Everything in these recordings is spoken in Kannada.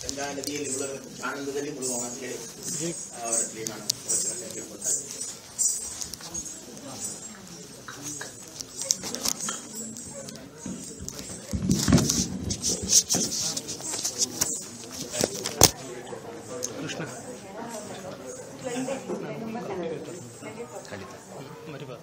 ಗಂಗಾ ನದಿಯಲ್ಲಿ ಮುಳುಗಬೇಕು ಆನಂದದಲ್ಲಿ ಮುಳುಗೋಣ ಅಂತ ಹೇಳಿ ಅವರಲ್ಲಿ ನಾನು ವಚನ ಕೇಳ್ಕೊಳ್ತಾ ಇದ್ದೀನಿ. ಕೃಷ್ಣ ಮರಿಬಾರ್ದು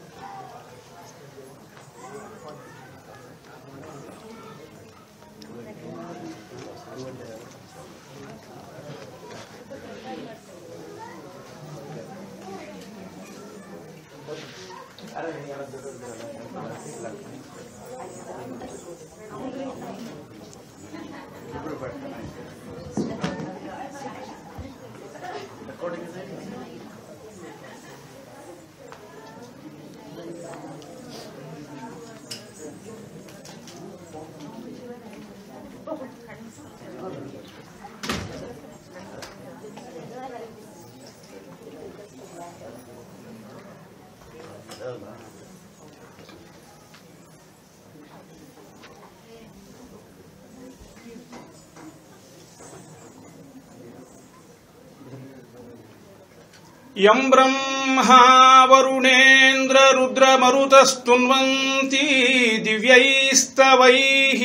ಯಂ ಬ್ರಹ್ಮಾ ವರುಣೇಂದ್ರ ರುದ್ರ ಮರುತಸ್ತುನ್ವಂತಿ ದಿವ್ಯೈಸ್ತವೈಃ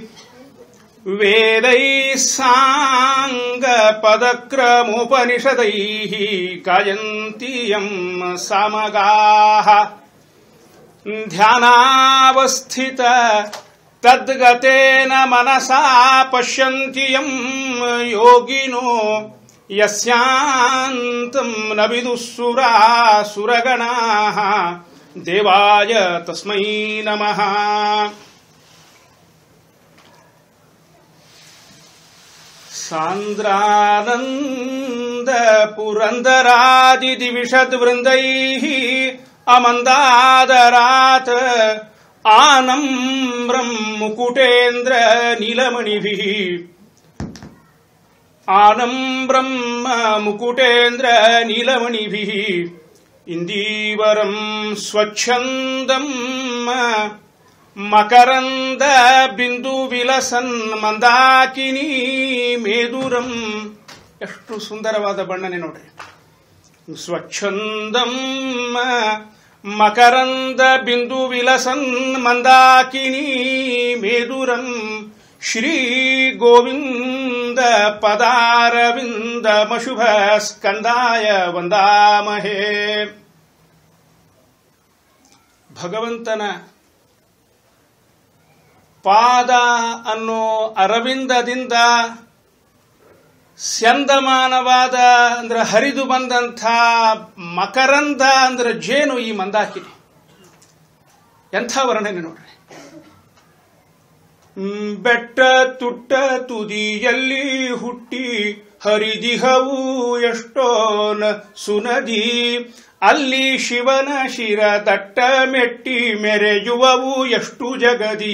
ವೇದೈಃ ಸಾಂಗ ಪದಕ್ರಮೋಪನಿಷದೈಃ ಗಾಯಂತಿ ಯಂ ಸಾಮಗಾಃ ಧ್ಯಾನಾವಸ್ಥಿತ ತದ್ಗತೇನ ಮನಸಾ ಪಶ್ಯಂತಿ ಯಂ ಯೋಗಿನೋ ಯಸ್ಯಾಂತಂ ನ ವಿದುಃಸುರಾ ಸುರಗಣಾಃ ದೇವಾಯ ತಸ್ಮೈ ನಮಃ ಸಾಂದ್ರಾನಂದ ಪುರಂದರಾದಿ ದಿವಿಷದ್ ವೃಂದೈಃ ಅಮಂದಾದರಾತ್ ಆನಮ್ರಂ ಮುಕುಟೇಂದ್ರ ನೀಲಮಣಿಭಿಃ ಆನಮ್ರಂ ಮುಕುಟೇಂದ್ರ ನೀಲಮಣಿಭಿಃ ಇಂದೀವರಂ ಸ್ವಚ್ಛಂದಂ ಮಕರಂದ ಬಿಂದು ವಿಲಸನ್ ಮಂದಾಕಿನಿ ಮೇದುರಂ ಎಷ್ಟು ಸುಂದರವಾದ ಬಣ್ಣನೆ ನೋಡ್ರಿ ಸ್ವಚ್ಛಂದಂ ಮಕರಂದ ಬಿಂದು ವಿಲಸನ್ ಮಂದಾಕಿನಿ ಮೇದುರಂ ಶ್ರೀ ಗೋವಿಂದ ಪದಾರವಿಂದ ಮಶುಭ ಸ್ಕಂದಾಯ ವಂದಾಮಹೇ ಭಗವಂತನ ಪಾದ ಅನ್ನೋ ಅರವಿಂದದಿಂದ ಸ್ಯಂದಮಾನವಾದ ಅಂದ್ರೆ ಹರಿದು ಬಂದಂಥ ಮಕರಂದ ಅಂದ್ರೆ ಜೇನು ಈ ಮಂದಾಕಿನಿ ಎಂಥ ವರ್ಣನೆ ನೋಡ್ರಿ ಹ್ಮ್, ಬೆಟ್ಟ ತುಟ್ಟ ತುದಿಯಲ್ಲಿ ಹುಟ್ಟಿ ಹರಿದಿಹವು ಎಷ್ಟೋನ ಸುನದಿ ಅಲ್ಲಿ ಶಿವನ ಶಿರ ದಟ್ಟ ಮೆಟ್ಟಿ ಮೆರೆಯುವವು ಎಷ್ಟು ಜಗದಿ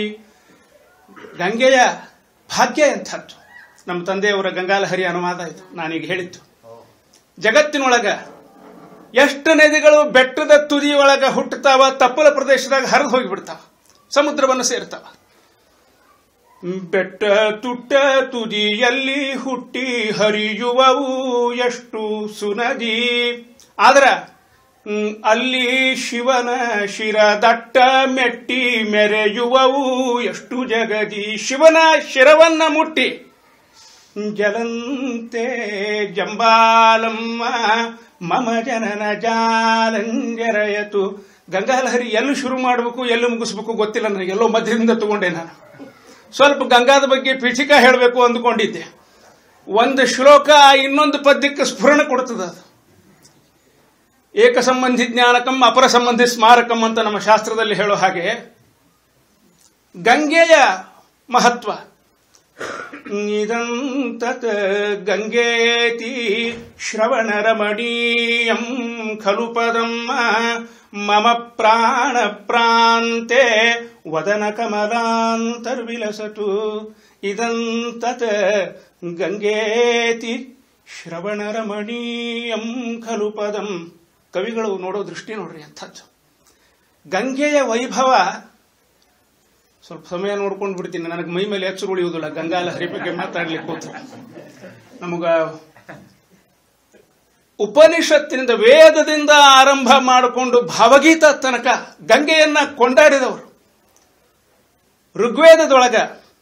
ಗಂಗೆಯ ಭಾಗ್ಯ ಎಂಥದ್ದು ನಮ್ಮ ತಂದೆಯವರ ಗಂಗಾಲಹರಿ ಅನುವಾದ ಇದು ನಾನೀಗ ಹೇಳಿದ್ದು ಜಗತ್ತಿನೊಳಗ ಎಷ್ಟು ನದಿಗಳು ಬೆಟ್ಟದ ತುದಿಯೊಳಗ ಹುಟ್ಟುತ್ತಾವ ತಪ್ಪಲ ಪ್ರದೇಶದಾಗ ಹರಿದು ಹೋಗಿಬಿಡ್ತಾವ ಸಮುದ್ರವನ್ನು ಸೇರ್ತಾವ ಬೆಟ್ಟ ತುಟ್ಟ ತುದಿಯಲ್ಲಿ ಹುಟ್ಟಿ ಹರಿಯುವವು ಎಷ್ಟು ಸುನದಿ ಆದ್ರ ಹ್ಮ್, ಅಲ್ಲಿ ಶಿವನ ಶಿರ ದಟ್ಟ ಮೆಟ್ಟಿ ಮೆರೆಯುವವು ಎಷ್ಟು ಜಗದಿ ಶಿವನ ಶಿರವನ್ನ ಮುಟ್ಟಿ ಜಲಂತೆ ಜಂಬಾಲಮ್ಮ ಮಮ ಜನನ ಜಾಲಂಜರಯತು ಗಂಗಾಲಹರಿ ಎಲ್ಲಿ ಶುರು ಮಾಡಬೇಕು ಎಲ್ಲಿ ಮುಗಿಸ್ಬೇಕು ಗೊತ್ತಿಲ್ಲ ನನಗೆ ಎಲ್ಲೋ ಮಧ್ಯದಿಂದ ತಗೊಂಡೆ ನಾನು ಸ್ವಲ್ಪ ಗಂಗಾದ ಬಗ್ಗೆ ಪೀಠಿಕಾ ಹೇಳಬೇಕು ಅಂದ್ಕೊಂಡಿದ್ದೆ ಒಂದು ಶ್ಲೋಕ ಇನ್ನೊಂದು ಪದ್ಯಕ್ಕೆ ಸ್ಫುರಣ ಕೊಡ್ತದ ಅದು ಏಕ ಸಂಬಂಧಿ ಜ್ಞಾನಕಂ ಅಪರ ಸಂಬಂಧಿ ಸ್ಮಾರಕಂ ಅಂತ ನಮ್ಮ ಶಾಸ್ತ್ರದಲ್ಲಿ ಹೇಳೋ ಹಾಗೆ ಗಂಗೆಯ ಮಹತ್ವ ಇದಂತತ್ ಗಂಗೇತಿ ಶ್ರವಣರಮಣೀಯಂ ಖಲು ಪದಮ್ಮ ಮಮ ಪ್ರಾಣ ಪ್ರಾಂತೆ ವದನ ಕಮಲಾಂತರ್ವಿಲಸತು ಇದಂತತ್ ಗಂಗೇತಿ ಶ್ರವಣರಮಣೀಯಂ ಖಲು ಪದಂ ಕವಿಗಳು ನೋಡೋ ದೃಷ್ಟಿ ನೋಡ್ರಿ ಅಂಥದ್ದು ಗಂಗೆಯ ವೈಭವ ಸ್ವಲ್ಪ ಸಮಯ ನೋಡ್ಕೊಂಡು ಬಿಡ್ತೀನಿ ನನಗೆ ಮೈ ಮೇಲೆ ಹೆಚ್ಚು ಉಳಿಯುವುದಿಲ್ಲ ಗಂಗಾಲ ಹರಿ ಬಗ್ಗೆ ಮಾತಾಡ್ಲಿಕ್ಕೆ ಕೂತು ನಮಗ ಉಪನಿಷತ್ತಿನಿಂದ ವೇದದಿಂದ ಆರಂಭ ಮಾಡಿಕೊಂಡು ಭಾವಗೀತ ತನಕ ಗಂಗೆಯನ್ನ ಕೊಂಡಾಡಿದವರು ಋಗ್ವೇದದೊಳಗ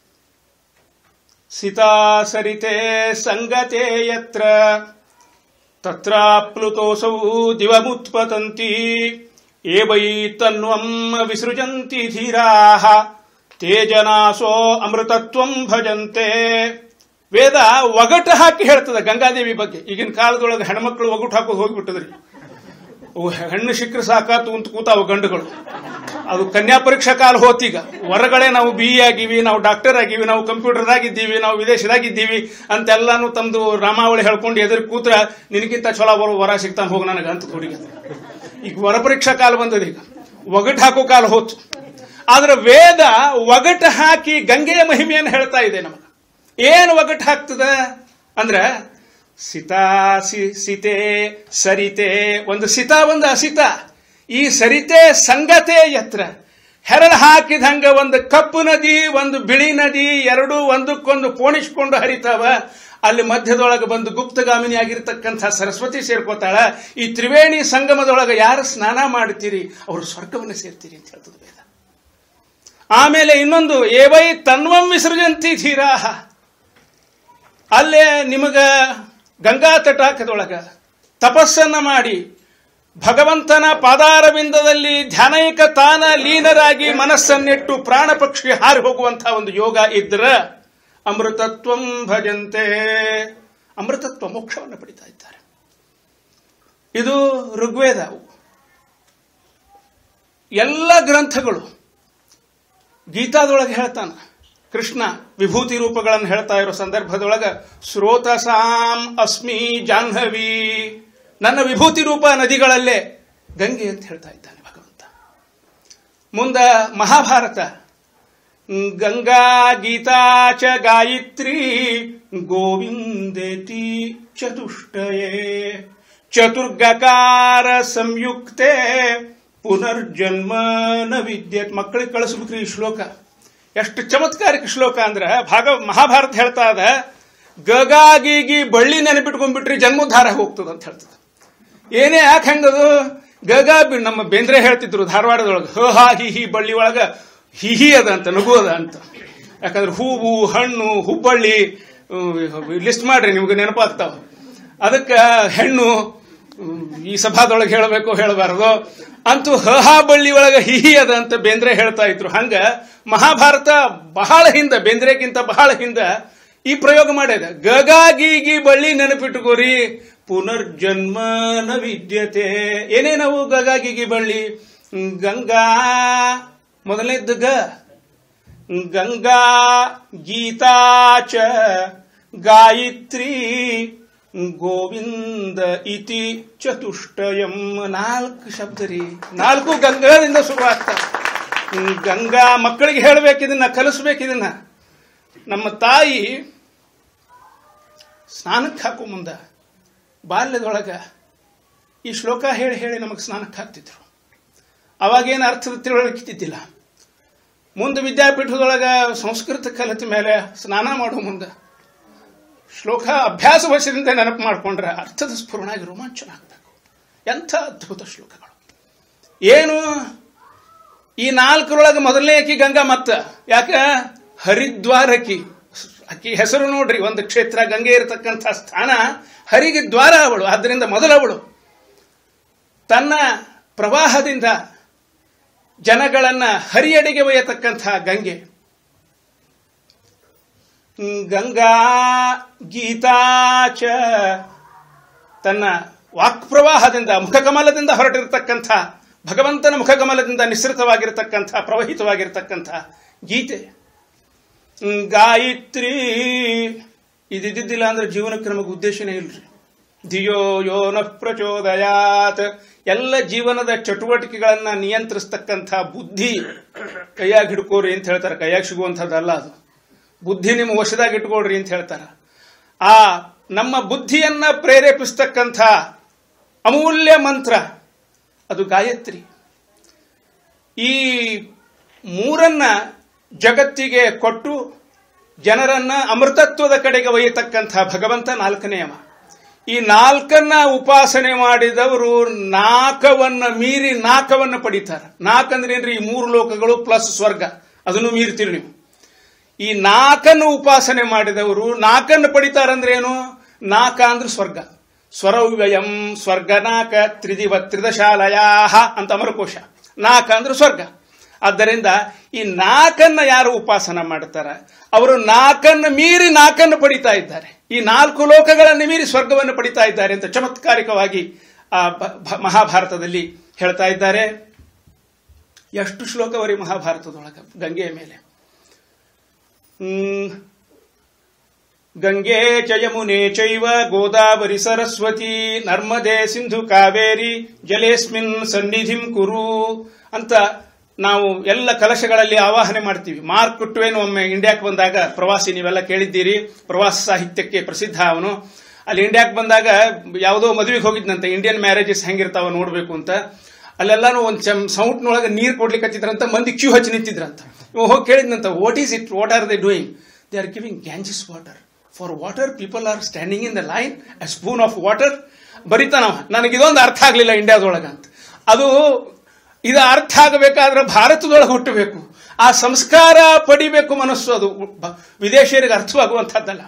ಸಿತಾ ಸರಿತೆ ಸಂಗತೆ ಯತ್ರ ತತ್ರಾಪ್ಲುತೋಸೌ ದಿವಮುತ್ಪತಂತಿ ಏವೈ ತನ್ವಂ ವಿಸೃಜಂತಿ ಧೀರಾಃ ತೇಜನಾಸೋ ಅಮೃತತ್ವಂ ಭಜಂತೆ ವೇದ ಒಗಟ ಹಾಕಿ ಹೇಳ್ತದೆ ಗಂಗಾದೇವಿ ಬಗ್ಗೆ ಈಗಿನ ಕಾಲದೊಳಗೆ ಹೆಣ್ಮಕ್ಳು ಒಗಟು ಹಾಕೋದು ಹೋಗಿಬಿಟ್ಟದ್ರಿ ಅವು ಹೆಣ್ಣು ಸಿಕ್ಕರೆ ಸಾಕಾತು ಅಂತ ಕೂತಾವ ಗಂಡುಗಳು ಅದು ಕನ್ಯಾ ಪರೀಕ್ಷಾ ಕಾಲ ಹೋತೀಗ ಹೊರಗಡೆ ನಾವು ಬಿ ಇ ಆಗಿವಿ ನಾವು ಡಾಕ್ಟರ್ ಆಗಿವಿ ನಾವು ಕಂಪ್ಯೂಟರ್ದಾಗಿದ್ದೀವಿ ನಾವು ವಿದೇಶದಾಗಿದ್ದೀವಿ ಅಂತೆಲ್ಲಾನು ತಮ್ದು ರಾಮಾವಳಿ ಹೇಳ್ಕೊಂಡು ಎದುರು ಕೂತ್ರ ನಿನಗಿಂತ ಚಲೋ ಬರೋ ವರ ಸಿಗ್ತಾನೆ ಹೋಗಿ ನನಗೆ ಅಂತ ಹುಡುಗಿ ಈಗ ವರ ಪರೀಕ್ಷಾ ಕಾಲ ಬಂದದ ಈಗ ಒಗಟ್ ಹಾಕೋ ಕಾಲ ಹೋತು ಆದ್ರೆ ವೇದ ಒಗಟ್ ಹಾಕಿ ಗಂಗೆಯ ಮಹಿಮೆಯನ್ನು ಹೇಳ್ತಾ ಇದೆ ನಮಗೆ ಏನು ಒಗಟ್ ಹಾಕ್ತದ ಅಂದ್ರ ಸಿತಾ ಸಿ ಸಿತೆ ಸರಿತೆ ಒಂದು ಸಿತಾ ಒಂದು ಅಸಿತ ಈ ಸರಿತೆ ಸಂಗತೆ ಎತ್ರ ಹೆರಳು ಹಾಕಿದಂಗ ಒಂದು ಕಪ್ಪು ನದಿ ಒಂದು ಬಿಳಿ ನದಿ ಎರಡು ಒಂದಕ್ಕೊಂದು ಪೋಣಿಸ್ಕೊಂಡು ಹರಿತಾವ ಅಲ್ಲಿ ಮಧ್ಯದೊಳಗೆ ಬಂದು ಗುಪ್ತಗಾಮಿನಿ ಆಗಿರ್ತಕ್ಕಂಥ ಸರಸ್ವತಿ ಸೇರ್ಕೋತಾಳ ಈ ತ್ರಿವೇಣಿ ಸಂಗಮದೊಳಗೆ ಯಾರು ಸ್ನಾನ ಮಾಡ್ತೀರಿ ಅವರು ಸ್ವರ್ಗವನ್ನು ಸೇರ್ತೀರಿ ಅಂತ ಹೇಳ್ತದೆ ವೇದ ಆಮೇಲೆ ಇನ್ನೊಂದು ಏವೈ ತನ್ವಂ ವಿಸರ್ಜಂತಿ ಧೀರಾಹ ಅಲ್ಲೇ ನಿಮಗ ಗಂಗಾ ತಟಾಕದೊಳಗ ತಪಸ್ಸನ್ನ ಮಾಡಿ ಭಗವಂತನ ಪಾದಾರವಿಂದದಲ್ಲಿ ಧ್ಯಾನೈಕ ತಾನ ಲೀನರಾಗಿ ಮನಸ್ಸನ್ನಿಟ್ಟು ಪ್ರಾಣ ಪಕ್ಷಿ ಹಾರಿ ಹೋಗುವಂತಹ ಒಂದು ಯೋಗ ಇದ್ರ ಅಮೃತತ್ವಂ ಭಜಂತೆ ಅಮೃತತ್ವ ಮೋಕ್ಷವನ್ನು ಪಡಿತಾ ಇದ್ದಾರೆ ಇದು ಋಗ್ವೇದ ಎಲ್ಲ ಗ್ರಂಥಗಳು ಗೀತಾದೊಳಗೆ ಹೇಳ್ತಾನ ಕೃಷ್ಣ ವಿಭೂತಿ ರೂಪಗಳನ್ನು ಹೇಳ್ತಾ ಇರೋ ಸಂದರ್ಭದೊಳಗ ಸ್ರೋತಸಾಂ ಅಸ್ಮಿ ಜಾಹ್ನವಿ ನನ್ನ ವಿಭೂತಿ ರೂಪ ನದಿಗಳಲ್ಲೇ ಗಂಗೆ ಅಂತ ಹೇಳ್ತಾ ಇದ್ದಾನೆ ಭಗವಂತ ಮುಂದ ಮಹಾಭಾರತ ಗಂಗಾ ಗೀತಾ ಚ ಗಾಯತ್ರಿ ಗೋವಿಂದೇತಿ ಚತುಷ್ಟಯೇ ಚತುರ್ಗಕಾರ ಸಂಯುಕ್ತೆ ಪುನರ್ಜನ್ಮ ನ ವಿದ್ಯತ್ ಮಕ್ಕಳಿಗೆ ಕಳಿಸ್ಬೇಕ್ರಿ ಈ ಶ್ಲೋಕ ಎಷ್ಟು ಚಮತ್ಕಾರಿಕ ಶ್ಲೋಕ ಅಂದ್ರ ಭಾಗ ಮಹಾಭಾರತ ಹೇಳ್ತಾ ಅದ ಗಗಾಗಿಗಿ ಬಳ್ಳಿ ನೆನಪಿಟ್ಕೊಂಡ್ಬಿಟ್ರಿ ಜನ್ಮೋದ್ಧಾರ ಹೋಗ್ತದ ಅಂತ ಹೇಳ್ತದ ಏನೇ ಯಾಕೆ ಹೆಂಗದು ಗಗಾ ಬಿ- ನಮ್ಮ ಬೇಂದ್ರೆ ಹೇಳ್ತಿದ್ರು ಧಾರವಾಡದೊಳಗೆ ಹ ಹಾ ಹಿ ಹಿ ಬಳ್ಳಿ ಒಳಗ ಹಿಹಿ ಅದ ಅಂತ ನಗು ಅದ ಅಂತ ಯಾಕಂದ್ರೆ ಹೂವು ಹಣ್ಣು ಹುಬ್ಬಳ್ಳಿ ಲಿಸ್ಟ್ ಮಾಡ್ರಿ ನಿಮ್ಗೆ ನೆನಪಾಗ್ತಾವ ಅದಕ್ಕೆ ಹೆಣ್ಣು ಹ್ಮ್, ಈ ಸಭಾದೊಳಗೆ ಹೇಳಬೇಕು ಹೇಳಬಾರದು ಅಂತೂ ಹ ಹಾ ಬಳ್ಳಿ ಒಳಗ ಹಿಹಿ ಅದ ಅಂತ ಬೇಂದ್ರೆ ಹೇಳ್ತಾ ಇದ್ರು ಹಂಗ ಮಹಾಭಾರತ ಬಹಳ ಹಿಂದ ಬೇಂದ್ರೆಗಿಂತ ಬಹಳ ಹಿಂದ ಈ ಪ್ರಯೋಗ ಮಾಡ್ಯದ ಗಗಾಗೀಗಿ ಬಳ್ಳಿ ನೆನಪಿಟ್ಟುಕೋರಿ ಪುನರ್ಜನ್ಮ ನ ವಿದ್ಯತೆ ಏನೇನವು ಗಗಾಗಿಗಿ ಬಳ್ಳಿ ಗಂಗಾ ಮೊದಲನೇದ್ದು ಗ ಗಂಗಾ ಗೀತಾ ಚ ಗಾಯತ್ರಿ ಗೋವಿಂದ ಇತಿ ಚತುಷ್ಟಯಂ ನಾಲ್ಕು ಶಬ್ದ ರೀ ನಾಲ್ಕು ಗಂಗಾದಿಂದ ಶುರುವಾಗ್ತಾವ ಗಂಗಾ ಮಕ್ಕಳಿಗೆ ಹೇಳ್ಬೇಕಿದನ್ನ ಕಲಿಸ್ಬೇಕಿದನ್ನ ನಮ್ಮ ತಾಯಿ ಸ್ನಾನಕ್ಕೆ ಹಾಕೋ ಮುಂದ ಬಾಲ್ಯದೊಳಗ ಈ ಶ್ಲೋಕ ಹೇಳಿ ಹೇಳಿ ನಮಗೆ ಸ್ನಾನಕ್ಕೆ ಹಾಕ್ತಿದ್ರು ಅವಾಗೇನು ಅರ್ಥದ ತಿಳುವಳಿಕಿದ್ದಿಲ್ಲ ಮುಂದೆ ವಿದ್ಯಾಪೀಠದೊಳಗ ಸಂಸ್ಕೃತ ಕಲಿತ ಮೇಲೆ ಸ್ನಾನ ಮಾಡೋ ಮುಂದೆ ಶ್ಲೋಕ ಅಭ್ಯಾಸ ವಶದಿಂದ ನೆನಪು ಮಾಡಿಕೊಂಡ್ರೆ ಅರ್ಥದ ಸ್ಫುರಣಾಗಿ ರೋಮಾಂಚನ ಆಗಬೇಕು ಎಂಥ ಅದ್ಭುತ ಶ್ಲೋಕಗಳು ಏನು ಈ ನಾಲ್ಕರೊಳಗೆ ಮೊದಲನೇ ಅಕ್ಕಿ ಗಂಗಾ ಮತ್ತ ಯಾಕ ಹರಿದ್ವಾರಕಿ ಅಕ್ಕಿ ಹೆಸರು ನೋಡ್ರಿ ಒಂದು ಕ್ಷೇತ್ರ ಗಂಗೆ ಇರತಕ್ಕಂಥ ಸ್ಥಾನ ಹರಿಗೆ ದ್ವಾರ ಅವಳು ಆದ್ದರಿಂದ ಮೊದಲವಳು ತನ್ನ ಪ್ರವಾಹದಿಂದ ಜನಗಳನ್ನ ಹರಿಯಡೆಗೆ ಒಯ್ಯತಕ್ಕಂಥ ಗಂಗೆ ಗಂಗಾ ಗೀತಾಚ ತನ್ನ ವಾಕ್ಪ್ರವಾಹದಿಂದ ಮುಖಕಮಲದಿಂದ ಹೊರಟಿರತಕ್ಕಂಥ ಭಗವಂತನ ಮುಖಕಮಲದಿಂದ ನಿಸೃತವಾಗಿರತಕ್ಕಂಥ ಪ್ರವಹಿತವಾಗಿರತಕ್ಕಂಥ ಗೀತೆ ಹ್ಮ್, ಗಾಯತ್ರಿ ಇದಿದ್ದಿಲ್ಲ ಅಂದ್ರೆ ಜೀವನಕ್ಕೆ ನಮಗೆ ಉದ್ದೇಶನೇ ಇಲ್ರಿ ಧಿಯೋ ಯೋ ನ ಪ್ರಚೋದಯಾತ್ ಎಲ್ಲ ಜೀವನದ ಚಟುವಟಿಕೆಗಳನ್ನ ನಿಯಂತ್ರಿಸ್ತಕ್ಕಂಥ ಬುದ್ಧಿ ಕೈಯಾಗಿ ಹಿಡ್ಕೋರಿ ಅಂತ ಹೇಳ್ತಾರೆ ಕೈಯಾಗಿ ಸಿಗುವಂಥದ್ದಲ್ಲ ಅದು ಬುದ್ಧಿ ನಿಮ್ಮ ವಶದಾಗ ಇಟ್ಕೊಳ್ರಿ ಅಂತ ಹೇಳ್ತಾರೆ ಆ ನಮ್ಮ ಬುದ್ಧಿಯನ್ನ ಪ್ರೇರೇಪಿಸ್ತಕ್ಕಂಥ ಅಮೂಲ್ಯ ಮಂತ್ರ ಅದು ಗಾಯತ್ರಿ ಈ ಮೂರನ್ನ ಜಗತ್ತಿಗೆ ಕೊಟ್ಟು ಜನರನ್ನ ಅಮೃತತ್ವದ ಕಡೆಗೆ ಒಯ್ಯತಕ್ಕಂಥ ಭಗವಂತ ನಾಲ್ಕನೆಯವ ಈ ನಾಲ್ಕನ್ನ ಉಪಾಸನೆ ಮಾಡಿದವರು ನಾಕವನ್ನ ಮೀರಿ ನಾಕವನ್ನ ಪಡಿತಾರೆ ನಾಕಂದ್ರೇನ್ರಿ ಈ ಮೂರು ಲೋಕಗಳು ಪ್ಲಸ್ ಸ್ವರ್ಗ ಅದನ್ನು ಮೀರ್ತೀರಿ ನೀವು ಈ ನಾಕನ್ನು ಉಪಾಸನೆ ಮಾಡಿದವರು ನಾಕನ್ನು ಪಡಿತಾರಂದ್ರೇನು ನಾಕ ಅಂದ್ರೆ ಸ್ವರ್ಗ ಸ್ವರವ್ಯಯಂ ಸ್ವರ್ಗ ನಾಕ ತ್ರಿದಿವ ತ್ರಿದಶಾಲಯಾಹ ಅಂತ ಅಮರಕೋಶ ನಾಕ ಅಂದ್ರೆ ಸ್ವರ್ಗ ಆದ್ದರಿಂದ ಈ ನಾಕನ್ನ ಯಾರು ಉಪಾಸನ ಮಾಡ್ತಾರ ಅವರು ನಾಕನ್ನು ಮೀರಿ ನಾಕನ್ನು ಪಡಿತಾ ಇದ್ದಾರೆ ಈ ನಾಲ್ಕು ಲೋಕಗಳನ್ನು ಮೀರಿ ಸ್ವರ್ಗವನ್ನು ಪಡಿತಾ ಇದ್ದಾರೆ ಅಂತ ಚಮತ್ಕಾರಿಕವಾಗಿ ಆ ಬ- ಭ- ಮಹಾಭಾರತದಲ್ಲಿ ಹೇಳ್ತಾ ಇದ್ದಾರೆ ಎಷ್ಟು ಶ್ಲೋಕವರಿ ಮಹಾಭಾರತದೊಳಗೆ ಗಂಗೆಯ ಮೇಲೆ ಹ್ಮ್. ಗಂಗೆ ಚ ಯಮುನೆ ಚೈವ ಗೋದಾವರಿ ಸರಸ್ವತಿ ನರ್ಮದೆ ಸಿಂಧು ಕಾವೇರಿ ಜಲೇಸ್ಮಿನ್ ಸನ್ನಿಧಿಂ ಕುರು ಅಂತ ನಾವು ಎಲ್ಲ ಕಲಶಗಳಲ್ಲಿ ಆವಾಹನೆ ಮಾಡ್ತೀವಿ ಮಾರ್ಕ್ ಟ್ವೇನ್ ಒಮ್ಮೆ ಇಂಡಿಯಾಕ್ಕೆ ಬಂದಾಗ ಪ್ರವಾಸಿ ನೀವೆಲ್ಲ ಕೇಳಿದ್ದೀರಿ ಪ್ರವಾಸ ಸಾಹಿತ್ಯಕ್ಕೆ ಪ್ರಸಿದ್ಧ ಅವನು ಅಲ್ಲಿ ಇಂಡಿಯಾಕ್ಕೆ ಬಂದಾಗ ಯಾವುದೋ ಮದುವೆಗೆ ಹೋಗಿದ್ನಂತೆ ಇಂಡಿಯನ್ ಮ್ಯಾರೇಜಸ್ ಹೆಂಗಿರ್ತಾವ ನೋಡ್ಬೇಕು ಅಂತ ಅಲ್ಲೆಲ್ಲಾನು ಒಂದು ಚಮ್ ಸೌಂಟ್ನೊಳಗೆ ನೀರು ಕೊಡ್ಲಿಕ್ಕೆ ಹತ್ತಿದ್ರಂತ ಮಂದಿ ಕ್ಯೂ ಹಚ್ಚಿ ನಿಂತಿದ್ರಂತ ಇವ ಹೋಗಿ ಕೇಳಿದ್ನಂತ what is it what are they doing they are giving Ganges water for water people are standing in the line a spoon of water ಬರಿತಾನವ ನನಗೆ ಇದೊಂದು ಅರ್ಥ ಆಗಲಿಲ್ಲ ಇಂಡಿಯಾದೊಳಗೆ ಅಂತ ಅದು ಇದು ಅರ್ಥ ಆಗಬೇಕಾದ್ರೆ ಭಾರತದೊಳಗೆ ಹುಟ್ಟಬೇಕು ಆ ಸಂಸ್ಕಾರ ಪಡಿಬೇಕು ಮನಸ್ಸು ಅದು ಬ- ವಿದೇಶಿಯರಿಗೆ ಅರ್ಥವಾಗುವಂಥದ್ದಲ್ಲ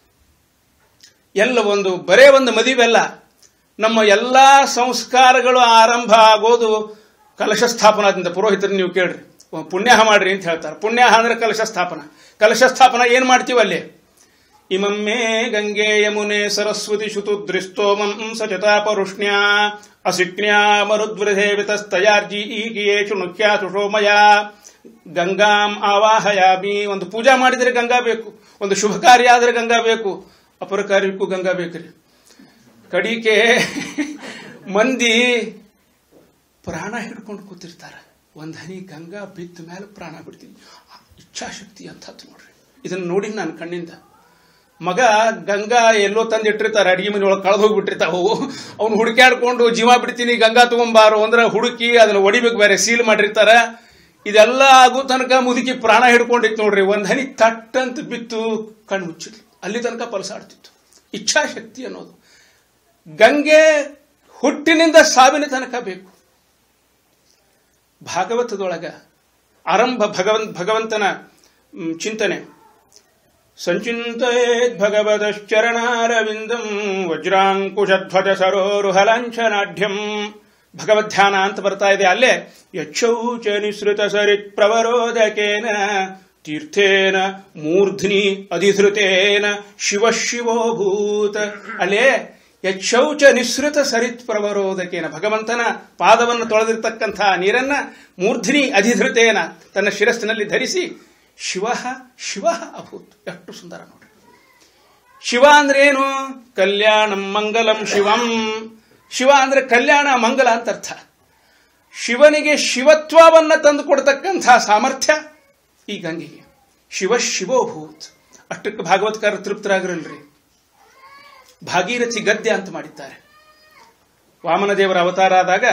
ಎಲ್ಲ ಒಂದು ಬರೇ ಒಂದು ಮದುವೆಲ್ಲ ನಮ್ಮ ಎಲ್ಲ ಸಂಸ್ಕಾರಗಳು ಆರಂಭ ಆಗೋದು ಕಲಶ ಸ್ಥಾಪನಾದಿಂದ ಪುರೋಹಿತರು ನೀವು ಕೇಳ್ರಿ ಪುಣ್ಯಾಹ ಮಾಡ್ರಿ ಅಂತ ಹೇಳ್ತಾರೆ ಪುಣ್ಯಾಹ ಅಂದ್ರೆ ಕಲಶ ಸ್ಥಾಪನ ಕಲಶ ಸ್ಥಾಪನ ಏನ್ ಮಾಡ್ತೀವಿ ಅಲ್ಲಿ ಇಮಮ್ಮೆ ಗಂಗೆ ಯಮುನೆ ಸರಸ್ವತಿ ಶುತು ದೃಷ್ಟೋಮಂ ಸಚತಾಪರುಷ್ಣ್ಯಾ ಅಸಿಕ್ನ್ಯಾ ಮರುದ್ವೃಧೇ ವಿತಸ್ತಯಾರ್ಜಿ ಈಗಿಯೇಷು ನುಖ್ಯಾ ಸುಷೋಮಯ ಗಂಗಾಂ ಆವಾಹಯಾಮಿ ಒಂದು ಪೂಜಾ ಮಾಡಿದರೆ ಗಂಗಾ ಬೇಕು ಒಂದು ಶುಭ ಕಾರ್ಯ ಆದರೆ ಗಂಗಾ ಬೇಕು ಅಪರ ಕಾರ್ಯಕ್ಕೂ ಗಂಗಾ ಬೇಕ್ರಿ ಕಡಿಕೆ ಮಂದಿ ಪ್ರಾಣ ಹಿಡ್ಕೊಂಡು ಕೂತಿರ್ತಾರೆ ಒಂದು ಹನಿ ಗಂಗಾ ಬಿದ್ದ ಮೇಲೆ ಪ್ರಾಣ ಬಿಡ್ತೀವಿ ಆ ಇಚ್ಛಾಶಕ್ತಿ ಅಂತದ್ದು ನೋಡ್ರಿ ಇದನ್ನ ನೋಡಿ ನಾನು ಕಣ್ಣಿಂದ ಮಗ ಗಂಗಾ ಎಲ್ಲೋ ತಂದು ಇಟ್ಟಿರ್ತಾರೆ ಅಡಿಗೆ ಮನೆ ಒಳಗೆ ಕಳೆದು ಹೋಗ್ಬಿಟ್ಟಿರ್ತಾವು ಅವ್ನು ಹುಡುಕ್ಯಾಡ್ಕೊಂಡು ಜೀವ ಬಿಡ್ತೀನಿ ಗಂಗಾ ತಗೊಂಬಾರು ಅಂದ್ರೆ ಹುಡುಕಿ ಅದನ್ನ ಹೊಡಿಬೇಕು ಬೇರೆ ಸೀಲ್ ಮಾಡಿರ್ತಾರ ಇದೆಲ್ಲ ಆಗೋ ತನಕ ಮುದುಕಿ ಪ್ರಾಣ ಹಿಡ್ಕೊಂಡಿತ್ತು ನೋಡ್ರಿ ಒಂದ್ ಹನಿ ತಟ್ಟಂತ ಬಿತ್ತು ಕಣ್ಣು ಮುಚ್ಚಿದ್ಲು ಅಲ್ಲಿ ತನಕ ಪಲಸಾಡ್ತಿತ್ತು ಇಚ್ಛಾಶಕ್ತಿ ಅನ್ನೋದು ಗಂಗೆ ಹುಟ್ಟಿನಿಂದ ಸಾವಿನ ತನಕ ಬೇಕು ಭಾಗವತದೊಳಗ ಆರಂಭ ಭಗವಂತ ಭಗವಂತನ ಮ್, ಚಿಂತನೆ ಸಂಚಿಂತಯೇದ್ ಭಗವತಶ್ಚರಣಾರವಿಂದಂ ವಜ್ರಾಂಕುಶಧ್ವಜ ಸರೋರುಹಲಾಂಛನಾಢ್ಯಂ ಭಗವದ್ಧ್ಯಾನ ಅಂತ ಬರ್ತಾ ಇದೆ ಅಲ್ಲೇ ಯಚ್ಚೌಚ ನಿಸೃತ ಸರಿತ್ ಪ್ರವರೋದಕೇನ ತೀರ್ಥೇನ ಮೂರ್ಧ್ನಿ ಅಧಿಧೃತೇನ ಶಿವ ಶಿವೋಭೂತ ಅಲ್ಲೇ ಯಚ್ಚೌಚ ನಿಸೃತ ಸರಿತ್ ಪ್ರವರೋದಕೇನ ಭಗವಂತನ ಪಾದವನ್ನು ತೊಳೆದಿರ್ತಕ್ಕಂತಹ ನೀರನ್ನ ಮೂರ್ಧ್ನಿ ಅಧಿಧೃತೇನ ತನ್ನ ಶಿರಸ್ಸಿನಲ್ಲಿ ಧರಿಸಿ ಶಿವ ಶಿವ ಅಭೂತ್ ಎಷ್ಟು ಸುಂದರ ನೋಡಿ ಶಿವ ಅಂದ್ರೆ ಏನು ಕಲ್ಯಾಣಂ ಮಂಗಲಂ ಶಿವಂ ಶಿವ ಅಂದ್ರೆ ಕಲ್ಯಾಣ ಮಂಗಲ ಅಂತ ಅರ್ಥ ಶಿವನಿಗೆ ಶಿವತ್ವವನ್ನ ತಂದು ಕೊಡ್ತಕ್ಕಂಥ ಸಾಮರ್ಥ್ಯ ಈ ಗಂಗೆಗೆ ಶಿವ ಶಿವೋಭೂತ್ ಅಷ್ಟಕ್ಕೆ ಭಾಗವತ್ಕಾರ ತೃಪ್ತರಾಗಿರಲ್ರಿ ಭಾಗೀರಥಿ ಗದ್ಯ ಅಂತ ಮಾಡಿದ್ದಾರೆ ವಾಮನದೇವರ ಅವತಾರ ಆದಾಗ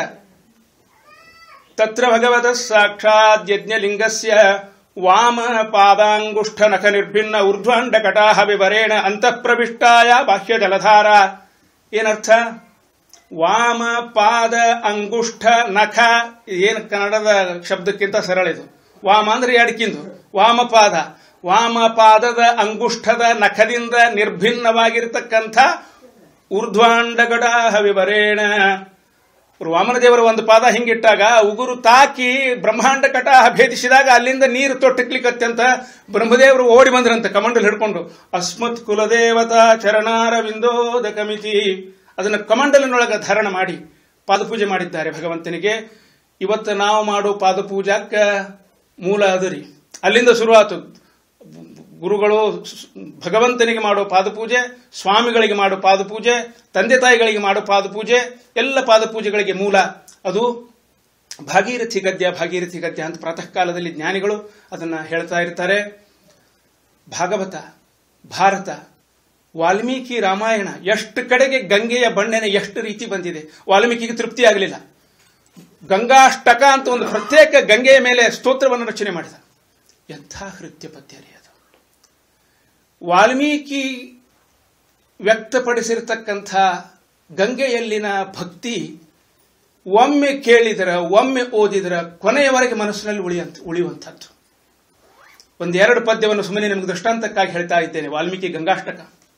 ತತ್ರ ಭಗವತ ಸಾಕ್ಷಾತ್ ಯಜ್ಞಲಿಂಗಸ್ಯ ವಾಮ ಪಾದಾಂಗುಷ್ಠ ನಖ ನಿರ್ಭಿನ್ನ ಊರ್ಧ್ವಾಂಡ ಕಟಾಹ ವಿವರೇಣ ಅಂತಃಪ್ರವಿಷ್ಟಾಯ ಬಾಹ್ಯ ಜಲಧಾರ ಏನರ್ಥ ವಾಮ ಪಾದ ಅಂಗುಷ್ಠ ನಖ ಏನು ಕನ್ನಡದ ಶಬ್ದಕ್ಕಿಂತ ಸರಳ ಇದು ವಾಮ ಅಂದ್ರೆ ಎಡಕಿಂದು ವಾಮಪಾದ ವಾಮಪಾದದ ಅಂಗುಷ್ಠದ ನಖದಿಂದ ನಿರ್ಭಿನ್ನವಾಗಿರ್ತಕ್ಕಂಥ ಊರ್ಧ್ವಾಂಡಗಡಾಹ ವಿವರೇಣ ವಾಮನದೇವರ ಒಂದು ಪಾದ ಹಿಂಗಿಟ್ಟಾಗ ಉಗುರು ತಾಕಿ ಬ್ರಹ್ಮಾಂಡ ಕಟಾಹ ಭೇದಿಸಿದಾಗ ಅಲ್ಲಿಂದ ನೀರು ತೊಟ್ಟಕ್ಲಿಕ್ಕತ್ತಂತ ಬ್ರಹ್ಮದೇವರು ಓಡಿ ಬಂದ್ರಂತ ಕಮಂಡಲ್ ಹಿಡ್ಕೊಂಡು ಅಸ್ಮತ್ ಕುಲದೇವತಾ ಚರಣಾರವಿಂದೋದ ಕಮಿತಿ ಅದನ್ನು ಕಮಂಡಲಿನೊಳಗೆ ಧಾರಣ ಮಾಡಿ ಪಾದಪೂಜೆ ಮಾಡಿದ್ದಾರೆ ಭಗವಂತನಿಗೆ ಇವತ್ತು ನಾವು ಮಾಡೋ ಪಾದಪೂಜಾಕ್ಕ ಮೂಲ ಅದು ರೀ ಅಲ್ಲಿಂದ ಶುರುವಾತು ಗುರುಗಳು ಸ್- ಭಗವಂತನಿಗೆ ಮಾಡೋ ಪಾದಪೂಜೆ ಸ್ವಾಮಿಗಳಿಗೆ ಮಾಡೋ ಪಾದಪೂಜೆ ತಂದೆ ತಾಯಿಗಳಿಗೆ ಮಾಡೋ ಪಾದಪೂಜೆ ಎಲ್ಲ ಪಾದಪೂಜೆಗಳಿಗೆ ಮೂಲ ಅದು ಭಾಗೀರಥಿ ಗದ್ಯ ಭಾಗೀರಥಿ ಗದ್ಯ ಅಂತ ಪ್ರಾತಃ ಕಾಲದಲ್ಲಿ ಜ್ಞಾನಿಗಳು ಅದನ್ನ ಹೇಳ್ತಾ ಇರ್ತಾರೆ ಭಾಗವತ ಭಾರತ ವಾಲ್ಮೀಕಿ ರಾಮಾಯಣ ಎಷ್ಟು ಕಡೆಗೆ ಗಂಗೆಯ ಬಣ್ಣನೆ ಎಷ್ಟು ರೀತಿ ಬಂದಿದೆ ವಾಲ್ಮೀಕಿಗೆ ತೃಪ್ತಿ ಆಗಲಿಲ್ಲ ಗಂಗಾಷ್ಟಕ ಅಂತ ಒಂದು ಪ್ರತ್ಯೇಕ ಗಂಗೆಯ ಮೇಲೆ ಸ್ತೋತ್ರವನ್ನು ರಚನೆ ಮಾಡಿದ ಎಂಥ ಹೃತ್ಯ ಪದ್ಯ ರೀ ಅದು ವಾಲ್ಮೀಕಿ ವ್ಯಕ್ತಪಡಿಸಿರ್ತಕ್ಕಂಥ ಗಂಗೆಯಲ್ಲಿನ ಭಕ್ತಿ ಒಮ್ಮೆ ಕೇಳಿದರ ಒಮ್ಮೆ ಓದಿದರ ಕೊನೆಯವರೆಗೆ ಮನಸ್ಸಿನಲ್ಲಿ ಉಳಿಯಂತ ಉಳಿಯುವಂಥದ್ದು ಒಂದೆರಡು ಪದ್ಯವನ್ನು ಸುಮ್ಮನೆ ನಿಮಗೆ ದೃಷ್ಟಾಂತಕ್ಕಾಗಿ ಹೇಳ್ತಾ ಇದ್ದೇನೆ ವಾಲ್ಮೀಕಿ ಗಂಗಾಷ್ಟಕ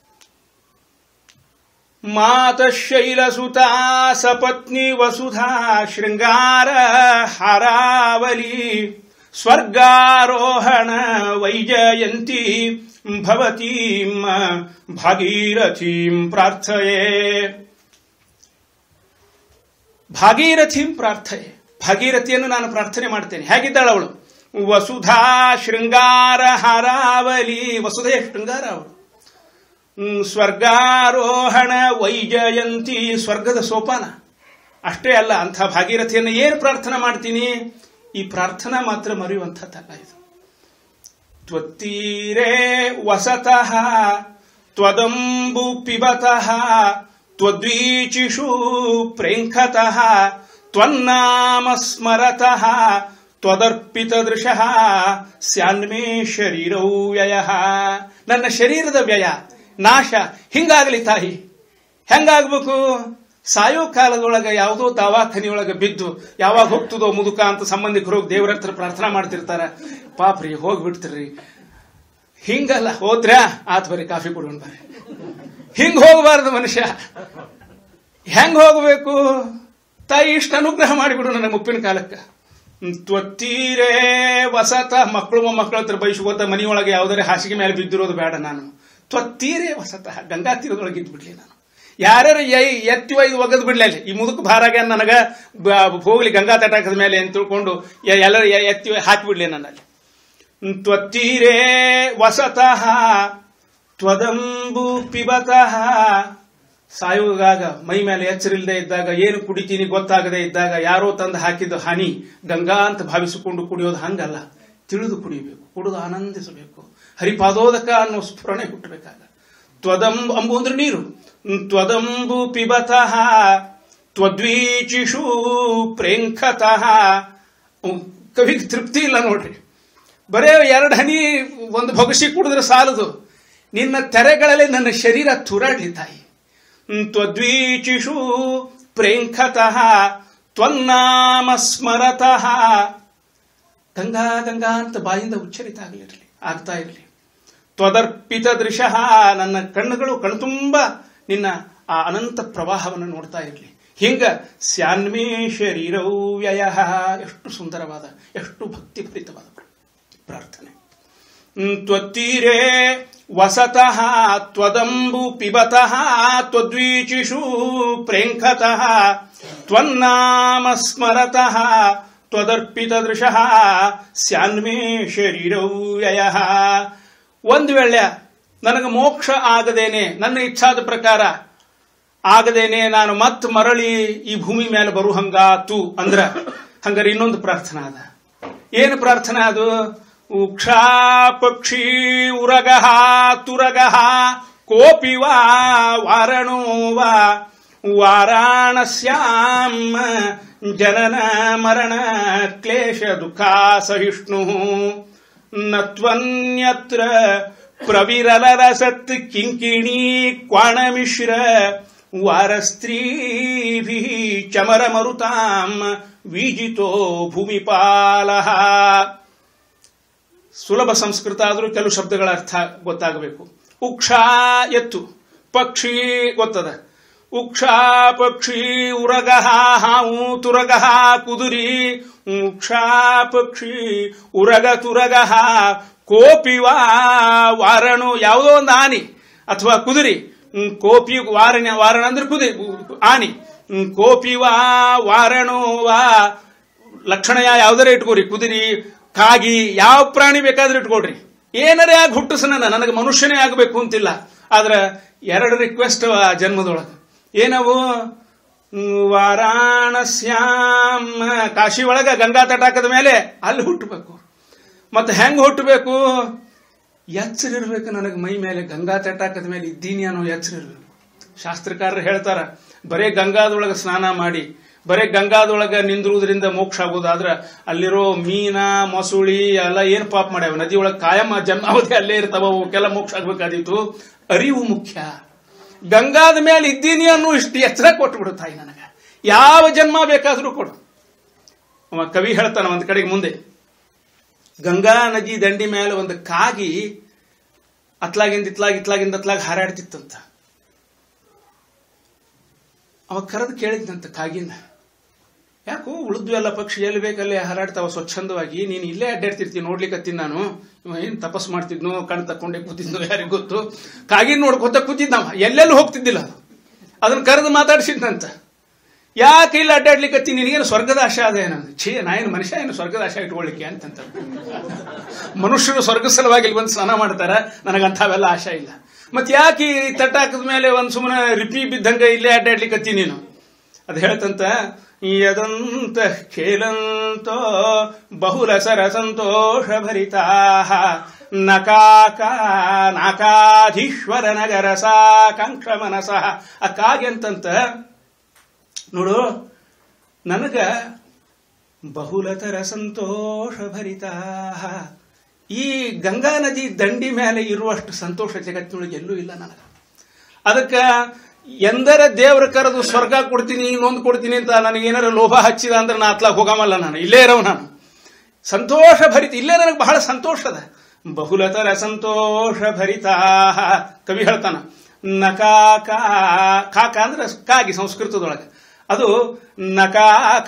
ಮಾತಶೈಲಸುತಾ ಸಪತ್ನಿ ವಸುಧಾ ಶೃಂಗಾರ ಹಾರಾವಲಿ ಸ್ವರ್ಗಾರೋಹಣ ವೈಜಯಂತಿ ಭವತೀಂ ಭಾಗೀರಥೀಂ ಪ್ರಾರ್ಥಯೇ ಭಾಗೀರಥೀಂ ಪ್ರಾರ್ಥನೆ ಭಾಗೀರಥಿಯನ್ನು ನಾನು ಪ್ರಾರ್ಥನೆ ಮಾಡ್ತೇನೆ ಹೇಗಿದ್ದಾಳು ಅವಳು ವಸುಧಾ ಶೃಂಗಾರ ಹಾರಾವಲಿ ವಸುಧೆಯ ಶೃಂಗಾರ ಅವಳು ಹ್ಮ್, ಸ್ವರ್ಗಾರೋಹಣ ವೈಜಯಂತಿ ಸ್ವರ್ಗದ ಸೋಪಾನ ಅಷ್ಟೇ ಅಲ್ಲ ಅಂಥ ಭಾಗೀರಥಿಯನ್ನು ಏನು ಪ್ರಾರ್ಥನೆ ಮಾಡ್ತೀನಿ ಈ ಪ್ರಾರ್ಥನಾ ಮಾತ್ರ ಮರೆಯುವಂಥದ್ದಲ್ಲ ಇದು ತ್ವತ್ತೀರೇ ವಸತಃ ತ್ವದಂಬು ಪಿಬತಃ ತ್ವದ್ವೀಚಿಷು ಪ್ರೇಂಖತಃ ತ್ವನ್ನಾಮ ಸ್ಮರತಃ ತ್ವದರ್ಪಿತ ದೃಶಃ ಸ್ಯಾನ್ಮೇ ಶರೀರೌ ವ್ಯಯ ನನ್ನ ಶರೀರದ ವ್ಯಯ ನಾಶ ಹಿಂಗಾಗಲಿ ತಾಯಿ ಹೆಂಗಾಗ್ಬೇಕು ಸಾಯೋ ಕಾಲದೊಳಗೆ ಯಾವುದೋ ದವಾಖಾನಿಯೊಳಗೆ ಬಿದ್ದು ಯಾವಾಗ ಹೋಗ್ತದೋ ಮುದುಕ ಅಂತ ಸಂಬಂಧಿಕರು ಹೋಗಿ ದೇವರ ಹತ್ರ ಪ್ರಾರ್ಥನಾ ಮಾಡ್ತಿರ್ತಾರ ಪಾಪ್ರಿ ಹೋಗ್ಬಿಡ್ತಿರ್ರಿ ಹಿಂಗಲ್ಲ ಹೋದ್ರ ಆತ್ ಬರೀ ಕಾಫಿ ಕುಡ್ಕೊಂಡು ಬರ್ರಿ ಹಿಂಗ್ ಹೋಗಬಾರ್ದು ಮನುಷ್ಯ ಹೆಂಗ್ ಹೋಗ್ಬೇಕು ತಾಯಿ ಇಷ್ಟ ಅನುಗ್ರಹ ಮಾಡಿಬಿಡು ನನ್ನ ಮುಪ್ಪಿನ ಕಾಲಕ್ಕ ತ್ವತ್ತೀರೇ ವಸತ ಮಕ್ಕಳು ಮೊಮ್ಮಕ್ಕಳ ಹತ್ರ ಬಯಸುವಂತ ಮನೆಯೊಳಗೆ ಯಾವುದಾರೆ ಹಾಸಿಗೆ ಮೇಲೆ ಬಿದ್ದಿರೋದು ಬೇಡ ನಾನು ತ್ವತ್ತೀರೇ ವಸತ ಗಂಗಾ ತೀರದೊಳಗೆ ಇದ್ಬಿಡ್ಲಿ ನಾನು ಯಾರ್ಯಾರು ಎ- ಎತ್ತಿ ಒಯ್ದು ಒಗದ್ ಬಿಡ್ಲಿ ಅಲ್ಲಿ ಈ ಮುದುಕ ಭಾರಾಗ ನನಗ ಬ- ಹೋಗ್ಲಿ ಗಂಗಾ ತಟಾಕದ ಮೇಲೆ ಅಂತ ತಿಳ್ಕೊಂಡು ಎ- ಎಲ್ಲರೂ ಎ- ಎತ್ತಿ ಹಾಕಿಬಿಡ್ಲಿ ನನ್ನಲ್ಲಿ ತ್ವತ್ತೀರೇ ವಸತಃ ತ್ವದಂಬು ಪಿಬತಃ ಸಾಯುವಾಗ ಮೈ ಮೇಲೆ ಎಚ್ಚರಿಲ್ಲದೆ ಇದ್ದಾಗ ಏನು ಕುಡಿತೀನಿ ಗೊತ್ತಾಗದೆ ಇದ್ದಾಗ ಯಾರೋ ತಂದು ಹಾಕಿದ ಹಾನಿ ಗಂಗಾ ಅಂತ ಭಾವಿಸಿಕೊಂಡು ಕುಡಿಯೋದು ಹಂಗಲ್ಲ ತಿಳಿದು ಕುಡಿಯಬೇಕು ಕುಡಿದು ಆನಂದಿಸಬೇಕು ಹರಿಪಾದೋದಕ ಅನ್ನೋ ಸ್ಫುರಣೆ ಹುಟ್ಟಬೇಕಾಗ ತ್ವದಂಬು ಅಂಬು ಅಂದ್ರೆ ನೀರು ತ್ವದಂಬು ಪಿಬತಃ ತ್ವದ್ವೀಚಿಷು ಪ್ರೇಂಖತಃ ಕವಿಗೆ ತೃಪ್ತಿ ಇಲ್ಲ ನೋಡ್ರಿ ಬರೇ ಎರಡು ಹನಿ ಒಂದು ಭಗಸಿ ಕುಡಿದ್ರೆ ಸಾಲದು ನಿನ್ನ ತೆರೆಗಳಲ್ಲಿ ನನ್ನ ಶರೀರ ತುರಾಡ್ಲಿ ತಾಯಿ ಹ್ಮ್, ತ್ವದ್ವೀಚಿಷು ಪ್ರೇಂಖತಃ ತ್ವನ್ನಾಮ ಸ್ಮರತಃ ಗಂಗಾ ಗಂಗಾ ಅಂತ ಬಾಯಿಂದ ಉಚ್ಚರಿತ ಆಗಲಿರಲಿ ಆಗ್ತಾ ಇರಲಿ ತ್ವದರ್ಪಿತ ದೃಶಃ ನನ್ನ ಕಣ್ಣುಗಳು ಕಣ್ತುಂಬ ನಿನ್ನ ಆ ಅನಂತ ಪ್ರವಾಹವನ್ನು ನೋಡ್ತಾ ಇರಲಿ ಹಿಂಗ ಸ್ಯಾನ್ಮೇ ಶರೀರೌ ವ್ಯಯ ಎಷ್ಟು ಸುಂದರವಾದ ಎಷ್ಟು ಭಕ್ತಿಭರಿತವಾದ ಪ್ರಾರ್ಥನೆ ಹ್ಮ್, ತ್ವತ್ತೀರೇ ವಸತಃ ತ್ವದಂಬು ಪಿಬತಃ ತ್ವದ್ವೀಚಿಷು ಪ್ರೇಂಖತಃ ತ್ವನ್ನಾಮ ಸ್ಮರತಃ ತ್ವದರ್ಪಿತ ದೃಶಃ ಸ್ಯಾನ್ಮೇ ಶರೀರೌ ವ್ಯಯ ಒಂದು ವೇಳೆ ನನಗೆ ಮೋಕ್ಷ ಆಗದೇನೆ ನನ್ನ ಇಚ್ಛಾದ ಪ್ರಕಾರ ಆಗದೇನೆ ನಾನು ಮತ್ ಮರಳಿ ಈ ಭೂಮಿ ಮೇಲೆ ಬರುಹಂಗಾತು ಅಂದ್ರ ಹಂಗಾರೆ ಇನ್ನೊಂದು ಪ್ರಾರ್ಥನಾ ಅದ ಏನು ಪ್ರಾರ್ಥನಾ ಅದು ಉಕ್ಷಾ ಪಕ್ಷಿ ಉರಗಃ ತುರಗಃ ಕೋಪಿ ವಾ ವಾರಣೋ ವಾ ವಾರಾಣಸ್ಯಾಂ ಜನನ ಮರಣ ಕ್ಲೇಶ ದುಃಖ ಸಹಿಷ್ಣು ನತ್ವನ್ಯತ್ರ ಪ್ರವಿರಲರಸತ್ ಕಿಂಕಿಣಿ ಕ್ವಾಣಮಿಶ್ರ ವಾರಸ್ತ್ರೀಭಿ ಚಮರ ಮರುತಾಂ ವೀಜಿತೋ ಭೂಮಿಪಾಲಃ ಸುಲಭ ಸಂಸ್ಕೃತ ಆದರೂ ಕೆಲವು ಶಬ್ದಗಳ ಅರ್ಥ ಗೊತ್ತಾಗಬೇಕು ಉಕ್ಷಾ ಎತ್ತು ಪಕ್ಷಿ ಗೊತ್ತದ ಉಕ್ಷಾ ಪಕ್ಷಿ ಉರಗಹ ಹಾವು ತುರಗಹ ಕುದುರಿ ಉಕ್ಷಾ ಪಕ್ಷಿ ಉರಗ ತುರಗಹ ಕೋಪಿ ವಾ ವಾರಣು ಯಾವುದೋ ಒಂದು ಆನಿ ಅಥವಾ ಕುದುರಿ ಹ್ಮ್, ಕೋಪಿ ವಾರಣ ವಾರಣ ಅಂದ್ರೆ ಕುದುರಿ ಆನಿ ಹ್ಮ್, ಕೋಪಿ ವಾ ವಾರಣು ವಾ ಲಕ್ಷಣ ಯಾವುದರ ಇಟ್ಕೋರಿ ಕುದುರಿ ಕಾಗಿ ಯಾವ ಪ್ರಾಣಿ ಬೇಕಾದ್ರೆ ಇಟ್ಕೊಳ್ರಿ ಏನರೇ ಆಗಿ ಹುಟ್ಟಿಸನ ನನಗೆ ಮನುಷ್ಯನೇ ಆಗಬೇಕು ಅಂತಿಲ್ಲ ಆದ್ರೆ ಎರಡು ರಿಕ್ವೆಸ್ಟ್ ಆ ಜನ್ಮದೊಳಗೆ ಏನವು ಹ್ಮ್, ವಾರಾಣಸ್ಯಾಂ ಕಾಶಿ ಒಳಗ ಗಂಗಾ ತಟಾಕದ ಮೇಲೆ ಅಲ್ಲಿ ಹುಟ್ಟಬೇಕು ಮತ್ತೆ ಹೆಂಗ್ ಹುಟ್ಟಬೇಕು ಎಚ್ಚರ ಇರ್ಬೇಕು ನನಗೆ ಮೈ ಮೇಲೆ ಗಂಗಾ ತಟಾಕದ ಮೇಲೆ ಇದ್ದೀನಿ ಅನ್ನೋ ಎಚ್ಚರ ಇರ್ಬೇಕು ಶಾಸ್ತ್ರಕಾರರು ಹೇಳ್ತಾರ ಬರೇ ಗಂಗಾದೊಳಗೆ ಸ್ನಾನ ಮಾಡಿ ಬರೇ ಗಂಗಾದೊಳಗ ನಿಂದ್ರುವುದರಿಂದ ಮೋಕ್ಷ ಆಗೋದಾದ್ರ ಅಲ್ಲಿರೋ ಮೀನ ಮೊಸುಳಿ ಎಲ್ಲ ಏನ್ ಪಾಪ ಮಾಡ್ಯಾವ ನದಿ ಒಳಗೆ ಕಾಯಂ ಜನ್ಮಾವಧಿ ಅಲ್ಲೇ ಇರ್ತಾವ ಅವಕ್ಕೆಲ್ಲ ಮೋಕ್ಷ ಆಗ್ಬೇಕಾದಿತ್ತು ಅರಿವು ಮುಖ್ಯ ಗಂಗಾದ ಮೇಲೆ ಇದ್ದೀನಿ ಅನ್ನೋ ಇಷ್ಟು ಎಚ್ಚರ ಕೊಟ್ಟು ಬಿಡು ತಾಯಿ ನನಗ ಯಾವ ಜನ್ಮ ಬೇಕಾದ್ರೂ ಕೊಡು ಅವ ಕವಿ ಹೇಳ್ತಾನ ಒಂದ್ ಕಡೆಗೆ ಮುಂದೆ ಗಂಗಾ ನದಿ ದಂಡಿ ಮೇಲೆ ಒಂದು ಕಾಗಿ ಅತ್ಲಾಗಿಂದ ಇತ್ಲಾಗ ಇತ್ಲಾಗಿಂದ ಅತ್ಲಾಗ ಹಾರಾಡ್ತಿತ್ತಂತ ಅವ ಕರೆದು ಕೇಳಿದ್ನಂತ ಕಾಗಿನ ಯಾಕೋ ಉಳಿದ್ವು ಎಲ್ಲ ಪಕ್ಷಿ ಎಲ್ಲಿ ಬೇಕಲ್ಲೇ ಹಾರಾಡ್ತಾವ ಸ್ವಚ್ಛಂದವಾಗಿ ನೀನು ಇಲ್ಲೇ ಅಡ್ಡಾಡ್ತಿರ್ತೀನಿ ನೋಡ್ಲಿಕ್ಕತ್ತೀನಿ ನಾನು ಇವ ಏನ್ ತಪಸ್ ಮಾಡ್ತಿದ್ನೋ ಕಣ್ ತಕೊಂಡೆ ಕೂತಿದ್ನೋ ಯಾರಿಗೂ ಗೊತ್ತು ಕಾಗಿನ ನೋಡ್ಕೊತ ಕೂತಿದ್ನವ ಎಲ್ಲೆಲ್ಲೂ ಹೋಗ್ತಿದ್ದಿಲ್ಲ ಅದು ಅದನ್ನ ಕರೆದು ಮಾತಾಡ್ಸಿದ್ನಂತ ಯಾಕೆ ಇಲ್ಲ ಅಡ್ಡಾಡ್ಲಿಕ್ಕತ್ತಿ ನಿನಗೇನು ಸ್ವರ್ಗದ ಆಶೆ ಅದೇ ನಾನು ಛೇ ನಾ ಏನು ಮನುಷ್ಯ ಏನು ಸ್ವರ್ಗದ ಆಶೆ ಇಟ್ಕೊಳ್ಳಿಕ್ಕೆ ಅಂತಂತ ಮನುಷ್ಯರು ಸ್ವರ್ಗ ಸಲುವಾಗಿ ಇಲ್ಲಿ ಬಂದು ಸ್ನಾನ ಮಾಡ್ತಾರ ನನಗಂಥವೆಲ್ಲ ಆಶೆ ಇಲ್ಲ ಮತ್ತೆ ಯಾಕೆ ಈ ತಟ್ಟ ಹಾಕಿದ ಮೇಲೆ ಒಂದ್ ಸುಮ್ಮನೆ ರಿಪಿ ಬಿದ್ದಂಗ ಇಲ್ಲೇ ಅಡ್ಡಾಡ್ಲಿಕ್ಕತ್ತಿ ನೀನು ಅದು ಹೇಳ್ತಂತ ಯದಂತ ಖೇಲಂತೋ ಬಹುಲ ಸರ ಸಂತೋಷ ಭರಿತಾ ನಕಾಕ ನಾಕಾಧೀಶ್ವರ ನಗರ ಸಾಕಾಂಕ್ಷ ಮನಸಃ ಆ ಕಾಗೆ ಅಂತಂತ ನೋಡು ನನಗ ಬಹುಲತರ ಸಂತೋಷ ಭರಿತ ಈ ಗಂಗಾ ನದಿ ದಂಡಿ ಮೇಲೆ ಇರುವಷ್ಟು ಸಂತೋಷ ಜಗತ್ತಿನೊಳಗೆ ಎಲ್ಲೂ ಇಲ್ಲ ನನಗ ಅದಕ್ಕ ಎಂದರ ದೇವ್ರ ಕರೆದು ಸ್ವರ್ಗ ಕೊಡ್ತೀನಿ ಇನ್ನೊಂದು ಕೊಡ್ತೀನಿ ಅಂತ ನನಗೇನಾರ ಲೋಭ ಹಚ್ಚಿದ ಅಂದ್ರೆ ನಾ ಅತ್ಲಾಗ ಹೋಗಮಲ್ಲ ನಾನು ಇಲ್ಲೇ ಇರವ ನಾನು ಸಂತೋಷ ಭರಿತ ಇಲ್ಲೇ ನನಗೆ ಬಹಳ ಸಂತೋಷ ಅದ ಬಹುಲತರ ಸಂತೋಷ ಭರಿತ ಕವಿ ಹೇಳ್ತಾನ ನಕಾಕ ಕಾಕ ಅಂದ್ರೆ ಕಾಗಿ ಸಂಸ್ಕೃತದೊಳಗೆ ಅದು ನಕಾಕ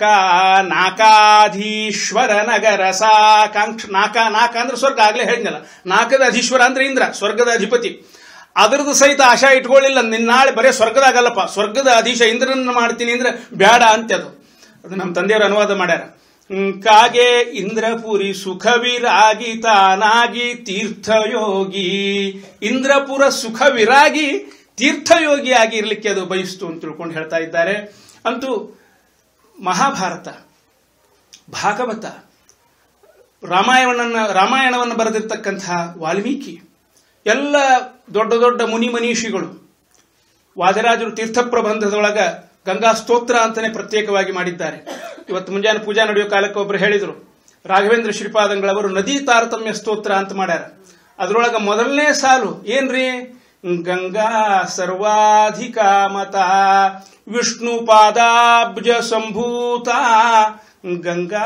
ನಾಕಾಧೀಶ್ವರ ನಗರ ಸಾಕಾಂಕ್ಷ ನಾಕ ನಾಕ ಅಂದ್ರೆ ಸ್ವರ್ಗ ಆಗ್ಲೇ ಹೇಳಿದ್ನಲ್ಲ ನಾಕದ ಅಧೀಶ್ವರ ಅಂದ್ರೆ ಇಂದ್ರ ಸ್ವರ್ಗದ ಅಧಿಪತಿ ಅದರದ್ದು ಸಹಿತ ಆಶಾ ಇಟ್ಕೊಳ್ಳಿಲ್ಲ ನಿನ್ನಾಳೆ ಬರೇ ಸ್ವರ್ಗದಾಗಲ್ಲಪ್ಪ ಸ್ವರ್ಗದ ಅಧೀಶ ಇಂದ್ರನ್ನ ಮಾಡ್ತೀನಿ ಅಂದ್ರೆ ಬ್ಯಾಡ ಅಂತ್ಯದು ಅದು ನಮ್ಮ ತಂದೆಯವರು ಅನುವಾದ ಮಾಡ್ಯಾರ ಹ್ಮ್, ಕಾಗೆ ಇಂದ್ರಪುರಿ ಸುಖವಿರಾಗಿ ತಾನಾಗಿ ತೀರ್ಥಯೋಗಿ ಇಂದ್ರಪುರ ಸುಖವಿರಾಗಿ ತೀರ್ಥಯೋಗಿಯಾಗಿ ಇರಲಿಕ್ಕೆ ಅದು ಬಯಸ್ತು ಅಂತ ತಿಳ್ಕೊಂಡು ಹೇಳ್ತಾ ಇದ್ದಾರೆ ಅಂತೂ ಮಹಾಭಾರತ ಭಾಗವತ ರಾಮಾಯಣವನ್ನ ರಾಮಾಯಣವನ್ನು ಬರೆದಿರ್ತಕ್ಕಂಥ ವಾಲ್ಮೀಕಿ ಎಲ್ಲ ದೊಡ್ಡ ದೊಡ್ಡ ಮುನಿ ಮನೀಷಿಗಳು ವಾದರಾಜರು ತೀರ್ಥ ಪ್ರಬಂಧದೊಳಗ ಗಂಗಾ ಸ್ತೋತ್ರ ಅಂತಾನೆ ಪ್ರತ್ಯೇಕವಾಗಿ ಮಾಡಿದ್ದಾರೆ ಇವತ್ತು ಮುಂಜಾನೆ ಪೂಜಾ ನಡೆಯೋ ಕಾಲಕ್ಕೆ ಒಬ್ರು ಹೇಳಿದ್ರು ರಾಘವೇಂದ್ರ ಶ್ರೀಪಾದಂಗಳವರು ನದಿ ತಾರತಮ್ಯ ಸ್ತೋತ್ರ ಅಂತ ಮಾಡ್ಯಾರ ಅದ್ರೊಳಗ ಮೊದಲನೇ ಸಾಲು ಏನ್ರಿ ಗಂಗಾ ಸರ್ವಾಧಿಕಾಮತ ವಿಷ್ಣು ಪಾದಾಬ್ಜ ಸಂಭೂತ ಗಂಗಾ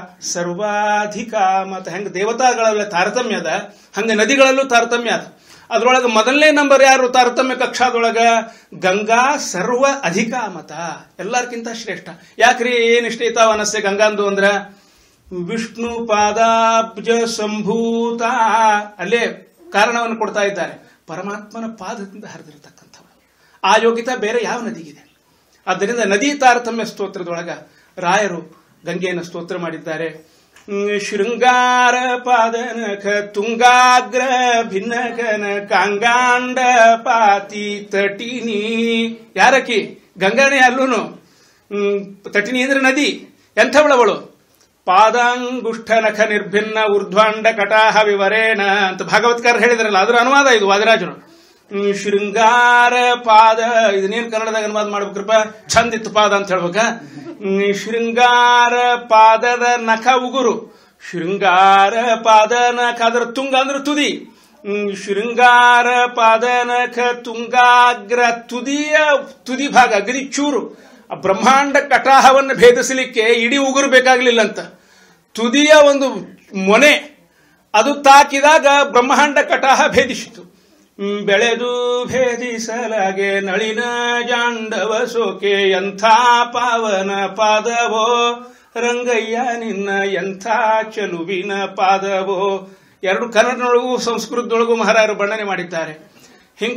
ಸರ್ವಾಧಿಕಾಮತ ಹೆಂಗ ದೇವತಾಗಳೆಲ್ಲ ತಾರತಮ್ಯ ಅದ ಹಂಗ ನದಿಗಳಲ್ಲೂ ತಾರತಮ್ಯ ಅದ ಅದ್ರೊಳಗೆ ಮೊದಲನೇ ನಂಬರ್ ಯಾರು ತಾರತಮ್ಯ ಕಕ್ಷಾದೊಳಗ ಗಂಗಾ ಸರ್ವ ಅಧಿಕಾಮತ ಎಲ್ಲಾರ್ಕಿಂತ ಶ್ರೇಷ್ಠ ಯಾಕ್ರಿ ಏನ್ ಇಷ್ಟ ಐತಾವ ಅನಸ್ತೆ ಗಂಗಾಂದು ಅಂದ್ರ ವಿಷ್ಣು ಪಾದಾಬ್ಜ ಸಂಭೂತ ಅಲ್ಲೇ ಕಾರಣವನ್ನು ಕೊಡ್ತಾ ಇದ್ದಾರೆ ಪರಮಾತ್ಮನ ಪಾದದಿಂದ ಹರಿದಿರತಕ್ಕಂಥವಳು ಆ ಯೋಗ್ಯತೆ ಬೇರೆ ಯಾವ ನದಿಗಿದೆ ಆದ್ದರಿಂದ ನದಿ ತಾರತಮ್ಯ ಸ್ತೋತ್ರದೊಳಗ ರಾಯರು ಗಂಗೆಯನ್ನು ಸ್ತೋತ್ರ ಮಾಡಿದ್ದಾರೆ ಹ್ಮ್, ಶೃಂಗಾರ ಪಾದನಖ ತುಂಗಾಗ್ರ ಭಿನ್ನಕನ ಕಾಂಗಾಂಡ ಪಾತಿ ತಟಿನಿ ಯಾರಕಿ ಗಂಗಾನೇ ಅಲ್ಲೂನು ಹ್ಮ್, ತಟಿನಿ ಅಂದ್ರೆ ನದಿ ಎಂಥವಳವಳು ಪಾದಾಂಗುಷ್ಠ ನಖ ನಿರ್ಭಿನ್ನ ಊರ್ಧ್ವಾಂಡ ಕಟಾಹ ವಿವರೇಣ ಅಂತ ಭಾಗವತ್ಕಾರ ಹೇಳಿದ್ರಲ್ಲ ಅದರ ಅನುವಾದ ಇದು ವಾದರಾಜರು ಹ್ಮ್, ಶೃಂಗಾರ ಪಾದ ಇದನ್ನೇನು ಕನ್ನಡದಾಗ ಅನುವಾದ ಮಾಡ್ಬೇಕ್ರಪ್ಪ ಚಂದ ಇತ್ತು ಪಾದ ಅಂತ ಹೇಳ್ಬೇಕ ಹ್ಮ್, ಶೃಂಗಾರ ಪಾದದ ನಖ ಉಗುರು ಶೃಂಗಾರ ಪಾದ ನಖ ಅದರ ತುಂಗ ಅಂದ್ರೆ ತುದಿ ಹ್ಮ್, ಶೃಂಗಾರ ಪಾದ ನಖ ತುಂಗಾಗ್ರ ತುದಿಯ ತುದಿ ಭಾಗ ಅಗದಿ ಚೂರು ಆ ಬ್ರಹ್ಮಾಂಡ ಕಟಾಹವನ್ನು ಭೇದಿಸಲಿಕ್ಕೆ ಇಡೀ ಉಗುರು ಬೇಕಾಗಲಿಲ್ಲ ಅಂತ ತುದಿಯ ಒಂದು ಮೊನೆ ಅದು ತಾಕಿದಾಗ ಬ್ರಹ್ಮಾಂಡ ಕಟಾಹ ಭೇದಿಸಿತು ಹ್ಮ್, ಬೆಳೆದು ಭೇದಿಸಲಾಗೆ ನಳಿನ ಜಾಂಡವ ಸೋಕೆ ಎಂಥ ಪಾವನ ಪಾದವೋ ರಂಗಯ್ಯ ನಿನ್ನ ಎಂಥ ಚಲುವಿನ ಪಾದವೋ ಎರಡು ಕನ್ನಡದೊಳಗೂ ಸಂಸ್ಕೃತದೊಳಗೂ ಮಹಾರಾಯರು ಬಣ್ಣನೆ ಮಾಡಿದ್ದಾರೆ ಹಿಂಗ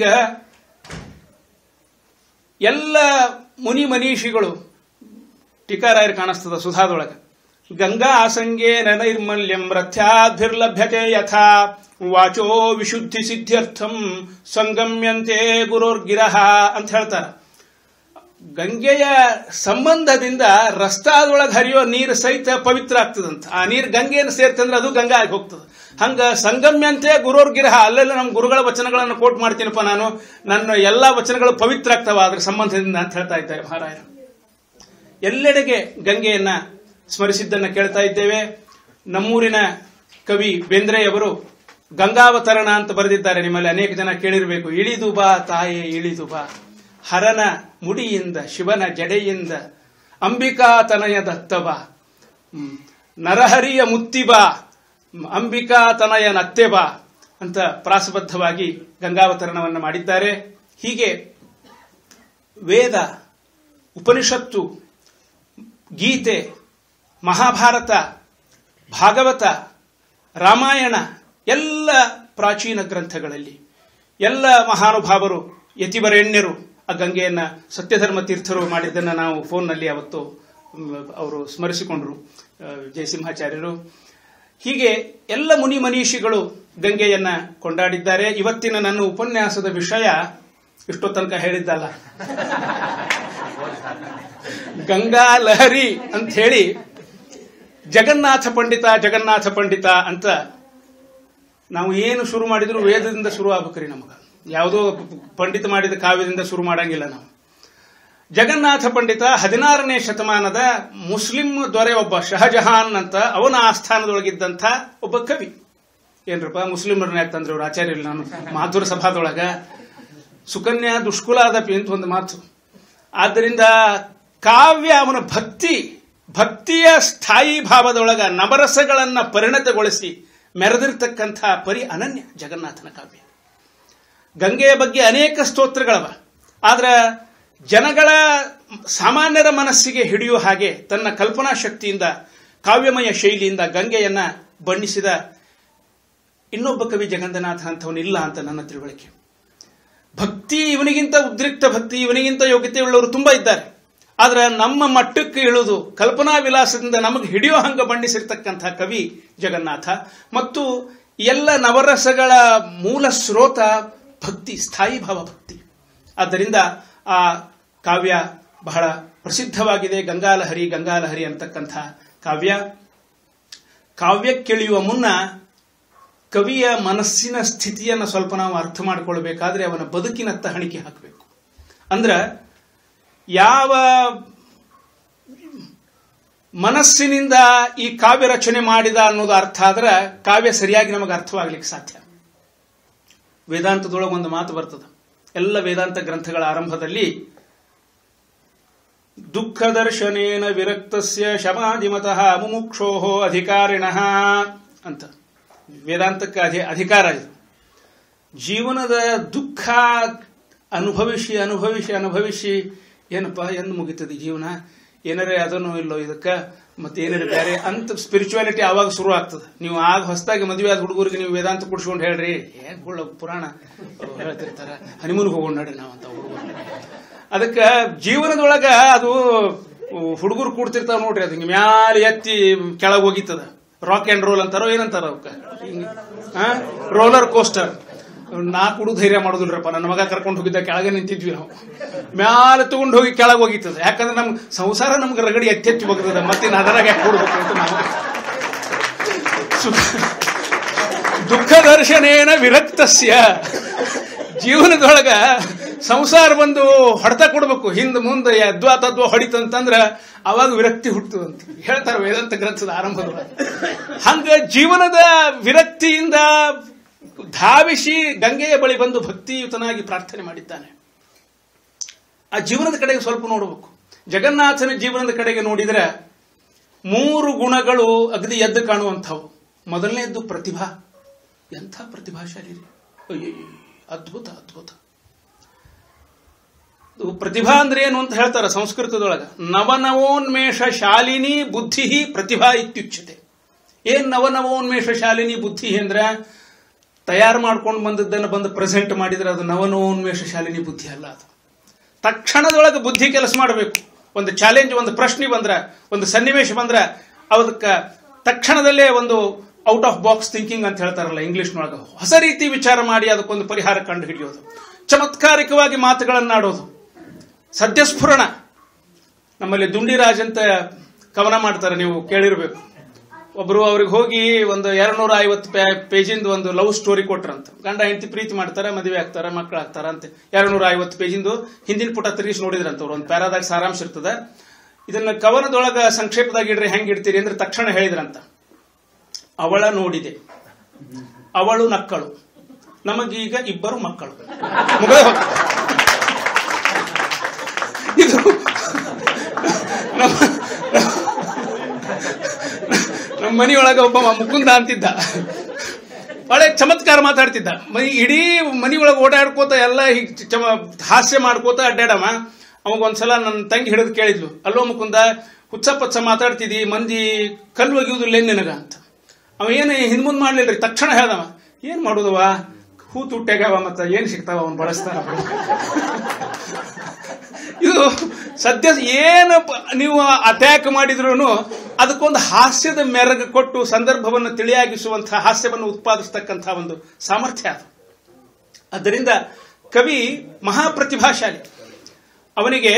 ಎಲ್ಲ ಮುನಿ ಮನೀಷಿಗಳು ಟೀಕಾರಾಯರು ಕಾಣಿಸ್ತದ ಸುಧಾದೊಳಗ ಗಂಗಾ ಆಸಂಗೇನ ನೈರ್ಮಲ್ಯಂ ರಥ್ಯಾದ್ಭಿರ್ಲಭ್ಯತೆ ಯಥಾ ವಾಚೋ ವಿಶುದ್ಧಿ ಸಿದ್ಧ್ಯರ್ಥಂ ಸಂಗಮ್ಯಂತೆ ಗುರೋರ್ಗಿರಹ ಅಂತ ಹೇಳ್ತಾರ ಗಂಗೆಯ ಸಂಬಂಧದಿಂದ ರಸ್ತಾದೊಳಗೆ ಹರಿಯೋ ನೀರು ಸಹಿತ ಪವಿತ್ರ ಆಗ್ತದಂತ ಆ ನೀರು ಗಂಗೆಯನ್ನು ಸೇರ್ತಂದ್ರೆ ಅದು ಗಂಗಾ ಆಗಿ ಹೋಗ್ತದೆ ಹಂಗ ಸಂಗಮ್ಯಂತೆ ಗುರೋರ್ ಗಿರಹ ಅಲ್ಲೆಲ್ಲ ನಮ್ಮ ಗುರುಗಳ ವಚನಗಳನ್ನು ಕೋಟ್ ಮಾಡ್ತೀನಪ್ಪ ನಾನು ನನ್ನ ಎಲ್ಲಾ ವಚನಗಳು ಪವಿತ್ರ ಆಗ್ತಾವ ಅದ್ರ ಸಂಬಂಧದಿಂದ ಅಂತ ಹೇಳ್ತಾ ಇದ್ದಾರೆ ಮಹಾರಾಯರು ಎಲ್ಲೆಡೆಗೆ ಗಂಗೆಯನ್ನ ಸ್ಮರಿಸಿದ್ದನ್ನ ಕೇಳ್ತಾ ಇದ್ದೇವೆ ನಮ್ಮೂರಿನ ಕವಿ ಬೇಂದ್ರೆಯವರು ಗಂಗಾವತರಣ ಅಂತ ಬರೆದಿದ್ದಾರೆ ನಿಮ್ಮಲ್ಲಿ ಅನೇಕ ಜನ ಕೇಳಿರಬೇಕು ಇಳಿದು ಬಾ ತಾಯೇ ಇಳಿದು ಬಾ ಹರನ ಮುಡಿಯಿಂದ ಶಿವನ ಜಡೆಯಿಂದ ಅಂಬಿಕಾ ತನಯ ದತ್ತಬ ಹ್ಮ್. ನರಹರಿಯ ಮುತ್ತಿಬಾ ಹ್ಮ್. ಅಂಬಿಕಾ ತನಯ ನತ್ತೆಬಾ ಅಂತ ಪ್ರಾಸಬದ್ಧವಾಗಿ ಗಂಗಾವತರಣವನ್ನು ಮಾಡಿದ್ದಾರೆ ಹೀಗೆ ವೇದ ಉಪನಿಷತ್ತು ಗೀತೆ ಮಹಾಭಾರತ ಭಾಗವತ ರಾಮಾಯಣ ಎಲ್ಲ ಪ್ರಾಚೀನ ಗ್ರಂಥಗಳಲ್ಲಿ ಎಲ್ಲ ಮಹಾನುಭಾವರು ಯತಿವರೆಣ್ಯರು ಆ ಗಂಗೆಯನ್ನ ಸತ್ಯಧರ್ಮ ತೀರ್ಥರು ಮಾಡಿದ್ದನ್ನು ನಾವು ಫೋನ್ನಲ್ಲಿ ಅವತ್ತು ಮ್, ಅವರು ಸ್ಮರಿಸಿಕೊಂಡ್ರು ಆ, ಜಯಸಿಂಹಾಚಾರ್ಯರು ಹೀಗೆ ಎಲ್ಲ ಮುನಿ ಮನೀಷಿಗಳು ಗಂಗೆಯನ್ನ ಕೊಂಡಾಡಿದ್ದಾರೆ ಇವತ್ತಿನ ನನ್ನ ಉಪನ್ಯಾಸದ ವಿಷಯ ಇಷ್ಟೋ ತನಕ ಹೇಳಿದ್ದಲ್ಲ ಗಂಗಾ ಲಹರಿ ಅಂತ ಹೇಳಿ ಜಗನ್ನಾಥ ಪಂಡಿತ ಜಗನ್ನಾಥ ಪಂಡಿತ ಅಂತ ನಾವು ಏನು ಶುರು ಮಾಡಿದ್ರು ವೇದದಿಂದ ಶುರು ಆಗ್ಬೇಕ್ರಿ ನಮಗ ಯಾವುದೋ ಪಂಡಿತ ಮಾಡಿದ ಕಾವ್ಯದಿಂದ ಶುರು ಮಾಡಂಗಿಲ್ಲ ನಾವು ಜಗನ್ನಾಥ ಪಂಡಿತ ಹದಿನಾರನೇ ಶತಮಾನದ ಮುಸ್ಲಿಂ ದೊರೆ ಒಬ್ಬ ಶಹಜಹಾನ್ ಅಂತ ಅವನ ಆಸ್ಥಾನದೊಳಗಿದ್ದಂಥ ಒಬ್ಬ ಕವಿ ಏನ್ರಪ್ಪ ಮುಸ್ಲಿಮರನ್ನ ಯಾಕೆ ತಂದ್ರೆ ಅವ್ರು ಆಚಾರ್ಯ ಇಲ್ಲ ನಾನು ಮಾಧುರ ಸಭಾದೊಳಗ ಸುಕನ್ಯಾ ದುಷ್ಕುಲಾದಪಿ ಅಂತ ಒಂದು ಮಾತು ಆದ್ದರಿಂದ ಕಾವ್ಯ ಅವನ ಭಕ್ತಿ ಭಕ್ತಿಯ ಸ್ಥಾಯಿ ಭಾವದೊಳಗ ನವರಸಗಳನ್ನ ಪರಿಣತಗೊಳಿಸಿ ಮೆರೆದಿರ್ತಕ್ಕಂಥ ಪರಿ ಅನನ್ಯ ಜಗನ್ನಾಥನ ಕಾವ್ಯ ಗಂಗೆಯ ಬಗ್ಗೆ ಅನೇಕ ಸ್ತೋತ್ರಗಳವ ಆದ್ರೆ ಜನಗಳ ಸಾಮಾನ್ಯರ ಮನಸ್ಸಿಗೆ ಹಿಡಿಯುವ ಹಾಗೆ ತನ್ನ ಕಲ್ಪನಾ ಶಕ್ತಿಯಿಂದ ಕಾವ್ಯಮಯ ಶೈಲಿಯಿಂದ ಗಂಗೆಯನ್ನ ಬಣ್ಣಿಸಿದ ಇನ್ನೊಬ್ಬ ಕವಿ ಜಗಂದನಾಥ ಅಂತವನಿಲ್ಲ ಅಂತ ನನ್ನ ತಿಳುವಳಿಕೆ ಭಕ್ತಿ ಇವನಿಗಿಂತ ಉದ್ರಿಕ್ತ ಭಕ್ತಿ ಇವನಿಗಿಂತ ಯೋಗ್ಯತೆ ಉಳ್ಳವರು ತುಂಬಾ ಇದ್ದಾರೆ ಆದ್ರೆ ನಮ್ಮ ಮಟ್ಟಕ್ಕೆ ಇಳಿದು ಕಲ್ಪನಾ ವಿಲಾಸದಿಂದ ನಮಗೆ ಹಿಡಿಯೋ ಹಂಗ ಬಣ್ಣಿಸಿರ್ತಕ್ಕಂಥ ಕವಿ ಜಗನ್ನಾಥ ಮತ್ತು ಎಲ್ಲ ನವರಸಗಳ ಮೂಲ ಸ್ರೋತ ಭಕ್ತಿ ಸ್ಥಾಯಿ ಭಾವ ಭಕ್ತಿ ಆದ್ದರಿಂದ ಆ ಕಾವ್ಯ ಬಹಳ ಪ್ರಸಿದ್ಧವಾಗಿದೆ ಗಂಗಾಲಹರಿ ಗಂಗಾಲಹರಿ ಅಂತಕ್ಕಂಥ ಕಾವ್ಯ ಕಾವ್ಯಕ್ಕಿಳಿಯುವ ಮುನ್ನ ಕವಿಯ ಮನಸ್ಸಿನ ಸ್ಥಿತಿಯನ್ನು ಸ್ವಲ್ಪ ನಾವು ಅರ್ಥ ಮಾಡಿಕೊಳ್ಬೇಕಾದ್ರೆ ಅವನ ಬದುಕಿನತ್ತ ಹಣಿಕೆ ಹಾಕಬೇಕು ಅಂದ್ರ ಯಾವ ಮನಸ್ಸಿನಿಂದ ಈ ಕಾವ್ಯ ರಚನೆ ಮಾಡಿದ ಅನ್ನೋದು ಅರ್ಥ ಆದ್ರೆ ಕಾವ್ಯ ಸರಿಯಾಗಿ ನಮಗೆ ಅರ್ಥವಾಗ್ಲಿಕ್ಕೆ ಸಾಧ್ಯ ವೇದಾಂತದೊಳಗೆ ಒಂದು ಮಾತು ಬರ್ತದೆ ಎಲ್ಲ ವೇದಾಂತ ಗ್ರಂಥಗಳ ಆರಂಭದಲ್ಲಿ ದುಃಖ ದರ್ಶನೇನ ವಿರಕ್ತಸ್ಯ ಶಮಾಧಿಮತಃ ಮುಮುಕ್ಷೋ ಅಧಿಕಾರಿಣಃ ಅಂತ ವೇದಾಂತಕ್ಕೆ ಅಧಿ ಅಧಿಕಾರ ಇದು ಜೀವನದ ದುಃಖ ಅನುಭವಿಸಿ ಅನುಭವಿಸಿ ಅನುಭವಿಸಿ ಏನಪ್ಪ ಎಂದು ಮುಗಿತದೆ ಜೀವನ ಏನಾರೇ ಅದನ್ನು ಇಲ್ಲೋ ಇದಕ್ಕೆ ಮತ್ತೆ ಏನಾರ ಬೇರೆ ಅಂತ ಸ್ಪಿರಿಚುವಾಲಿಟಿ ಆವಾಗ ಶುರು ಆಗ್ತದೆ ನೀವು ಆಗ ಹೊಸದಾಗಿ ಮದುವೆ ಆದ ಹುಡುಗರಿಗೆ ನೀವು ವೇದಾಂತ ಕುಡ್ಸ್ಕೊಂಡು ಹೇಳ್ರಿ ಹೇಗೆ ಗುಳ್ಳ ಪುರಾಣ ಅವ್ರು ಹೇಳ್ತಿರ್ತಾರ ಹನಿಮೂನ್ಗೆ ಹೋಗೋಣ ನಡ್ರಿ ನಾವಂತ ಹುಡುಗರು ಅದಕ್ಕೆ ಜೀವನದೊಳಗ ಅದು ಹುಡುಗರು ಕೂಡ್ತಿರ್ತಾವ ನೋಡ್ರಿ ಅದು ಹಿಂಗೆ ಮ್ಯಾಲೆ ಎತ್ತಿ ಕೆಳಗೆ ಹೋಗಿತ್ತದ ರಾಕ್ ಅಂಡ್ ರೋಲ್ ಅಂತಾರೋ ಏನಂತಾರ ಅವಕ್ಕ ರೋಲರ್ ಕೋಸ್ಟರ್ ನಾ ಕುಡು ಧೈರ್ಯ ಮಾಡೋದಿಲ್ರಪ್ಪ ನನ್ನ ಮಗ ಕರ್ಕೊಂಡು ಹೋಗಿದ್ದ ಕೆಳಗೆ ನಿಂತಿದ್ವಿ ನಾವು ಮ್ಯಾಲೆ ತಗೊಂಡು ಹೋಗಿ ಕೆಳಗೆ ಹೋಗಿತ್ತದ ಯಾಕಂದ್ರೆ ನಮ್ ಸಂಸಾರ ನಮ್ಗೆ ರಗಡಿ ಎತ್ತೆತ್ತಿ ಬಗ್ತದ ಮತ್ತೆ ಅದರಾಗ ಯಾಕೆ ಕೂಡ್ಬೇಕು ಅಂತ ನಾವು ಸು- ದುಃಖ ದರ್ಶನೇನ ವಿರಕ್ತಸ್ಯ ಜೀವನದೊಳಗ ಸಂಸಾರ ಬಂದು ಹೊಡೆತ ಕೊಡ್ಬೇಕು ಹಿಂದ್ ಮುಂದೆ ಯದ್ವಾ ತದ್ವಾ ಹೊಡಿತಂತಂದ್ರ ಅವಾಗ ವಿರಕ್ತಿ ಹುಟ್ಟುತ್ತದಂತ ಹೇಳ್ತಾರೆ ವೇದಾಂತ ಗ್ರಂಥದ ಆರಂಭದೊಳಗೆ ಹಂಗ ಜೀವನದ ವಿರಕ್ತಿಯಿಂದ ಧಾವಿಸಿ ಗಂಗೆಯ ಬಳಿ ಬಂದು ಭಕ್ತಿಯುತನಾಗಿ ಪ್ರಾರ್ಥನೆ ಮಾಡಿದ್ದಾನೆ ಆ ಜೀವನದ ಕಡೆಗೆ ಸ್ವಲ್ಪ ನೋಡಬೇಕು ಜಗನ್ನಾಥನ ಜೀವನದ ಕಡೆಗೆ ನೋಡಿದ್ರೆ ಮೂರು ಗುಣಗಳು ಅಗದಿ ಎದ್ದು ಕಾಣುವಂಥವು ಮೊದಲನೇದ್ದು ಪ್ರತಿಭಾ ಎಂಥ ಪ್ರತಿಭಾಶಾಲಿ ರೀ. ಅಯ್ಯಯ್ಯ, ಅದ್ಭುತ ಅದ್ಭುತ ಇದು ಪ್ರತಿಭಾ ಅಂದ್ರೆ ಏನು ಅಂತ ಹೇಳ್ತಾರೆ ಸಂಸ್ಕೃತದೊಳಗ ನವನವೋನ್ಮೇಷ ಶಾಲಿನಿ ಬುದ್ಧಿ ಪ್ರತಿಭಾ ಇತ್ಯುಚ್ಯತೆ ಏನ್ ನವನವೋನ್ಮೇಷ ಶಾಲಿನಿ ಬುದ್ಧಿ ಅಂದ್ರೆ ತಯಾರು ಮಾಡ್ಕೊಂಡು ಬಂದದ್ದನ್ನು ಬಂದು ಪ್ರೆಸೆಂಟ್ ಮಾಡಿದ್ರೆ ಅದು ನವನವೋನ್ಮೇಷ ಶಾಲಿನಿ ಬುದ್ಧಿ ಅಲ್ಲ ಅದು ತಕ್ಷಣದೊಳಗೆ ಬುದ್ಧಿ ಕೆಲಸ ಮಾಡಬೇಕು ಒಂದು ಚಾಲೆಂಜ್ ಒಂದು ಪ್ರಶ್ನೆ ಬಂದ್ರ ಒಂದು ಸನ್ನಿವೇಶ ಬಂದ್ರ ಅದಕ್ಕೆ ತಕ್ಷಣದಲ್ಲೇ ಒಂದು ಔಟ್ ಆಫ್ ಬಾಕ್ಸ್ ಥಿಂಕಿಂಗ್ ಅಂತ ಹೇಳ್ತಾರಲ್ಲ ಇಂಗ್ಲಿಷ್ನೊಳಗೆ ಹೊಸ ರೀತಿ ವಿಚಾರ ಮಾಡಿ ಅದಕ್ಕೊಂದು ಪರಿಹಾರ ಕಂಡು ಹಿಡಿಯೋದು ಚಮತ್ಕಾರಿಕವಾಗಿ ಮಾತುಗಳನ್ನಾಡೋದು ಸದ್ಯಸ್ಫುರಣ ನಮ್ಮಲ್ಲಿ ದುಂಡಿರಾಜ್ ಅಂತ ಕವನ ಮಾಡ್ತಾರೆ ನೀವು ಕೇಳಿರ್ಬೇಕು ಒಬ್ರು ಅವ್ರಿಗೆ ಹೋಗಿ ಒಂದು ಎರಡ್ನೂರ ಐವತ್ತು ಪೇಜಿಂದ ಒಂದು ಲವ್ ಸ್ಟೋರಿ ಕೊಟ್ರಂತ ಗಂಡ ಹೆಂಡತಿ ಪ್ರೀತಿ ಮಾಡ್ತಾರೆ ಮದುವೆ ಆಗ್ತಾರೆ ಮಕ್ಕಳು ಆಗ್ತಾರ ಅಂತ ಎರಡ್ನೂರ ಐವತ್ತು ಪೇಜಿಂದು ಹಿಂದಿನ ಪುಟ ತಿರುಗಿಸಿ ನೋಡಿದ್ರಂತ ಅವ್ರು ಒಂದು ಪ್ಯಾರಾದಾಗ ಸಾರಾಂಶ ಇರ್ತದೆ ಇದನ್ನ ಕವನದೊಳಗ ಸಂಕ್ಷೇಪದಾಗ ಇಡ್ರಿ ಹೆಂಗ್ ಇಡ್ತೀರಿ ಅಂದ್ರೆ ತಕ್ಷಣ ಹೇಳಿದ್ರಂತ ಅವಳ ನೋಡಿದೆ ಅವಳು ನಕ್ಕಳು ನಮಗೀಗ ಇಬ್ಬರು ಮಕ್ಕಳು ಮುಗಿದು ಹೋಯ್ತು. ಇದು ನಮ್ಮ ನಮ್ಮ ಮನೆಯೊಳಗ ಒಬ್ಬ ಮುಕುಂದ ಅಂತಿದ್ದ ಒಳ್ಳೆ ಚಮತ್ಕಾರ ಮಾತಾಡ್ತಿದ್ದ ಮನಿ ಇಡೀ ಮನಿಯೊಳಗೆ ಓಡಾಡ್ಕೋತ ಎಲ್ಲ ಹೀಗ್ ಚಮ ಹಾಸ್ಯ ಮಾಡ್ಕೋತ ಅಡ್ಡಾಡವ ಅವಾಗ ಒಂದ್ಸಲ ನನ್ನ ತಂಗಿ ಹಿಡಿದು ಕೇಳಿದ್ಲು ಅಲ್ಲೋ ಮುಕುಂದ ಹುಚ್ಚ ಪಚ್ಚ ಮಾತಾಡ್ತಿದ್ದಿ ಮಂದಿ ಕಲ್ಲು ಒಗಿಯುವುದಿಲ್ಲ ನಿನಗ ಅಂತ ಅವ ಏನು ಹಿಂದ್ಮುಂದ್ ಮಾಡ್ಲಿಲ್ರಿ ತಕ್ಷಣ ಹೇಳ್ದವ ಏನ್ ಮಾಡುದವ ಹೂ ತುಟ್ಟ್ಯಾಗವ ಮತ್ತ ಏನ್ ಸಿಗ್ತಾವ ಅವನ್ ಬಳಸ್ತಾನ ಇದು ಸದ್ಯ ಏನು ಪ- ನೀವು ಅಟ್ಯಾಕ್ ಮಾಡಿದ್ರು ಅದಕ್ಕೊಂದು ಹಾಸ್ಯದ ಮೆರಗು ಕೊಟ್ಟು ಸಂದರ್ಭವನ್ನು ತಿಳಿಯಾಗಿಸುವಂತಹ ಹಾಸ್ಯವನ್ನು ಉತ್ಪಾದಿಸ್ತಕ್ಕಂತಹ ಒಂದು ಸಾಮರ್ಥ್ಯ ಅದು ಆದ್ದರಿಂದ ಕವಿ ಮಹಾಪ್ರತಿಭಾಶಾಲಿ ಅವನಿಗೆ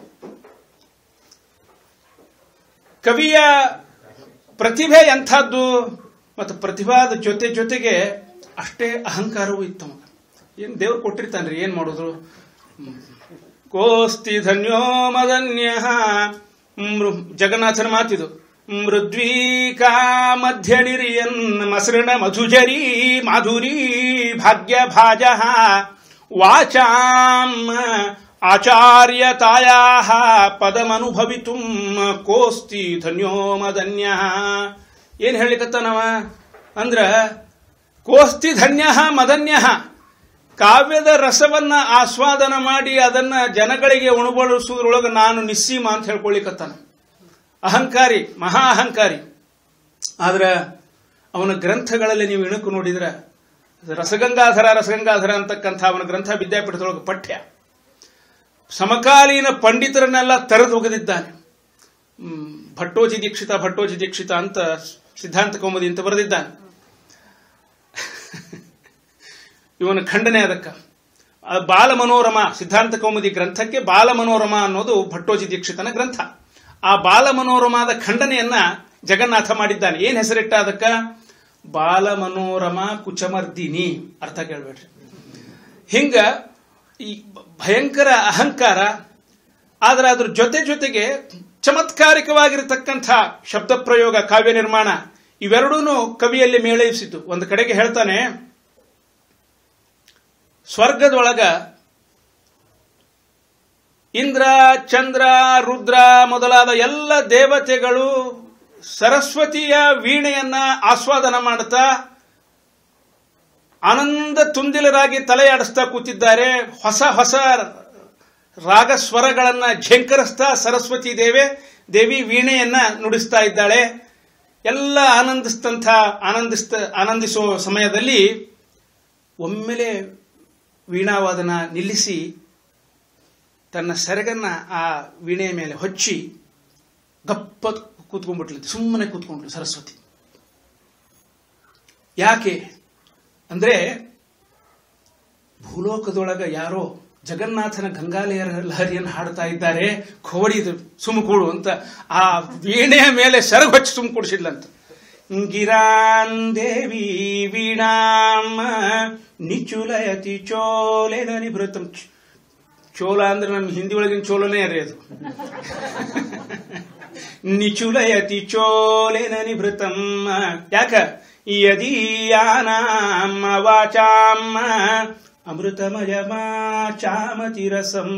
ಕವಿಯ ಪ್ರತಿಭೆ ಎಂಥದ್ದು ಮತ್ತು ಪ್ರತಿಭಾದ ಜೊತೆ ಜೊತೆಗೆ ಅಷ್ಟೇ ಅಹಂಕಾರವೂ ಇತ್ತವ ಏನು ದೇವ್ರು ಕೊಟ್ಟಿರ್ತಾನ್ರಿ ಏನ್ ಮಾಡೋದು ಹ್ಮ್. ಕೋಸ್ತಿ ಧನ್ಯೋ ಮದನ್ಯ ಜಗನ್ನಾಥನ ಮಾತಿದು ಮೃದ್ವೀಕಾ ಮಧ್ಯ ನಿರಿಯನ್ ಮಸೃಣ ಮಧುಜರಿ ಮಾಧುರಿ ಭಾಗ್ಯ ಭಾಜ ವಾಚಾಂ ಆಚಾರ್ಯತಾಯಾ ಪದಮನುಭವಿತು ಕೋಸ್ತಿ ಧನ್ಯೋ ಮದನ್ಯ ಏನ್ ಹೇಳಿಕತ್ತಾನವ ಅಂದ್ರ ಕೋಸ್ತಿ ಧನ್ಯ ಮದನ್ಯ ಕಾವ್ಯದ ರಸವನ್ನ ಆಸ್ವಾದನ ಮಾಡಿ ಅದನ್ನ ಜನಗಳಿಗೆ ಉಣಬಡಿಸುವುದರೊಳಗೆ ನಾನು ನಿಸ್ಸೀಮ ಅಂತ ಹೇಳ್ಕೊಳ್ಳಿಕತ್ತಾನ ಅಹಂಕಾರಿ ಮಹಾ ಅಹಂಕಾರಿ ಆದ್ರ ಅವನ ಗ್ರಂಥಗಳಲ್ಲಿ ನೀವು ಇಣುಕು ನೋಡಿದ್ರೆ ರಸಗಂಗಾಧರ ರಸಗಂಗಾಧರ ಅಂತಕ್ಕಂಥ ಅವನ ಗ್ರಂಥ ವಿದ್ಯಾಪೀಠದೊಳಗೆ ಪಠ್ಯ ಸಮಕಾಲೀನ ಪಂಡಿತರನ್ನೆಲ್ಲ ತೆರೆದು ಒಗೆದಿದ್ದಾನೆ ಹ್ಮ್, ಭಟ್ಟೋಜಿ ದೀಕ್ಷಿತ ಭಟ್ಟೋಜಿ ದೀಕ್ಷಿತ ಅಂತ ಸಿದ್ಧಾಂತ ಕೌಮುದಿ ಅಂತ ಬರೆದಿದ್ದಾನೆ ಇವನ ಖಂಡನೆ ಅದಕ್ಕ ಆ ಬಾಲ ಮನೋರಮ ಸಿದ್ಧಾಂತ ಕೌಮುದಿ ಗ್ರಂಥಕ್ಕೆ ಬಾಲ ಮನೋರಮ ಅನ್ನೋದು ಭಟ್ಟೋಜಿ ದೀಕ್ಷಿತನ ಗ್ರಂಥ ಆ ಬಾಲ ಮನೋರಮಾದ ಖಂಡನೆಯನ್ನ ಜಗನ್ನಾಥ ಮಾಡಿದ್ದಾನೆ ಏನ್ ಹೆಸರಿಟ್ಟ ಅದಕ್ಕ ಬಾಲ ಮನೋರಮ ಕುಚಮರ್ದಿನಿ ಅರ್ಥ ಕೇಳ್ಬೇಡ್ರಿ ಹಿಂಗ ಈ ಭಯಂಕರ ಅಹಂಕಾರ ಆದ್ರೆ ಅದ್ರ ಜೊತೆ ಜೊತೆಗೆ ಚಮತ್ಕಾರಿಕವಾಗಿರತಕ್ಕಂಥ ಶಬ್ದ ಪ್ರಯೋಗ ಕಾವ್ಯ ನಿರ್ಮಾಣ ಇವೆರಡೂ ಕವಿಯಲ್ಲಿ ಮೇಳೈಸಿತು ಒಂದು ಕಡೆಗೆ ಹೇಳ್ತಾನೆ ಸ್ವರ್ಗದೊಳಗ ಇಂದ್ರ ಚಂದ್ರ ರುದ್ರ ಮೊದಲಾದ ಎಲ್ಲ ದೇವತೆಗಳು ಸರಸ್ವತಿಯ ವೀಣೆಯನ್ನ ಆಸ್ವಾದನ ಮಾಡುತ್ತಾ ಆನಂದ ತುಂದಿಲರಾಗಿ ತಲೆಯಾಡಿಸ್ತಾ ಕೂತಿದ್ದಾರೆ ಹೊಸ ಹೊಸ ರಾಗ ಸ್ವರಗಳನ್ನ ಝೇಂಕರಿಸ್ತಾ ಸರಸ್ವತಿ ದೇವೆ ದೇವಿ ವೀಣೆಯನ್ನ ನುಡಿಸ್ತಾ ಇದ್ದಾಳೆ ಎಲ್ಲ ಆನಂದಿಸ್ತಂಥ ಆನಂದಿಸ್ತ ಆನಂದಿಸುವ ಸಮಯದಲ್ಲಿ ಒಮ್ಮೆಲೆ ವೀಣಾವಾದನ ನಿಲ್ಲಿಸಿ ತನ್ನ ಸೆರಗನ್ನ ಆ ವೀಣೆಯ ಮೇಲೆ ಹೊಚ್ಚಿ ಗಪ್ಪ ಕೂತ್ಕೊಂಡ್ಬಿಟ್ಲು ಸುಮ್ಮನೆ ಕೂತ್ಕೊಂಡ್ಲು ಸರಸ್ವತಿ ಯಾಕೆ ಅಂದ್ರೆ ಭೂಲೋಕದೊಳಗ ಯಾರೋ ಜಗನ್ನಾಥನ ಗಂಗಾಲಯ ಲಹರಿಯನ್ನು ಹಾಡ್ತಾ ಇದ್ದಾರೆ ಖೋಡಿ ಸುಮ್ಕೂಡು ಅಂತ ಆ ವೀಣೆಯ ಮೇಲೆ ಸೆರಗು ಹಚ್ಚಿ ಸುಮ್ ಕೂಡಿಸಿದ್ಲಂತ ಗಿರಾನ್ ದೇವಿ ವೀಣಾಮ ನಿಚುಲಯತಿ ಚೋಲೆನ ನಿಭೃತಂ ಚ್- ಚೋಲ ಅಂದ್ರೆ ನಮ್ಮ ಹಿಂದಿ ಒಳಗಿನ ಚೋಲನೇ ರೀ ಅದು ನಿಚುಲಯತಿ ಚೋಲೆನ ನಿಭೃತಂ ಯಾಕ ಯದೀಯಾನಾಂ ವಾಚಾಂ ಅಮೃತಮಯಮಾಚಾಮತಿ ರಸಂ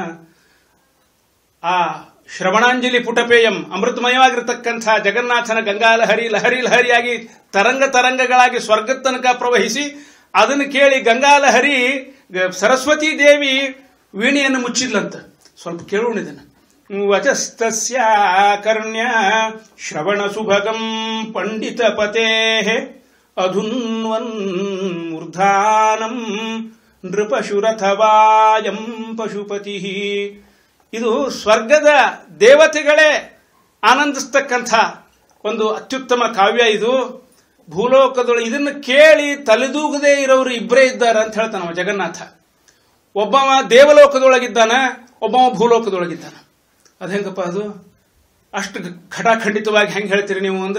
ಆ ಶ್ರವಣಾಂಜಲಿ ಪುಟಪೇಯಂ ಅಮೃತಮಯವಾಗಿರತಕ್ಕಂಥ ಜಗನ್ನಾಥನ ಗಂಗಾ ಲಹರಿ ಲಹರಿ ಲಹರಿಯಾಗಿ ತರಂಗ ತರಂಗಗಳಾಗಿ ಸ್ವರ್ಗದ ತನಕ ಪ್ರವಹಿಸಿ ಅದನ್ನು ಕೇಳಿ ಗಂಗಾ ಲಹರಿ ಗ- ಸರಸ್ವತಿ ದೇವಿ ವೀಣೆಯನ್ನು ಮುಚ್ಚಿದ್ಲಂತ ಸ್ವಲ್ಪ ಕೇಳೋಣ ಇದನ್ನ ವಚಸ್ತಸ್ಯ ಕರ್ಣ್ಯ ಶ್ರವಣ ಸುಭಗಂ ಪಂಡಿತ ಪತೇ ಅಧುನ್ವನ್ ಮೂರ್ಧಾನಂ ನೃಪಶುರಥವಾಯಂ ಪಶುಪತಿ ಇದು ಸ್ವರ್ಗದ ದೇವತೆಗಳೇ ಆನಂದಿಸ್ತಕ್ಕಂಥ ಒಂದು ಅತ್ಯುತ್ತಮ ಕಾವ್ಯ ಇದು ಭೂಲೋಕದೊಳ ಇದನ್ನು ಕೇಳಿ ತಲೆದೂಗದೇ ಇರೋರು ಇಬ್ಬರೇ ಇದ್ದಾರೆ ಅಂತ ಹೇಳ್ತಾನವ ಜಗನ್ನಾಥ ಒಬ್ಬವ ದೇವಲೋಕದೊಳಗಿದ್ದಾನ ಒಬ್ಬವ ಭೂಲೋಕದೊಳಗಿದ್ದಾನ ಅದ ಹೆಂಗಪ್ಪ ಅದು ಅಷ್ಟು ಖಡಾಖಂಡಿತವಾಗಿ ಹೆಂಗ್ ಹೇಳ್ತೀರಿ ನೀವು ಅಂದ್ರ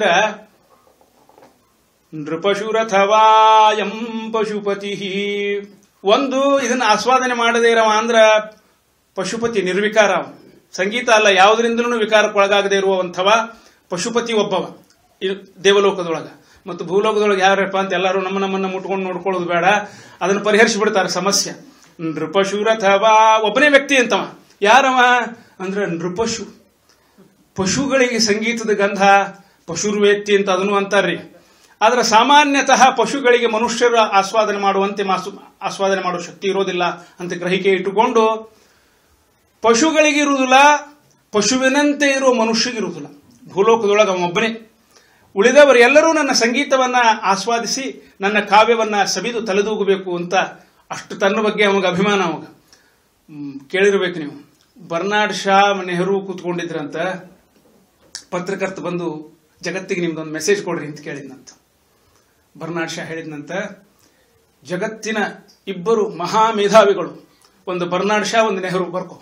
ನೃಪಶುರಥವಾಯಂ ಪಶುಪತಿ ಒಂದು ಇದನ್ನ ಆಸ್ವಾದನೆ ಮಾಡದೇ ಇರವ ಅಂದ್ರ ಪಶುಪತಿ ನಿರ್ವಿಕಾರ ಅವ. ಸಂಗೀತ ಅಲ್ಲ ಯಾವುದರಿಂದಲೂ ವಿಕಾರಕ್ಕೊಳಗಾಗದೇ ಇರುವಂಥವ ಪಶುಪತಿ ಒಬ್ಬವ ಈ ದೇವಲೋಕದೊಳಗ ಮತ್ತು ಭೂಲೋಕದೊಳಗೆ ಯಾರಪ್ಪ ಅಂತ ಎಲ್ಲರೂ ನಮ್ಮ ನಮ್ಮನ್ನ ಮುಟ್ಕೊಂಡು ನೋಡ್ಕೊಳ್ಳೋದು ಬೇಡ ಅದನ್ನು ಪರಿಹರಿಸಿ ಬಿಡ್ತಾರೆ ಸಮಸ್ಯೆ ನೃಪಶುರಥವಾ ಒಬ್ಬನೇ ವ್ಯಕ್ತಿ ಅಂತವ ಯಾರವ ಅಂದ್ರೆ ನೃಪಶು ಪಶುಗಳಿಗೆ ಸಂಗೀತದ ಗಂಧ ಪಶುರ್ವೇತ್ತಿ ಅಂತ ಅದನ್ನು ಅಂತಾರ್ರಿ ಆದ್ರೆ ಸಾಮಾನ್ಯತಃ ಪಶುಗಳಿಗೆ ಮನುಷ್ಯರು ಆಸ್ವಾದನೆ ಮಾಡುವಂತೆ ಮಾಸು ಆಸ್ವಾದನೆ ಮಾಡುವ ಶಕ್ತಿ ಇರೋದಿಲ್ಲ ಅಂತ ಗ್ರಹಿಕೆ ಇಟ್ಟುಕೊಂಡು ಪಶುಗಳಿಗಿರುವುದಿಲ್ಲ ಪಶುವಿನಂತೆ ಇರುವ ಮನುಷ್ಯಗಿರುವುದಿಲ್ಲ ಭೂಲೋಕದೊಳಗೆ ಅವನೊಬ್ಬನೇ ಉಳಿದವರು ಎಲ್ಲರೂ ನನ್ನ ಸಂಗೀತವನ್ನ ಆಸ್ವಾದಿಸಿ ನನ್ನ ಕಾವ್ಯವನ್ನ ಸವಿದು ತಲೆದೂಗಬೇಕು ಅಂತ ಅಷ್ಟು ತನ್ನ ಬಗ್ಗೆ ಅವಾಗ ಅಭಿಮಾನ ಅವಾಗ ಹ್ಮ್, ಕೇಳಿರ್ಬೇಕು ನೀವು ಬರ್ನಾಡ್ ಶಾ ನೆಹರು ಕೂತ್ಕೊಂಡಿದ್ರಂತ ಪತ್ರಕರ್ತ ಬಂದು ಜಗತ್ತಿಗೆ ನಿಮ್ದೊಂದು ಮೆಸೇಜ್ ಕೊಡ್ರಿ ಅಂತ ಕೇಳಿದ್ನಂತ ಬರ್ನಾಡ್ ಶಾ ಹೇಳಿದ್ನಂತ ಜಗತ್ತಿನ ಇಬ್ಬರು ಮಹಾ ಮೇಧಾವಿಗಳು ಒಂದು ಬರ್ನಾಡ್ ಶಾ ಒಂದು ನೆಹರು ಬರ್ಕೋ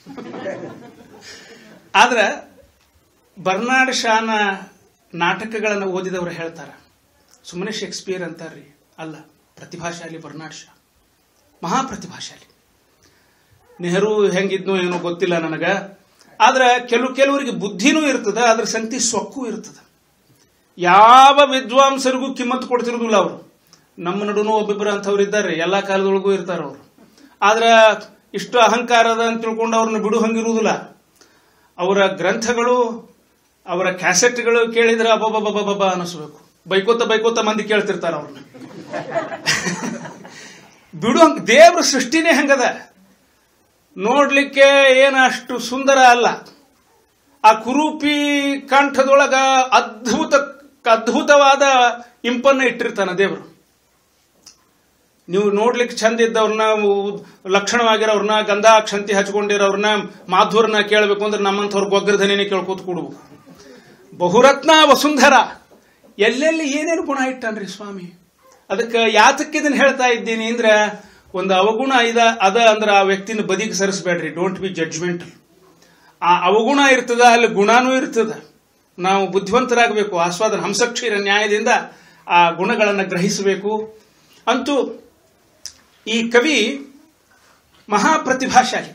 ಆದ್ರೆ ಬರ್ನಾಡ್ ಶಾನ ನಾಟಕಗಳನ್ನು ಓದಿದವರು ಹೇಳ್ತಾರ ಸುಮ್ಮನೆ ಶೇಕ್ಸ್ಪಿಯರ್ ಅಂತಾರ್ರಿ ಅಲ್ಲ ಪ್ರತಿಭಾಶಾಲಿ ಬರ್ನಾಡ್ ಶಾ ಮಹಾ ಪ್ರತಿಭಾಶಾಲಿ ನೆಹರು ಹೆಂಗಿದ್ನೋ ಏನೋ ಗೊತ್ತಿಲ್ಲ ನನಗ ಆದ್ರೆ ಕೆಲವು ಕೆಲವರಿಗೆ ಬುದ್ಧಿನೂ ಇರ್ತದ ಅದ್ರ ಸಂತಿ ಸೊಕ್ಕು ಇರ್ತದ ಯಾವ ವಿದ್ವಾಂಸರಿಗೂ ಕಿಮ್ಮತ್ತು ಕೊಡ್ತಿರೋದಿಲ್ಲ ಅವರು ನಮ್ಮ ನಡುನು ಒಬ್ಬಿಬ್ಬರು ಅಂಥವ್ರು ಇದ್ದಾರೆ ಎಲ್ಲಾ ಕಾಲದೊಳಗೂ ಇರ್ತಾರ ಅವರು ಆದ್ರೆ ಇಷ್ಟು ಅಹಂಕಾರದ ಅಂತ ತಿಳ್ಕೊಂಡು ಅವ್ರನ್ನ ಬಿಡು ಹಂಗಿರುವುದಿಲ್ಲ ಅವರ ಗ್ರಂಥಗಳು ಅವರ ಕ್ಯಾಸೆಟ್ಗಳು ಕೇಳಿದ್ರೆ ಅಬ್ಬಬ್ಬಬ್ಬಬ್ಬ ಅನಿಸ್ಬೇಕು ಬೈಕೋತ ಬೈಕೋತ ಮಂದಿ ಕೇಳ್ತಿರ್ತಾರ ಅವ್ರನ್ನ ಬಿಡು ಹಂಗ ದೇವ್ರ ಸೃಷ್ಟಿನೇ ಹಂಗದ ನೋಡ್ಲಿಕ್ಕೆ ಏನು ಅಷ್ಟು ಸುಂದರ ಅಲ್ಲ ಆ ಕುರೂಪಿ ಕಂಠದೊಳಗ ಅದ್ಭುತ ಅದ್ಭುತವಾದ ಇಂಪನ್ನ ಇಟ್ಟಿರ್ತಾನ ದೇವರು ನೀವು ನೋಡ್ಲಿಕ್ಕೆ ಚಂದ ಇದ್ದವ್ರನ್ನ ಉ- ಲಕ್ಷಣವಾಗಿರೋರ್ನ ಗಂಧಾಕ್ಷಂತಿ ಹಚ್ಕೊಂಡಿರೋರ್ನ ಮಾಧುರ್ನ ಕೇಳಬೇಕು ಅಂದ್ರೆ ನಮ್ಮಂಥವ್ರ ಗೊಗ್ಗರಧನೇನೆ ಕೇಳ್ಕೋತ ಕೂಡ್ಬೇಕು ಬಹುರತ್ನ ವಸುಂಧರ ಎಲ್ಲೆಲ್ಲಿ ಏನೇನು ಗುಣ ಇಟ್ಟಾನ್ರಿ ಸ್ವಾಮಿ ಅದಕ್ಕೆ ಯಾತಕ್ಕೆ ಇದನ್ನ ಹೇಳ್ತಾ ಇದ್ದೀನಿ ಅಂದ್ರೆ ಒಂದು ಅವಗುಣ ಇದ ಅದ ಅಂದ್ರೆ ಆ ವ್ಯಕ್ತಿನ ಬದಿಗೆ ಸರಿಸಬೇಡ್ರಿ ಡೋಂಟ್ ಬಿ ಜಡ್ಜ್ಮೆಂಟ್ ಆ ಅವಗುಣ ಇರ್ತದ ಅಲ್ಲಿ ಗುಣನೂ ಇರ್ತದ ನಾವು ಬುದ್ಧಿವಂತರಾಗಬೇಕು ಆಸ್ವಾದನ ಹಂಸಕ್ಷೀರ ನ್ಯಾಯದಿಂದ ಆ ಗುಣಗಳನ್ನು ಗ್ರಹಿಸಬೇಕು ಅಂತೂ ಈ ಕವಿ ಮಹಾಪ್ರತಿಭಾಶಾಲಿ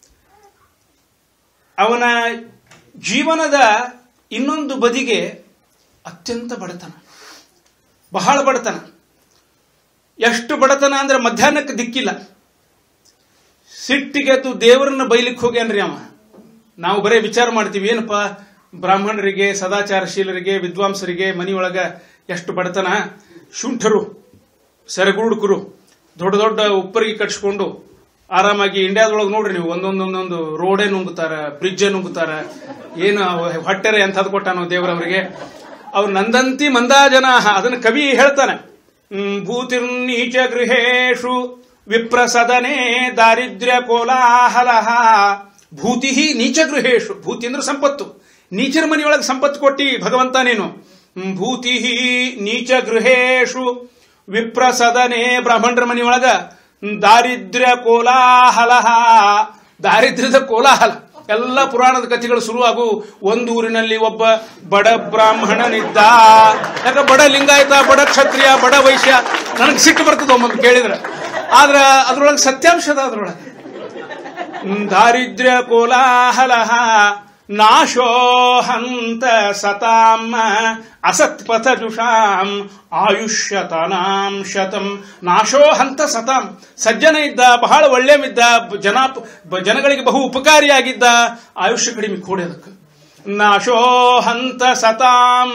ಅವನ ಜೀವನದ ಇನ್ನೊಂದು ಬದಿಗೆ ಅತ್ಯಂತ ಬಡತನ ಬಹಳ ಬಡತನ ಎಷ್ಟು ಬಡತನ ಅಂದ್ರೆ ಮಧ್ಯಾಹ್ನಕ್ಕೆ ದಿಕ್ಕಿಲ್ಲ ಸಿಟ್ಟಿಗೆದ್ದು ದೇವರನ್ನ ಬೈಲಿಕ್ಕೆ ಹೋಗ್ಯಾನ್ರಿ ಅವ ನಾವು ಬರೇ ವಿಚಾರ ಮಾಡ್ತೀವಿ ಏನಪ್ಪ ಬ್ರಾಹ್ಮಣರಿಗೆ ಸದಾಚಾರಶೀಲರಿಗೆ ವಿದ್ವಾಂಸರಿಗೆ ಮನೆಯೊಳಗ ಎಷ್ಟು ಬಡತನ ಶುಂಠರು ಸೆರಗುಡುಕರು ದೊಡ್ಡ ದೊಡ್ಡ ಉಪ್ಪರಿಗೆ ಕಟ್ಸ್ಕೊಂಡು ಆರಾಮಾಗಿ ಇಂಡಿಯಾದೊಳಗೆ ನೋಡ್ರಿ ನೀವು ಒಂದೊಂದೊಂದೊಂದು ರೋಡೇ ನುಂಗುತ್ತಾರ ಬ್ರಿಡ್ಜೇ ನುಂಗುತ್ತಾರ ಏನು ಹೊಟ್ಟೆರೆ ಎಂಥದ್ದು ಕೊಟ್ಟಾನೋ ದೇವರವರಿಗೆ ಅವ್ರು ನಂದಂತಿ ಮಂದಾಜನ ಅದನ್ನ ಕವಿ ಹೇಳ್ತಾನೆ ಹ್ಮ್, ಭೂತಿರ್ನೀಚ ಗೃಹೇಶು ವಿಪ್ರಸದನೆ ದಾರಿದ್ರ್ಯ ಕೋಲಾಹಲ ಭೂತಿ ನೀಚ ಗೃಹೇಶು ಭೂತಿ ಅಂದ್ರೆ ಸಂಪತ್ತು ನೀಚರ ಮನೆಯೊಳಗೆ ಸಂಪತ್ತು ಕೊಟ್ಟಿ ಭಗವಂತ ನೀನು ಹ್ಮ್, ಭೂತಿ ನೀಚ ಗೃಹೇಶು ವಿಪ್ರಸದನೆ ಬ್ರಾಹ್ಮಣರ ಮನೆಯೊಳಗ ಹ್ಮ್, ದಾರಿದ್ರ್ಯ ಕೋಲಾಹಲ ದಾರಿದ್ರ್ಯದ ಕೋಲಾಹಲ ಎಲ್ಲ ಪುರಾಣದ ಕಥೆಗಳು ಶುರುವಾಗು ಒಂದು ಊರಿನಲ್ಲಿ ಒಬ್ಬ ಬಡ ಬ್ರಾಹ್ಮಣನಿದ್ದ ಯಾಕ ಬಡ ಲಿಂಗಾಯತ ಬಡ ಕ್ಷತ್ರಿಯ ಬಡ ವೈಶ್ಯ ನನಗೆ ಸಿಟ್ಟು ಬರ್ತದ ಒಮ್ಮೊಮ್ಮೆ ಕೇಳಿದ್ರೆ ಆದ್ರ ಅದ್ರೊಳಗೆ ಸತ್ಯಾಂಶದ ಅದ್ರೊಳಗೆ ದಾರಿದ್ರ್ಯ ಕೋಲಾಹಲ ನಾಶೋ ಹಂತ ಸತಾಂ ಅಸತ್ಪಥಜುಷಾಂ ಆಯುಷ್ಯತನಾಂ ಶತಂ ನಾಶೋ ಹಂತ ಸತಾಂ ಸಜ್ಜನ ಇದ್ದ ಬಹಳ ಒಳ್ಳೆಮಿದ್ದ ಜನ ಜನಗಳಿಗೆ ಬಹು ಉಪಕಾರಿಯಾಗಿದ್ದ ಆಯುಷ್ಯ ಕಡಿಮೆ ಕೊಡಿ ಅದಕ್ಕೆ ನಾಶೋ ಹಂತ ಸತಾಂ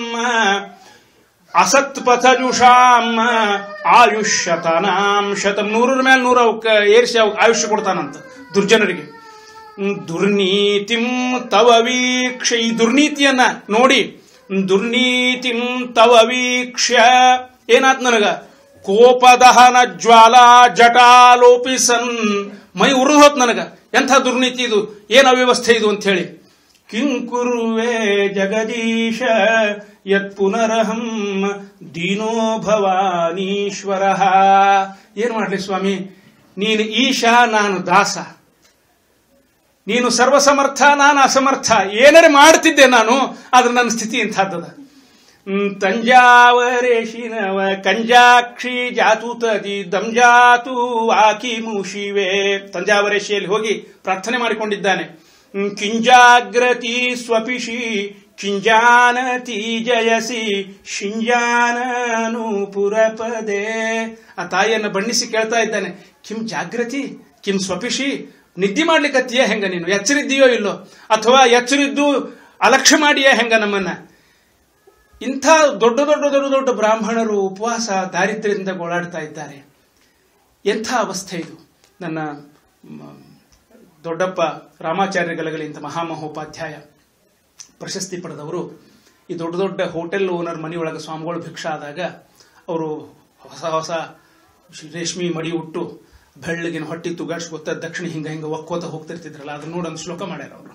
ಅಸತ್ಪಥಜುಷಾಂ ಆಯುಷ್ಯತನಾಂ ಶತಂ ನೂರರ ಮೇಲೆ ನೂರ ಅವಕ್ಕೆ ಏರಿಸಿ ಅವ್ಕ್ ಆಯುಷ್ಯ ಕೊಡ್ತಾನಂತ ದುರ್ಜನರಿಗೆ ಹ್ಮ್, ದುರ್ನೀತಿಂ ತವ ವೀಕ್ಷ ಈ ದುರ್ನೀತಿಯನ್ನ ನೋಡಿ ದುರ್ನೀತಿಂ ತವ ವೀಕ್ಷ್ಯ ಏನಾತ್ ನನಗ ಕೋಪದಹನ ಜ್ವಾಲಾ ಜಟಾಲೋಪಿಸನ್ ಮೈ ಉರಿದು ಹೋತ್ ನನಗ ಎಂಥ ದುರ್ನೀತಿ ಇದು ಏನ್ ಅವ್ಯವಸ್ಥೆ ಇದು ಅಂತ ಹೇಳಿ ಕಿಂಕುರುವೆ ಜಗದೀಶ ಯತ್ ಪುನರಹಂ ದೀನೋ ಭವಾನೀಶ್ವರ ಏನ್ ಮಾಡ್ಲಿ ಸ್ವಾಮಿ ನೀನು ಈಶಾ ನಾನು ದಾಸ ನೀನು ಸರ್ವಸಮರ್ಥ ನಾನು ಅಸಮರ್ಥ ಏನರೆ ಮಾಡ್ತಿದ್ದೆ ನಾನು ಆದ್ರೆ ನನ್ನ ಸ್ಥಿತಿ ಇಂಥದ್ದದ ಹ್ಮ್, ತಂಜಾವರೇಶಿನವ ಕಂಜಾಕ್ಷಿ ಜಾತು ತದಿ ದಂಜಾತು ಆಕಿ ಮುಷಿವೆ ತಂಜಾವರೇಶಿಯಲ್ಲಿ ಹೋಗಿ ಪ್ರಾರ್ಥನೆ ಮಾಡಿಕೊಂಡಿದ್ದಾನೆ ಕಿಂಜಾಗ್ರತಿ ಸ್ವಪಿಷಿ ಕಿಂಜಾನತಿ ಜಯಸಿ ಶಿಂಜಾನನು ಪುರಪದೇ ಆ ತಾಯಿಯನ್ನು ಬಣ್ಣಿಸಿ ಕೇಳ್ತಾ ಇದ್ದಾನೆ ಕಿಂ ಜಾಗೃತಿ ಕಿಂ ಸ್ವಪಿಷಿ ನಿದ್ದೆ ಮಾಡ್ಲಿಕ್ಕತ್ತೀಯ ಹೆಂಗ ನೀನು ಎಚ್ಚರಿದ್ದೀಯೋ ಇಲ್ಲೋ ಅಥವಾ ಎಚ್ಚರಿದ್ದು ಅಲಕ್ಷ್ಯ ಮಾಡಿಯೇ ಹೆಂಗ ನಮ್ಮನ್ನ ಇಂಥ ದೊಡ್ಡ ದೊಡ್ಡ ದೊಡ್ಡ ದೊಡ್ಡ ಬ್ರಾಹ್ಮಣರು ಉಪವಾಸ ದಾರಿದ್ರ್ಯದಿಂದ ಗೋಳಾಡ್ತಾ ಇದ್ದಾರೆ ಎಂಥ ಅವಸ್ಥೆ ಇದು ನನ್ನ ಮ, ದೊಡ್ಡಪ್ಪ ರಾಮಾಚಾರ್ಯ ಗಲಗಲಿ ಅಂತ ಮಹಾಮಹೋಪಾಧ್ಯಾಯ ಪ್ರಶಸ್ತಿ ಪಡೆದವರು ಈ ದೊಡ್ಡ ದೊಡ್ಡ ಹೋಟೆಲ್ ಓನರ್ ಮನೆಯೊಳಗೆ ಸ್ವಾಮಿಗಳು ಭಿಕ್ಷಾ ಆದಾಗ ಅವರು ಹೊಸ ಹೊಸ ರೇಷ್ಮಿ ಮಡಿ ಉಟ್ಟು ಬೆಳ್ಳಗಿನ ಹೊಟ್ಟಿ ತುಗಾಡ್ಸ್ಕೊತ ದಕ್ಷಿಣ ಹಿಂಗ ಹಿಂಗ ಒಕ್ಕೋತ ಹೋಗ್ತಿರ್ತಿದ್ರಲ್ಲ ಅದನ್ನ ನೋಡಿ ಒಂದು ಶ್ಲೋಕ ಮಾಡ್ಯಾರ ಅವರು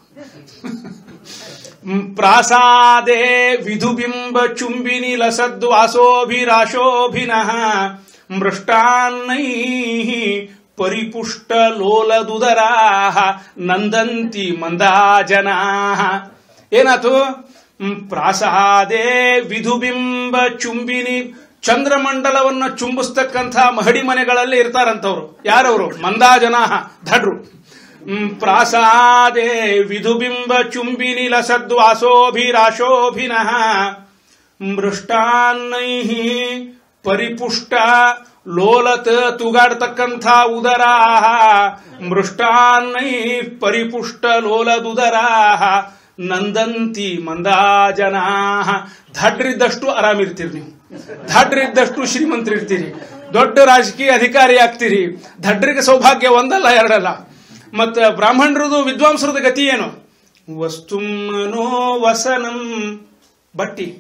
ಪ್ರಾಸಾದೇ ವಿಧುಬಿಂಬ ಚುಂಬಿನಿ ಲಸದ್ವಾಸೋಭಿರಾಶೋಭಿನಃ ಮೃಷ್ಟಾನ್ನೈ ಪರಿಪುಷ್ಟ ಲೋಲದುದರಾ ನಂದಂತಿ ಮಂದಾಜನಾ ಏನಾತು ಹ್ಮ್, ಪ್ರಾಸಾದೇ ವಿಧುಬಿಂಬ ಚುಂಬಿನಿ ಚಂದ್ರಮಂಡಲವನ್ನ ಚುಂಬಿಸ್ತಕ್ಕಂಥ ಮಹಡಿ ಮನೆಗಳಲ್ಲಿ ಇರ್ತಾರಂತವ್ರು ಯಾರವರು ಮಂದಾಜನಾಹ ಧಡ್ರು ಹ್ಮ್, ಪ್ರಾಸಾದೇ ವಿಧುಬಿಂಬ ಚುಂಬಿನಿ ಲಸದ್ವಾಸೋಭಿರಾಶೋಭಿನಃ ಮೃಷ್ಟಾನ್ನೈ ಪರಿಪುಷ್ಟ ಲೋಲತ ತೂಗಾಡ್ತಕ್ಕಂಥ ಉದರಾ ಮೃಷ್ಟಾನ್ನೈ ಪರಿಪುಷ್ಟ ಲೋಲದುದರಾ ನಂದಂತಿ ಮಂದಾಜನಾ ಧಡ್ರಿದ್ದಷ್ಟು ಆರಾಮಿರ್ತೀರಿ ನೀವು ಧಡ್ರಿದ್ದಷ್ಟು ಶ್ರೀಮಂತರಿರ್ತೀರಿ ದೊಡ್ಡ ರಾಜಕೀಯ ಅಧಿಕಾರಿ ಆಗ್ತೀರಿ ಧಡ್ರಿಗೆ ಸೌಭಾಗ್ಯ ಒಂದಲ್ಲ ಎರಡಲ್ಲ ಮತ್ತ ಬ್ರಾಹ್ಮಣರದು ವಿದ್ವಾಂಸರದ ಗತಿ ಏನು ವಸ್ತುಮನೋ ವಸನಂ ಬಟ್ಟಿ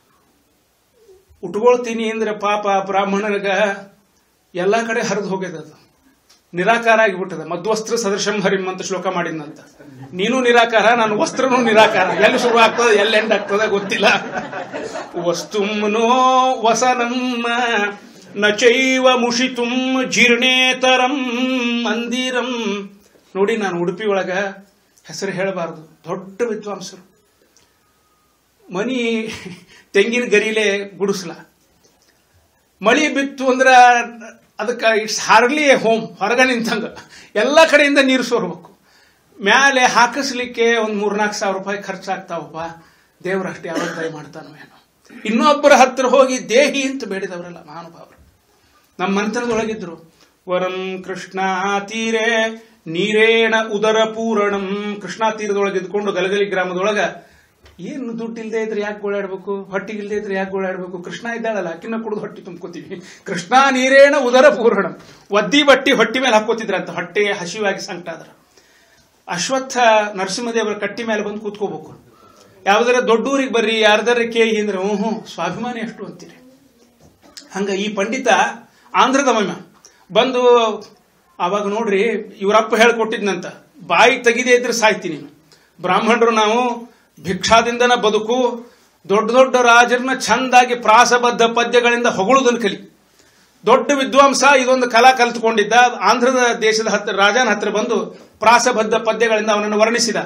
ಉಟ್ಕೊಳ್ತೀನಿ ಅಂದ್ರೆ ಪಾಪ ಬ್ರಾಹ್ಮಣರಿಗ ಎಲ್ಲಾ ಕಡೆ ಹರಿದು ಹೋಗ್ಯದ ಅದು ನಿರಾಕಾರ ಆಗಿಬಿಟ್ಟದ ಮಧ್ವಸ್ತ್ರ ಸದೃಶಂ ಹರಿಂ ಅಂತ ಶ್ಲೋಕ ಮಾಡಿದ್ನಂತ ನೀನು ನಿರಾಕಾರ ನಾನು ವಸ್ತ್ರನೂ ನಿರಾಕಾರ ಎಲ್ಲಿ ಶುರು ಆಗ್ತದೆ ಎಲ್ಲಿ ಎಂಡ್ ಆಗ್ತದೆ ಗೊತ್ತಿಲ್ಲ ವಸ್ತುಮ್ನೋ ವಸನಂ ನ ಚೈವ ಮುಷಿತುಂ ಜೀರ್ಣೇತರಂ ಮಂದಿರಂ ನೋಡಿ ನಾನು ಉಡುಪಿ ಒಳಗ ಹೆಸರು ಹೇಳಬಾರದು ದೊಡ್ಡ ವಿದ್ವಾಂಸರು ಮನಿ ತೆಂಗಿನ ಗರಿಲೆ ಗುಡಿಸ್ಲ ಮಳಿ ಬಿತ್ತು ಅಂದ್ರ ಅದಕ್ಕೆ ಇಟ್ಸ್ ಹಾರ್ಡ್ಲಿ ಎ ಹೋಮ್ ಹೊರಗ ನಿಂತಂಗ ಎಲ್ಲ ಕಡೆಯಿಂದ ನೀರು ಸೋರ್ಬೇಕು ಮ್ಯಾಲೆ ಹಾಕಿಸ್ಲಿಕ್ಕೆ ಒಂದು ಮೂರ್ನಾಲ್ಕು ಸಾವಿರ ರೂಪಾಯಿ ಖರ್ಚಾಗ್ತಾವಪ್ಪ ದೇವ್ರ ಅಷ್ಟೇ ಯಾವಾಗ ದಯ ಮಾಡ್ತಾನೋ ಏನೋ ಇನ್ನೊಬ್ಬರ ಹತ್ರ ಹೋಗಿ ದೇಹಿ ಅಂತ ಬೇಡಿದವರಲ್ಲ ಮಹಾನುಭಾವರು ನಮ್ಮ ಮಂತ್ರದೊಳಗಿದ್ರು ವರಂ ಕೃಷ್ಣ ತೀರೆ ನೀರೇಣ ಉದರ ಪೂರಣಂ ಕೃಷ್ಣಾ ತೀರದೊಳಗೆ ಇದ್ಕೊಂಡು ಗಲಗಲಿ ಗ್ರಾಮದೊಳಗ ಏನು ದುಡ್ಡು ಇಲ್ಲದೆ ಇದ್ರೆ ಯಾಕೆ ಗೋಳಾಡ್ಬೇಕು ಹೊಟ್ಟಿಗೆ ಇಲ್ಲದೆ ಇದ್ರೆ ಯಾಕೆ ಗೋಳಾಡ್ಬೇಕು ಕೃಷ್ಣ ಇದ್ದಾಳಲ್ಲ ಅಕ್ಕಿನ ಕುಡಿದು ಹೊಟ್ಟಿ ತುಂಬ್ಕೋತೀವಿ ಕೃಷ್ಣ ನೀರೇಣ ಉದರ ಪೂರ್ಣ ಒದ್ದಿ ಬಟ್ಟಿ ಹೊಟ್ಟಿ ಮೇಲೆ ಹಾಕೋತಿದ್ರಂತ ಹೊಟ್ಟೆ ಹಸಿವಾಗಿ ಸಂಕಟ ಆದ್ರ ಅಶ್ವತ್ಥ ನರಸಿಂಹದೇವರ ಕಟ್ಟಿ ಮೇಲೆ ಬಂದು ಕೂತ್ಕೋಬೇಕು ಯಾವ್ದಾರ ದೊಡ್ಡೂರಿಗೆ ಬರ್ರಿ ಯಾರ್ದಾರ ಕೇಳಿ ಅಂದ್ರೆ ಹ್ಞೂ ಹ್ಞೂ ಸ್ವಾಭಿಮಾನಿ ಅಷ್ಟು ಅಂತೀರಿ ಹಂಗ ಈ ಪಂಡಿತ ಆಂಧ್ರದ ಮಮ್ಮ ಬಂದು ಅವಾಗ ನೋಡ್ರಿ ಇವರಪ್ಪ ಹೇಳ್ಕೊಟ್ಟಿದ್ನಂತ ಬಾಯಿ ತೆಗಿದೇ ಇದ್ರೆ ಸಾಯ್ತೀನಿ ಬ್ರಾಹ್ಮಣರು ನಾವು ಭಿಕ್ಷಾದಿಂದನ ಬದುಕು ದೊಡ್ಡ ದೊಡ್ಡ ರಾಜರನ್ನ ಚಂದಾಗಿ ಪ್ರಾಸಬದ್ಧ ಪದ್ಯಗಳಿಂದ ಹೊಗಳುವುದನ್ನು ಕಲಿ ದೊಡ್ಡ ವಿದ್ವಾಂಸ ಇದೊಂದು ಕಲಾ ಕಲಿತುಕೊಂಡಿದ್ದ ಆಂಧ್ರದ ದೇಶದ ಹತ್ರ ರಾಜನ ಹತ್ರ ಬಂದು ಪ್ರಾಸಬದ್ಧ ಪದ್ಯಗಳಿಂದ ಅವನನ್ನು ವರ್ಣಿಸಿದ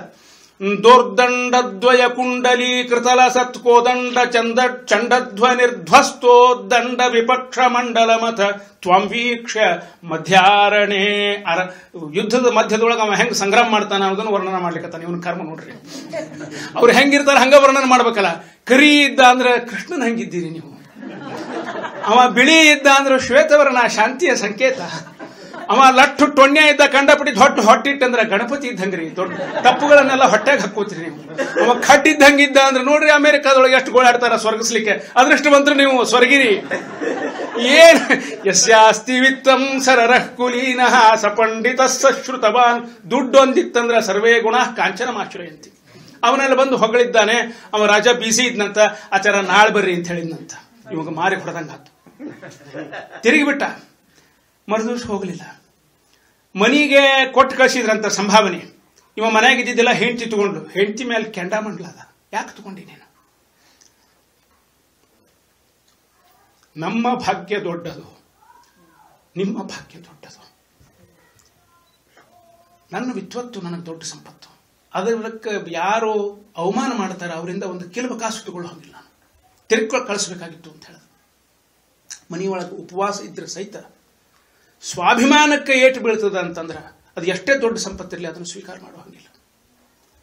ದೋರ್ದಂಡದ್ವಯ ಕುಂಡಲಿ ಕೃತಲ ಸತ್ಕೋದಂಡ ಚಂದ ಚಂಡಧ್ವ ನಿರ್ಧ್ವಸ್ತೋ ದಂಡ ವಿಪಕ್ಷ ಮಂಡಲ ಮಥ ತ್ವಂ ವೀಕ್ಷ ಮಧ್ಯಾರಣೆ ಅರ ಯುದ್ಧದ ಮಧ್ಯದೊಳಗೆ ಅವ ಹೆಂಗ್ ಸಂಗ್ರಾಮ ಮಾಡ್ತಾನ ಅನ್ನೋದನ್ನು ವರ್ಣನ ಮಾಡ್ಲಿಕ್ಕತ್ತಾನ ಇವನ್ ಕರ್ಮ ನೋಡ್ರಿ ಅವ್ರು ಹೆಂಗಿರ್ತಾರ ಹಂಗ ವರ್ಣನ ಮಾಡ್ಬೇಕಲ್ಲ ಕರಿ ಇದ್ದ ಅಂದ್ರೆ ಕೃಷ್ಣನ್ ಹಂಗಿದ್ದೀರಿ ನೀವು ಅವ ಬಿಳಿ ಇದ್ದ ಅಂದ್ರೆ ಶ್ವೇತವರ್ಣ ಶಾಂತಿಯ ಸಂಕೇತ ಅವ ಲಟ್ಟು ಟೊಣ್ಯ ಇದ್ದ ಕಂಡಪಟ್ಟಿ ದೊಡ್ಡ ಹೊಟ್ಟಿಟ್ಟಂದ್ರ ಗಣಪತಿ ಇದ್ದಂಗ್ರಿ ದೊಡ್ಡ ತಪ್ಪುಗಳನ್ನೆಲ್ಲ ಹೊಟ್ಟೆಗೆ ಹಾಕೋತೀರಿ ನೀವು ಅವ ಖಡ್ಡಿದ್ದಂಗಿದ್ದ ಅಂದ್ರೆ ನೋಡ್ರಿ ಅಮೆರಿಕಾದೊಳಗೆ ಎಷ್ಟು ಗೋಳಾಡ್ತಾರ ಸ್ವರ್ಗಿಸ್ಲಿಕ್ಕೆ ಅದೃಷ್ಟು ಬಂದ್ರು ನೀವು ಸ್ವರ್ಗಿರಿ ಏನ್ ಯಸ್ಯಾಸ್ತಿ ವಿತ್ತಂ ಸರರಃ ಕುಲೀನಃ ಸಪಂಡಿತ ಸಶ್ರುತವಾನ್ ದುಡ್ಡೊಂದಿತ್ತಂದ್ರ ಸರ್ವೇ ಗುಣ ಕಾಂಚನ ಮಾಶ್ರಯಂತಿ ಅವನೆಲ್ಲ ಬಂದು ಹೊಗಳಿದ್ದಾನೆ ಅವ ರಾಜ ಬಿಸಿ ಇದ್ನಂತ ಆಚಾರ ನಾಳೆ ಬರ್ರಿ ಅಂತ ಹೇಳಿದ್ನಂತ ಇವಾಗ ಮಾರಿ ಹೊಡೆದಂಗಾತು ತಿರುಗಿ ಬಿಟ್ಟ ಮರುದಿವ್ಸ ಹೋಗ್ಲಿಲ್ಲ ಮನಿಗೆ ಕೊಟ್ಟು ಕಳಿಸಿದ್ರಂತ ಸಂಭಾವನೆ ಇವ ಮನೆಯಾಗ ಇದ್ದಿದ್ದೆಲ್ಲ ಹೆಂಡತಿ ತಗೊಂಡು ಹೆಂಡತಿ ಮೇಲೆ ಕೆಂಡ ಮಂಡ್ಲದ ಯಾಕೆ ತಗೊಂಡಿ ನೀನು ನಮ್ಮ ಭಾಗ್ಯ ದೊಡ್ಡದು ನಿಮ್ಮ ಭಾಗ್ಯ ದೊಡ್ಡದು ನನ್ನ ವಿದ್ವತ್ತು ನನಗೆ ದೊಡ್ಡ ಸಂಪತ್ತು ಅದಕ್ಕೆ ಯಾರು ಅವಮಾನ ಮಾಡ್ತಾರೆ ಅವರಿಂದ ಒಂದು ಕಿಲುಬ ಕಾಸು ತಗೊಳ್ಳೋಂಗಿಲ್ಲ ನಾನು ತಿರ್ಕೊಂಡು ಕಳಿಸ್ಬೇಕಾಗಿತ್ತು ಅಂತ ಹೇಳಿದ ಮನೆಯೊಳಗೆ ಉಪವಾಸ ಇದ್ರೆ ಸಹಿತ ಸ್ವಾಭಿಮಾನಕ್ಕೆ ಏಟು ಬೀಳ್ತದ ಅಂತಂದ್ರೆ ಅದು ಎಷ್ಟೇ ದೊಡ್ಡ ಸಂಪತ್ತಿರಲಿ ಅದನ್ನು ಸ್ವೀಕಾರ ಮಾಡೋ ಹಂಗಿಲ್ಲ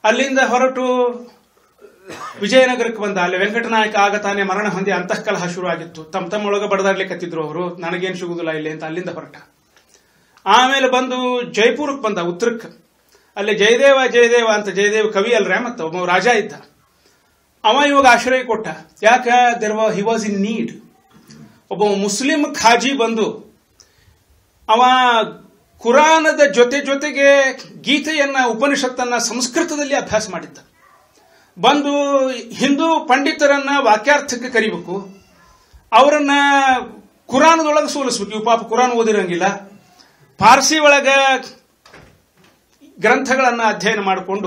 ಅಲ್ಲಿಂದ ಹೊರಟು ವಿಜಯನಗರಕ್ಕೆ ಬಂದ ಅಲ್ಲಿ ವೆಂಕಟನಾಯಕ ಆಗ ತಾನೇ ಮರಣ ಹೊಂದಿ ಅಂತಃಕಲಹ ಶುರು ಆಗಿತ್ತು ತಮ್ಮ ತಮ್ಮೊಳಗೆ ಬಡದಾಡ್ಲಿಕ್ಕತ್ತಿದ್ರು ಅವರು ನನಗೇನು ಸಿಗುದಿಲ್ಲ ಇಲ್ಲಿ ಅಂತ ಅಲ್ಲಿಂದ ಹೊರಟ ಆಮೇಲೆ ಬಂದು ಜೈಪುರಕ್ಕೆ ಬಂದ ಉತ್ತರಕ್ಕೆ ಅಲ್ಲಿ ಜಯದೇವ ಜಯದೇವ ಅಂತ ಜಯದೇವ ಕವಿ ಅಲ್ರೇ ಮತ್ತೆ ಒಬ್ಬ ರಾಜ ಇದ್ದ ಅವ ಇವಾಗ ಆಶ್ರಯ ಕೊಟ್ಟ ಯಾಕ there he was in need ಒಬ್ಬ ಮುಸ್ಲಿಂ ಖಾಜಿ ಬಂದು ಅವ ಕುರಾನದ ಜೊತೆ ಜೊತೆಗೆ ಗೀತೆಯನ್ನ ಉಪನಿಷತ್ತನ್ನ ಸಂಸ್ಕೃತದಲ್ಲಿ ಅಭ್ಯಾಸ ಮಾಡಿದ್ದ ಬಂದು ಹಿಂದೂ ಪಂಡಿತರನ್ನ ವಾಕ್ಯಾರ್ಥಕ್ಕೆ ಕರಿಬೇಕು ಅವರನ್ನ ಕುರಾನದೊಳಗೆ ಸೋಲಿಸ್ಬೇಕು ಇವು ಪಾಪ ಕುರಾನ್ ಓದಿರಂಗಿಲ್ಲ ಪಾರ್ಸಿ ಒಳಗ ಗ್ರಂಥಗಳನ್ನ ಅಧ್ಯಯನ ಮಾಡಿಕೊಂಡು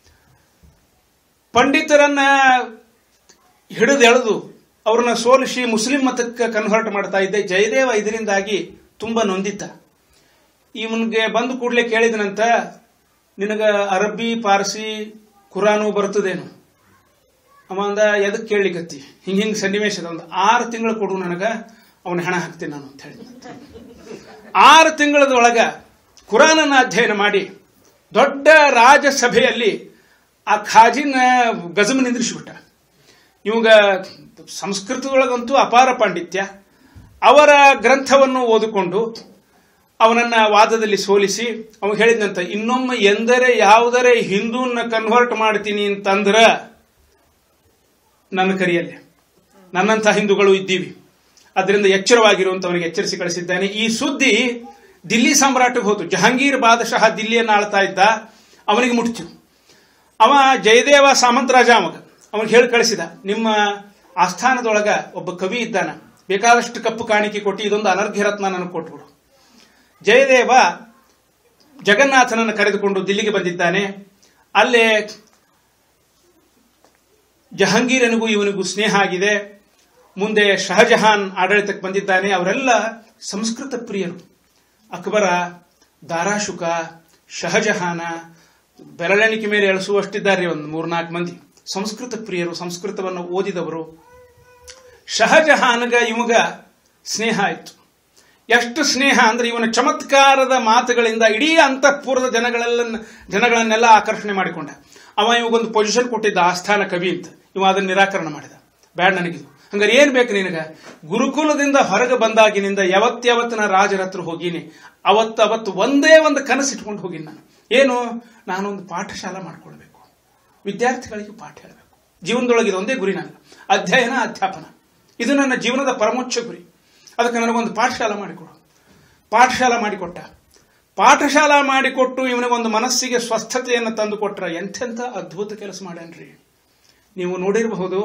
ಪಂಡಿತರನ್ನ ಹಿಡಿದೆಳೆದು ಅವ್ರನ್ನ ಸೋಲಿಸಿ ಮುಸ್ಲಿಂ ಮತಕ್ಕೆ ಕನ್ವರ್ಟ್ ಮಾಡ್ತಾ ಇದ್ದೆ ಜಯದೇವ ಇದರಿಂದಾಗಿ ತುಂಬಾ ನೊಂದಿದ್ದ ಇವನ್ಗೆ ಬಂದು ಕೂಡಲೇ ಕೇಳಿದನಂತ ನಿನಗ ಅರಬ್ಬಿ ಪಾರ್ಸಿ ಕುರಾನು ಬರ್ತದೇನು ಅವ ಅಂದ ಎದಕ್ಕೆ ಕೇಳಲಿಕತ್ತಿ ಹಿಂಗ ಹಿಂಗ ಸನ್ನಿವೇಶದ ಒಂದು ಆರು ತಿಂಗಳು ಕೊಡು ನನಗ ಅವನ ಹಣ ಹಾಕ್ತೀನಿ ನಾನು ಅಂತ ಹೇಳಿ ಆರು ತಿಂಗಳದೊಳಗ ಕುರಾನನ್ನ ಅಧ್ಯಯನ ಮಾಡಿ ದೊಡ್ಡ ರಾಜಸಭೆಯಲ್ಲಿ ಆ ಖಾಜಿನ ಗಜಮ್ ನಿಂದ್ರಿಸಿಬಿಟ್ಟ ಇವಾಗ ಸಂಸ್ಕೃತದೊಳಗಂತೂ ಅಪಾರ ಪಾಂಡಿತ್ಯ ಅವರ ಗ್ರಂಥವನ್ನು ಓದಿಕೊಂಡು ಅವನನ್ನ ವಾದದಲ್ಲಿ ಸೋಲಿಸಿ ಅವನು ಹೇಳಿದಂತ ಇನ್ನೊಮ್ಮೆ ಎಂದರೆ ಯಾವುದರೇ ಹಿಂದೂನ್ನ ಕನ್ವರ್ಟ್ ಮಾಡ್ತೀನಿ ಅಂತಂದ್ರ ನನ್ನ ಕರಿಯಲ್ಲಿ ನನ್ನಂಥ ಹಿಂದೂಗಳು ಇದ್ದೀವಿ ಅದರಿಂದ ಎಚ್ಚರವಾಗಿರುವಂತವನಿಗೆ ಎಚ್ಚರಿಸಿ ಕಳಿಸಿದ್ದಾನೆ ಈ ಸುದ್ದಿ ದಿಲ್ಲಿ ಸಾಮ್ರಾಟಿಗೆ ಹೋತು ಜಹಾಂಗೀರ್ ಬಾದಶಾಹ ದಿಲ್ಲಿಯನ್ನು ಆಳ್ತಾ ಇದ್ದ ಅವನಿಗೆ ಮುಟ್ತು ಅವ ಜಯದೇವ ಸಾಮಂತರಾಜ ಅವಾಗ ಅವನಿಗೆ ಹೇಳಿ ಕಳಿಸಿದ ನಿಮ್ಮ ಆಸ್ಥಾನದೊಳಗ ಒಬ್ಬ ಕವಿ ಇದ್ದಾನ ಬೇಕಾದಷ್ಟು ಕಪ್ಪು ಕಾಣಿಕೆ ಕೊಟ್ಟು ಇದೊಂದು ಅನರ್ಘ್ಯ ರತ್ನ ನನಗೆ ಕೊಟ್ಬಿಡು ಜಯದೇವ ಜಗನ್ನಾಥನನ್ನು ಕರೆದುಕೊಂಡು ದಿಲ್ಲಿಗೆ ಬಂದಿದ್ದಾನೆ ಅಲ್ಲೇ ಜಹಾಂಗೀರನಿಗೂ ಇವನಿಗೂ ಸ್ನೇಹ ಆಗಿದೆ ಮುಂದೆ ಶಹಜಹಾನ್ ಆಡಳಿತಕ್ಕೆ ಬಂದಿದ್ದಾನೆ ಅವರೆಲ್ಲ ಸಂಸ್ಕೃತ ಪ್ರಿಯರು ಅಕ್ಬರ ದಾರಾಶುಕ ಶಹಜಹಾನ ಬೆರಳೆಣಿಕೆ ಮೇಲೆ ಎಳಿಸುವಷ್ಟಿದ್ದಾರೆ ಒಂದು ಮೂರ್ನಾಲ್ಕು ಮಂದಿ ಸಂಸ್ಕೃತ ಪ್ರಿಯರು ಸಂಸ್ಕೃತವನ್ನು ಓದಿದವರು ಶಹಜಹಾನ್ಗ ಇವಾಗ ಸ್ನೇಹ ಆಯಿತು ಎಷ್ಟು ಸ್ನೇಹ ಅಂದ್ರೆ ಇವನ ಚಮತ್ಕಾರದ ಮಾತುಗಳಿಂದ ಇಡೀ ಅಂತಃಪೂರ್ವದ ಜನಗಳೆಲ್ಲ ಜನಗಳನ್ನೆಲ್ಲ ಆಕರ್ಷಣೆ ಮಾಡಿಕೊಂಡ ಅವ ಇವಾಗೊಂದು ಪೊಸಿಷನ್ ಕೊಟ್ಟಿದ್ದ ಆಸ್ಥಾನ ಕವಿ ಅಂತ ಇವ ಅದನ್ನ ನಿರಾಕರಣೆ ಮಾಡಿದ ಬ್ಯಾಡ್ ನನಗಿದು ಹಂಗಾರೆ ಏನ್ ಬೇಕು ನಿನಗ ಗುರುಕುಲದಿಂದ ಹೊರಗೆ ಬಂದಾಗಿನಿಂದ ಯಾವತ್ಯಾವತ್ತು ನಾ ರಾಜರ ಹತ್ರ ಹೋಗೀನಿ ಅವತ್ತವತ್ತು ಒಂದೇ ಒಂದು ಕನಸು ಇಟ್ಕೊಂಡು ಹೋಗಿನಿ ನಾನು ಏನು ನಾನೊಂದು ಪಾಠಶಾಲಾ ಮಾಡ್ಕೊಳ್ಬೇಕು ವಿದ್ಯಾರ್ಥಿಗಳಿಗೆ ಪಾಠ ಹೇಳಬೇಕು ಜೀವನದೊಳಗೆ ಇದೊಂದೇ ಗುರಿ ನಾನು ಅಧ್ಯಯನ ಅಧ್ಯಾಪನ ಇದು ನನ್ನ ಜೀವನದ ಪರಮೋಚ್ಚ ಗುರಿ ಅದಕ್ಕೆ ನನಗೊಂದು ಪಾಠಶಾಲಾ ಮಾಡಿಕೊಡು ಪಾಠಶಾಲಾ ಮಾಡಿಕೊಟ್ಟ ಪಾಠಶಾಲಾ ಮಾಡಿಕೊಟ್ಟು ಇವನಿಗೊಂದು ಮನಸ್ಸಿಗೆ ಸ್ವಸ್ಥತೆಯನ್ನು ತಂದು ಕೊಟ್ರ ಎಂತೆಂಥ ಅದ್ಭುತ ಕೆಲಸ ಮಾಡ್ಯಾನ್ರಿ ನೀವು ನೋಡಿರಬಹುದು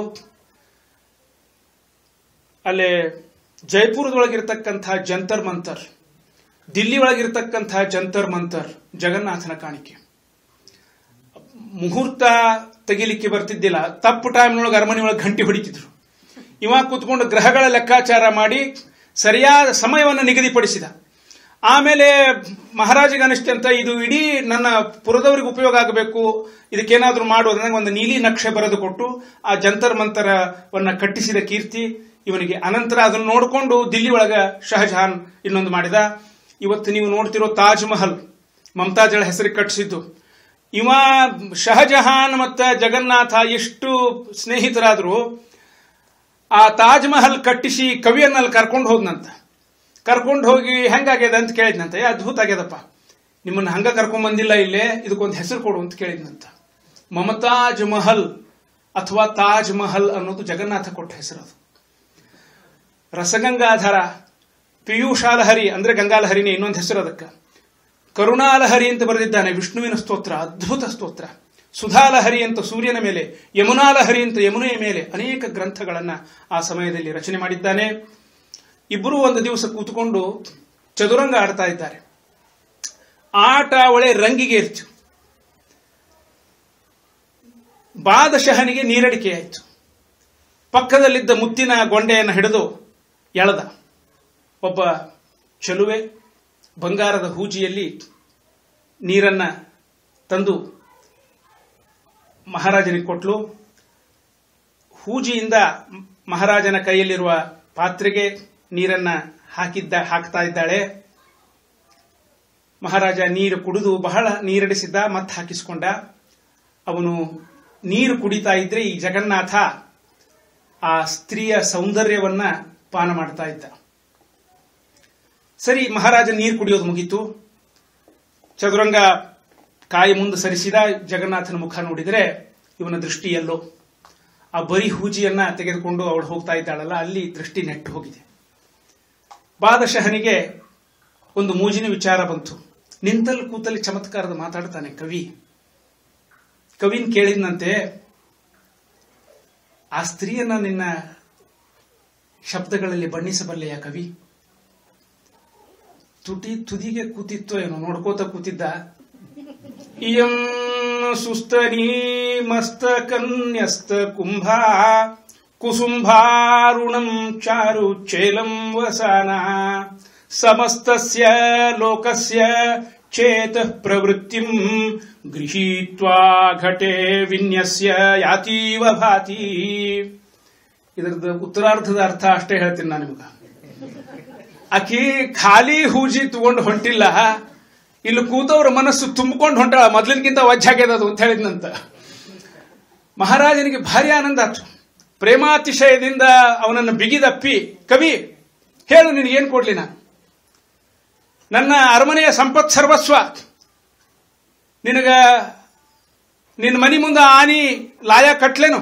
ಅಲ್ಲೇ ಜೈಪುರದೊಳಗಿರ್ತಕ್ಕಂಥ ಜಂತರ್ ಮಂತರ್ ದಿಲ್ಲಿ ಒಳಗಿರ್ತಕ್ಕಂಥ ಜಂತರ್ ಮಂತರ್ ಜಗನ್ನಾಥನ ಕಾಣಿಕೆ ಮುಹೂರ್ತ ತೆಗಿಲಿಕ್ಕೆ ಬರ್ತಿದ್ದಿಲ್ಲ ತಪ್ಪು ಟೈಮ್ನೊಳಗೆ ಅರಮನೆಯೊಳಗೆ ಗಂಟೆ ಹೊಡಿತಿದ್ರು ಇವ ಕೂತ್ಕೊಂಡು ಗ್ರಹಗಳ ಲೆಕ್ಕಾಚಾರ ಮಾಡಿ ಸರಿಯಾದ ಸಮಯವನ್ನು ನಿಗದಿಪಡಿಸಿದ ಆಮೇಲೆ ಮಹಾರಾಜಗೆ ಅನಿಸ್ತಂತ ಇದು ಇಡೀ ನನ್ನ ಪುರದವರಿಗೆ ಉಪಯೋಗ ಆಗಬೇಕು ಇದಕ್ಕೇನಾದ್ರೂ ಮಾಡೋದ್ರಿಂದ ಒಂದು ನೀಲಿ ನಕ್ಷೆ ಬರೆದು ಕೊಟ್ಟು ಆ ಜಂತರ್ ಮಂತರವನ್ನ ಕಟ್ಟಿಸಿದ ಕೀರ್ತಿ ಇವನಿಗೆ ಅನಂತರ ಅದನ್ನು ನೋಡಿಕೊಂಡು ದಿಲ್ಲಿ ಒಳಗ ಶಹಜಹಾನ್ ಇನ್ನೊಂದು ಮಾಡಿದ ಇವತ್ತು ನೀವು ನೋಡ್ತಿರೋ ತಾಜ್ ಮಹಲ್ ಮಮತಾಜಳ ಹೆಸರಿಗೆ ಕಟ್ಟಿಸಿದ್ದು ಇವ ಶಹಜಹಾನ್ ಮತ್ತು ಜಗನ್ನಾಥ ಎಷ್ಟು ಸ್ನೇಹಿತರಾದ್ರು ಆ ತಾಜ್ ಮಹಲ್ ಕಟ್ಟಿಸಿ ಕವಿಯನ್ನ ಅಲ್ಲಿ ಕರ್ಕೊಂಡು ಹೋದ್ನಂತ ಕರ್ಕೊಂಡು ಹೋಗಿ ಹೆಂಗಾಗ್ಯದ ಅಂತ ಕೇಳಿದ್ನಂತ ಏ ಅದ್ಭುತ ಆಗ್ಯದಪ್ಪ ನಿಮ್ಮನ್ನ ಹಂಗ ಕರ್ಕೊಂಡ್ ಬಂದಿಲ್ಲ ಇಲ್ಲೇ ಇದಕ್ಕೊಂದು ಹೆಸರು ಕೊಡು ಅಂತ ಕೇಳಿದ್ನಂತ ಮಮತಾಜ್ ಮಹಲ್ ಅಥವಾ ತಾಜ್ ಮಹಲ್ ಅನ್ನೋದು ಜಗನ್ನಾಥ ಕೊಟ್ಟ ಹೆಸರು ಅದು ರಸಗಂಗಾಧರ ಪಿಯೂಷಾಲಹರಿ ಅಂದ್ರೆ ಗಂಗಾಲಹರಿನೇ ಇನ್ನೊಂದು ಹೆಸರು ಅದಕ್ಕೆ ಕರುಣಾಲಹರಿ ಅಂತ ಬರೆದಿದ್ದಾನೆ ವಿಷ್ಣುವಿನ ಸ್ತೋತ್ರ ಅದ್ಭುತ ಸ್ತೋತ್ರ ಸುಧಾಲಹರಿ ಅಂತ ಸೂರ್ಯನ ಮೇಲೆ ಯಮುನಾಲಹರಿ ಅಂತ ಯಮುನೆಯ ಮೇಲೆ ಅನೇಕ ಗ್ರಂಥಗಳನ್ನ ಆ ಸಮಯದಲ್ಲಿ ರಚನೆ ಮಾಡಿದ್ದಾನೆ ಇಬ್ಬರು ಒಂದು ದಿವಸ ಕೂತ್ಕೊಂಡು ಚದುರಂಗ ಆಡ್ತಾ ಇದ್ದಾರೆ ಆಟ ಒಳ್ಳೆ ರಂಗಿಗೆ ಇರ್ತು ಬಾದಶಹನಿಗೆ ನೀರಡಿಕೆ ಆಯಿತು ಪಕ್ಕದಲ್ಲಿದ್ದ ಮುತ್ತಿನ ಗೊಂಡೆಯನ್ನು ಹಿಡಿದು ಎಳೆದ ಒಬ್ಬ ಚಲುವೆ ಬಂಗಾರದ ಹೂಜಿಯಲ್ಲಿ ನೀರನ್ನ ತಂದು ಮಹಾರಾಜನಿಗೆ ಕೊಟ್ಲು ಹೂಜಿಯಿಂದ ಮಹಾರಾಜನ ಕೈಯಲ್ಲಿರುವ ಪಾತ್ರೆಗೆ ನೀರನ್ನ ಹಾಕಿದ್ದ ಹಾಕ್ತಾ ಇದ್ದಾಳೆ ಮಹಾರಾಜ ನೀರು ಕುಡಿದು ಬಹಳ ನೀರಡಿಸಿದ್ದ ಮತ್ತೆ ಹಾಕಿಸ್ಕೊಂಡ ಅವನು ನೀರು ಕುಡಿತಾ ಇದ್ರೆ ಈ ಜಗನ್ನಾಥ ಆ ಸ್ತ್ರೀಯ ಸೌಂದರ್ಯವನ್ನ ಪಾನ ಮಾಡ್ತಾ ಇದ್ದ ಸರಿ ಮಹಾರಾಜ ನೀರು ಕುಡಿಯೋದು ಮುಗೀತು ಚದುರಂಗ ಕಾಯಿ ಮುಂದೆ ಸರಿಸಿದ ಜಗನ್ನಾಥನ ಮುಖ ನೋಡಿದರೆ ಇವನ ದೃಷ್ಟಿ ಎಲ್ಲೋ ಆ ಬರಿ ಹೂಜಿಯನ್ನ ತೆಗೆದುಕೊಂಡು ಅವಳು ಹೋಗ್ತಾ ಇದ್ದಾಳಲ್ಲ ಅಲ್ಲಿ ದೃಷ್ಟಿ ನೆಟ್ಟು ಹೋಗಿದೆ ಬಾದಶಹನಿಗೆ ಒಂದು ಮೂಜಿನ ವಿಚಾರ ಬಂತು ನಿಂತಲ್ಲಿ ಕೂತಲ್ಲಿ ಚಮತ್ಕಾರದ ಮಾತಾಡ್ತಾನೆ ಕವಿ ಕವಿನ್ ಕೇಳಿದ್ನಂತೆ ಆ ಸ್ತ್ರೀಯನ್ನ ನಿನ್ನ ಶಬ್ದಗಳಲ್ಲಿ ಬಣ್ಣಿಸಬಲ್ಲೆಯ ಕವಿ ತುಟಿ ತುದಿಗೆ ಕೂತಿತ್ತೋ ಏನೋ ನೋಡ್ಕೋತ ಕೂತಿದ್ದ ಇಯಂ ಸುಸ್ತನಿ ಮಸ್ತ ಕನ್ಯಸ್ತ ಕುಂಭ ಕುಸುಂಭಾರುಣಂ ಚಾರು ಚೇಲಂ ವಸನ ಸಮಸ್ತಸ್ಯ ಲೋಕಸ್ಯ ಚೇತ ಪ್ರವೃತ್ತಿಂ ಗೃಹೀತ್ವಾ ಘಟೆ ವಿನ್ಯಸ್ಯ ಯಾತೀವ ಭಾತಿ ಇದರದ ಉತ್ತರಾರ್ಧದ ಅರ್ಥ ಅಷ್ಟೇ ಹೇಳ್ತೀನಿ ನಾನು ನಿಮ್ಗೆ ಆಕಿ ಖಾಲಿ ಹೂಜಿ ತಗೊಂಡು ಹೊಂಟಿಲ್ಲ ಇಲ್ಲಿ ಕೂತವ್ರ ಮನಸ್ಸು ತುಂಬಿಕೊಂಡು ಹೊಂಟಾಳ ಮೊದ್ಲಿನಕ್ಕಿಂತ ವಜ್ಜಾಗ್ಯದ ಅದು ಅಂತ ಹೇಳಿದ್ನಂತ ಮಹಾರಾಜನಿಗೆ ಭಾರಿ ಆನಂದ ಆಯ್ತು ಪ್ರೇಮಾತಿಶಯದಿಂದ ಅವನನ್ನು ಬಿಗಿದಪ್ಪಿ ಕವಿ ಹೇಳು ನಿನಗೇನು ಕೊಡ್ಲಿ ನಾನು ನನ್ನ ಅರಮನೆಯ ಸಂಪತ್ ಸರ್ವಸ್ವ ನಿನಗ ನಿನ್ನ ಮನಿ ಮುಂದೆ ಆನಿ ಲಾಯ ಕಟ್ಲೇನು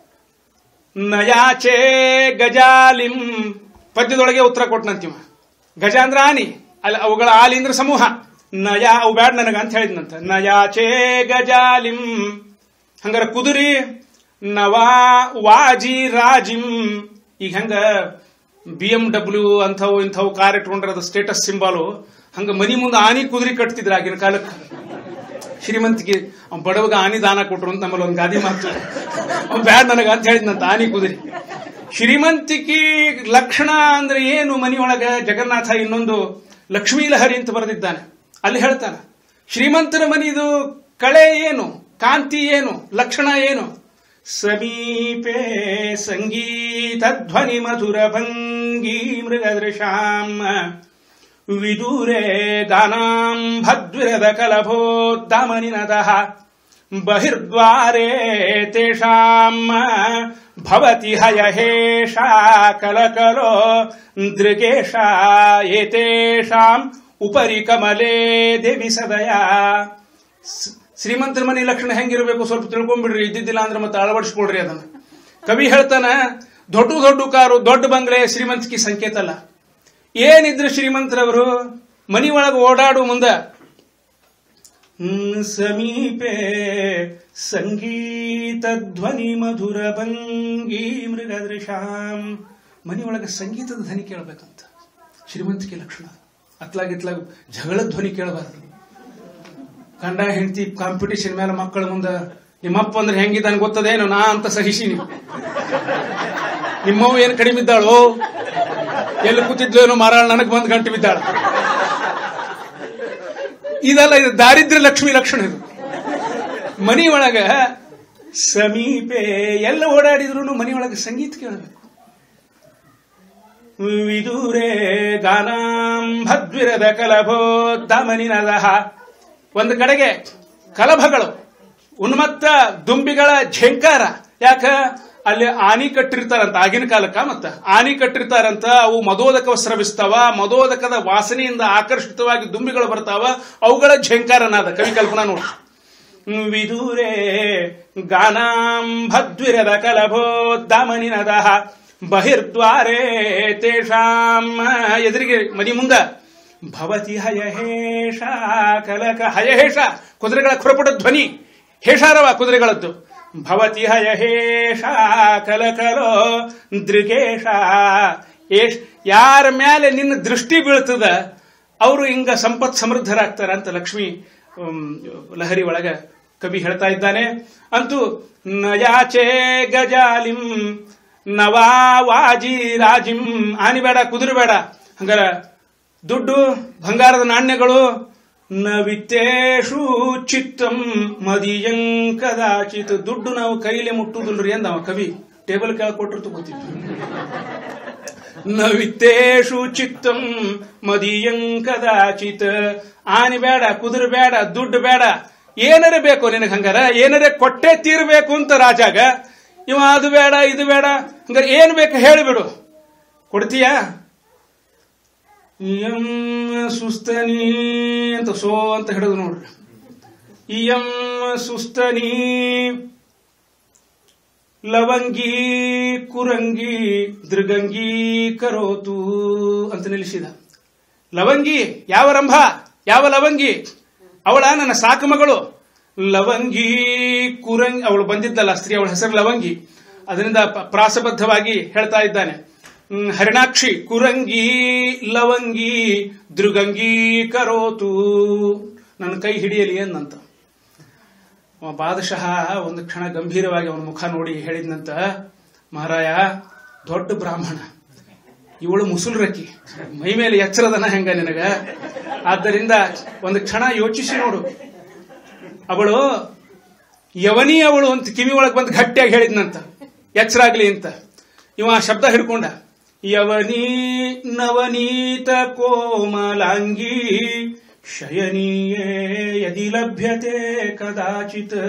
ನಯಾಚೆ ಗಜಾಲಿಂ ಪದ್ಯದೊಳಗೆ ಉತ್ತರ ಕೊಟ್ಟನಂತಿವ ಗಜ ಅಂದ್ರ ಆನಿ ಅಲ್ಲಿ ಅವುಗಳ ಆಲಿಂದ್ರ ಸಮೂಹ ನಯ ಅವು ಬ್ಯಾಡ್ ನನಗ ಅಂತ ಹೇಳಿದ್ನಂತ ನಯಾಚೆ ಗಜಾಲಿಂ ಹಂಗಾರ ಕುದುರಿ ನವಾ ವಾಜಿ ರಾಜಿಂ ಈಗ ಹಂಗ ಬಿ ಎಂ ಡಬ್ಲ್ಯೂ ಅಂಥವು ಇಂಥವು ಕಾರ್ ಇಟ್ಕೊಂಡ್ರೆ ಅದು ಸ್ಟೇಟಸ್ ಸಿಂಬಾಲು ಹಂಗ ಮನಿ ಮುಂದೆ ಆನಿ ಕುದುರೆ ಕಟ್ತಿದ್ರ ಆಗಿನ ಕಾಲಕ್ಕೆ ಶ್ರೀಮಂತಿಗೆ ಅವ್ನ್ ಬಡವಗ ಆನಿ ದಾನ ಕೊಟ್ರು ಅಂತ ನಮ್ಮಲ್ಲಿ ಒಂದು ಗಾದಿ ಮಾತು ಅವ್ನು ಬ್ಯಾಡ್ ನನಗ ಅಂತ ಹೇಳಿದ್ನಂತ ಆನಿ ಕುದುರೆ ಶ್ರೀಮಂತಿಕೆ ಲಕ್ಷಣ ಅಂದ್ರೆ ಏನು ಮನಿಯೊಳಗ ಜಗನ್ನಾಥ ಇನ್ನೊಂದು ಲಕ್ಷ್ಮೀ ಲಹರಿ ಅಂತ ಬರೆದಿದ್ದಾನೆ ಅಲ್ಲಿ ಹೇಳ್ತಾನೆ ಶ್ರೀಮಂತರ ಮನಿದು ಕಳೆ ಏನು ಕಾಂತಿ ಏನು ಲಕ್ಷಣ ಏನು ಸಮೀಪೆ ಸಂಗೀತ ಧ್ವನಿ ಮಧುರ ಭಂಗಿ ಮೃಗದೃಶಾಂ ವಿದೂರೆ ಗಾನಾಂ ಭದ್ವಿರದ ಕಲಭೋದ್ದಾಮನಿನದಃ ಬಹಿರ್ದ್ವಾರೆ ತೇಷಾಂ ಭವತಿ ಹಯಹೇಷಾ ಕಲಕಲೋ ದೃಗೇಶ ಏತೇಷಾಂ ಉಪರಿ ಕಮಲೇ ದೇವಿ ಸದಯಾ ಸ್- ಶ್ರೀಮಂತರ ಮನೆ ಲಕ್ಷಣ ಹೆಂಗಿರಬೇಕು ಸ್ವಲ್ಪ ತಿಳ್ಕೊಂಡ್ಬಿಡ್ರಿ ಇದ್ದಿದ್ದಿಲ್ಲ ಅಂದ್ರೆ ಮತ್ತೆ ಅಳವಡಿಸ್ಕೊಳ್ರಿ ಅದನ್ನ ಕವಿ ಹೇಳ್ತಾನ ದೊಡ್ಡ ದೊಡ್ಡ ಕಾರು ದೊಡ್ಡ ಬಂಗ್ಲೆ ಶ್ರೀಮಂತಿಕೆ ಸಂಕೇತ ಅಲ್ಲ ಏನಿದ್ರು ಶ್ರೀಮಂತರವರು ಮನಿ ಒಳಗೆ ಓಡಾಡು ಮುಂದ ಹ್ಮ್, ಸಮೀಪೆ ಸಂಗೀತ ಧ್ವನಿ ಮಧುರ ಭಂಗಿ ಮೃಗದೃಶಾಂ ಮನಿ ಒಳಗೆ ಸಂಗೀತದ ಧ್ವನಿ ಕೇಳಬೇಕಂತ ಶ್ರೀಮಂತಿಕೆ ಲಕ್ಷಣ ಅತ್ಲಾಗಿತ್ಲಾಗ ಜಗಳ ಧ್ವನಿ ಕೇಳಬಾರದು ಗಂಡ ಹೆಂಡತಿ ಕಾಂಪಿಟಿಷನ್ ಮೇಲೆ ಮಕ್ಕಳ ಮುಂದೆ ನಿಮ್ಮಪ್ಪ ಅಂದ್ರೆ ಹೆಂಗಿದ್ದಾನೆ ಗೊತ್ತದೇನು ನಾ ಅಂತ ಸಹಿಸಿನಿ ನಿಮ್ಮವ್ ಏನು ಕಡಿಮೆ ಇದ್ದಾಳು ಎಲ್ಲಿ ಕೂತಿದ್ಲು ಏನೋ ಮಾರಾಳ ನನಗೆ ಬಂದು ಗಂಟು ಬಿದ್ದಾಳ ಇದಲ್ಲ ಇದು ದಾರಿದ್ರ್ಯ ಲಕ್ಷ್ಮಿ ಲಕ್ಷಣ ಇದು ಮನಿ ಒಳಗ ಸಮೀಪೆ ಎಲ್ಲ ಓಡಾಡಿದ್ರು ಮನಿ ಒಳಗೆ ಸಂಗೀತ ಕೇಳಬೇಕು ವಿದೂರೆ ಗಾನಾಂ ಭದ್ವಿರದ ಕಲಭೋದ್ದಮನಿನದಹ ಒಂದು ಕಡೆಗೆ ಕಲಭಗಳು ಉನ್ಮತ್ತ ದುಂಬಿಗಳ ಝೇಂಕಾರ ಯಾಕ ಅಲ್ಲಿ ಆನಿ ಕಟ್ಟಿರ್ತಾರಂತ ಆಗಿನ ಕಾಲಕ್ಕ ಮತ್ತ ಆನಿ ಕಟ್ಟಿರ್ತಾರಂತ ಅವು ಮದೋದಕ ಸ್ರವಿಸ್ತಾವ ಮದೋದಕದ ವಾಸನೆಯಿಂದ ಆಕರ್ಷಿತವಾಗಿ ದುಂಬಿಗಳು ಬರ್ತಾವ ಅವುಗಳ ಝೇಂಕಾರನಾದ ಕವಿ ಕಲ್ಪನಾ ನೋಡಿ ವಿದೂರೆ ಗಾನಾಂ ಭದ್ವಿರದ ಕಲಭೋದ್ದಮನಿನದಹ ಬಹಿರ್ದ್ವಾರೆ ತೇಷಾಂ ಎದುರಿಗೆ ಮನಿ ಮುಂದ ಭವತಿ ಹಯಹೇಷ ಕಲಕ ಹಯಹೇಷ ಕುದುರೆಗಳ ಖುರಪುಟ ಧ್ವನಿ ಹೇಷಾರವ ಕುದುರೆಗಳದ್ದು ಭವತಿ ಹಯಹೇಷ ಕಲಕಲೋ ದೃಗೇಶ ಏಷ್ ಯಾರ ಮೇಲೆ ನಿನ್ನ ದೃಷ್ಟಿ ಬೀಳ್ತದ ಅವರು ಹಿಂಗ ಸಂಪತ್ ಸಮೃದ್ಧರಾಗ್ತಾರ ಅಂತ ಲಕ್ಷ್ಮಿ ಉಮ್, ಲಹರಿ ಒಳಗ ಕವಿ ಹೇಳ್ತಾ ಇದ್ದಾನೆ ಅಂತೂ ನಯಾಚೆ ಗಜಾಲಿಂ ನವಾ ವಾಜಿ ರಾಜಿಂ ಆನಿ ಬೇಡ ಕುದುರೆ ಬೇಡ ಹಂಗಾರ ದುಡ್ಡು ಬಂಗಾರದ ನಾಣ್ಯಗಳು ನ ವಿತ್ತೇಷು ಚಿತ್ತಂ ಮದಿಯಂ ಕದಾಚಿತ್ ದುಡ್ಡು ನಾವು ಕೈಲಿ ಮುಟ್ಟುದಿಲ್ರಿ ಅಂದ ಅವ ಕವಿ ಟೇಬಲ್ ಕೆಳಗೆ ಕೊಟ್ಟರು ತಗೋತಿದ್ವಿ ನ ವಿತ್ತೇಷು ಚಿತ್ತಂ ಮದಿಯಂ ಕದಾಚಿತ್ ಆನಿ ಬೇಡ ಕುದುರೆ ಬೇಡ ದುಡ್ಡು ಬೇಡ ಏನರೇ ಬೇಕು ನಿನಗೆ ಹಂಗಾರ ಏನರೇ ಕೊಟ್ಟೆ ತೀರ್ಬೇಕು ಅಂತ ರಾಜಾಗ ಇವ ಅದು ಬೇಡ ಇದು ಬೇಡ ಹಂಗಾರೆ ಏನು ಬೇಕು ಹೇಳಿಬಿಡು ಕೊಡ್ತೀಯಾ ಇಯಂ ಸುಸ್ತನಿ ಅಂತ ಸೋ ಅಂತ ಹಿಡಿದು ನೋಡ್ರಿ ಇಯಂ ಸುಸ್ತನಿ ಲವಂಗಿ ಕುರಂಗಿ ದೃಗಂಗಿ ಕರೋತು ಅಂತ ನಿಲ್ಲಿಸಿದ ಲವಂಗಿ ಯಾವ ರಂಭ ಯಾವ ಲವಂಗಿ ಅವಳ ನನ್ನ ಸಾಕು ಮಗಳು ಲವಂಗಿ ಕುರಂಗಿ ಅವಳು ಬಂದಿದ್ದಲ್ಲ ಸ್ತ್ರೀ ಅವಳ ಹೆಸರು ಲವಂಗಿ ಅದರಿಂದ ಪ- ಪ್ರಾಸಬದ್ಧವಾಗಿ ಹೇಳ್ತಾ ಇದ್ದಾನೆ ಹ್ಮ್, ಹರಿಣಾಕ್ಷಿ ಕುರಂಗಿ ಲವಂಗಿ ದೃಗಂಗಿ ಕರೋತು ನನ್ನ ಕೈ ಹಿಡಿಯಲಿ ಎಂದಂತ ಅವ ಬಾದಶಃ ಒಂದು ಕ್ಷಣ ಗಂಭೀರವಾಗಿ ಅವನ ಮುಖ ನೋಡಿ ಹೇಳಿದ್ನಂತ ಮಹಾರಾಯ ದೊಡ್ಡ ಬ್ರಾಹ್ಮಣ ಇವಳು ಮುಸುಲ್ರಕ್ಕಿ ಮೈ ಮೇಲೆ ಎಚ್ಚರದನ ಹೆಂಗ ನಿನಗ ಆದ್ದರಿಂದ ಒಂದು ಕ್ಷಣ ಯೋಚಿಸಿ ನೋಡು ಅವಳು ಯವನಿ ಅವಳು ಅಂತ ಕಿವಿ ಒಳಗೆ ಬಂದು ಗಟ್ಟಿಯಾಗಿ ಹೇಳಿದ್ನಂತ ಎಚ್ಚರ ಆಗ್ಲಿ ಅಂತ ಇವ ಆ ಶಬ್ದ ಹಿಡ್ಕೊಂಡ ಯವನಿ ನವನೀತ ಕೋಮಲಾಂಗಿ ಶಯನೀಯೇ ಯದಿ ಲಭ್ಯತೆ ಕದಾಚಿತ್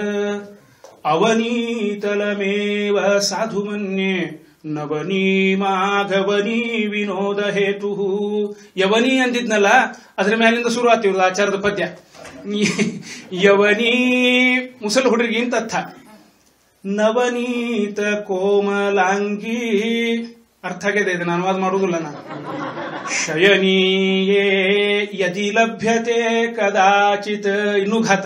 ಅವನೀತಲಮೇವ ಸಾಧು ಮನ್ಯೆ ನವನೀ ಮಾಘವನಿ ವಿನೋದ ಹೇತು ಯವನಿ ಅಂದಿದ್ನಲ್ಲ ಅದ್ರ ಮೇಲಿಂದ ಶುರು ಆತಿ ಇವ್ರದ್ದು ಆಚಾರದ ಪದ್ಯ ಯವನಿ ಮುಸಲ್ ಹುಡುಗಿ ಅಂತ ಅರ್ಥ ನವನೀತ ಕೋಮಲಾಂಗಿ ಅರ್ಥ ಆಗಿದೆ ಇದನ್ನ ಅನುವಾದ ಮಾಡುವುದಿಲ್ಲ ನಾನು ಶಯನೀಯೇ ಯದಿ ಲಭ್ಯತೆ ಕದಾಚಿತ್ ಇನ್ನೂ ಘಾತ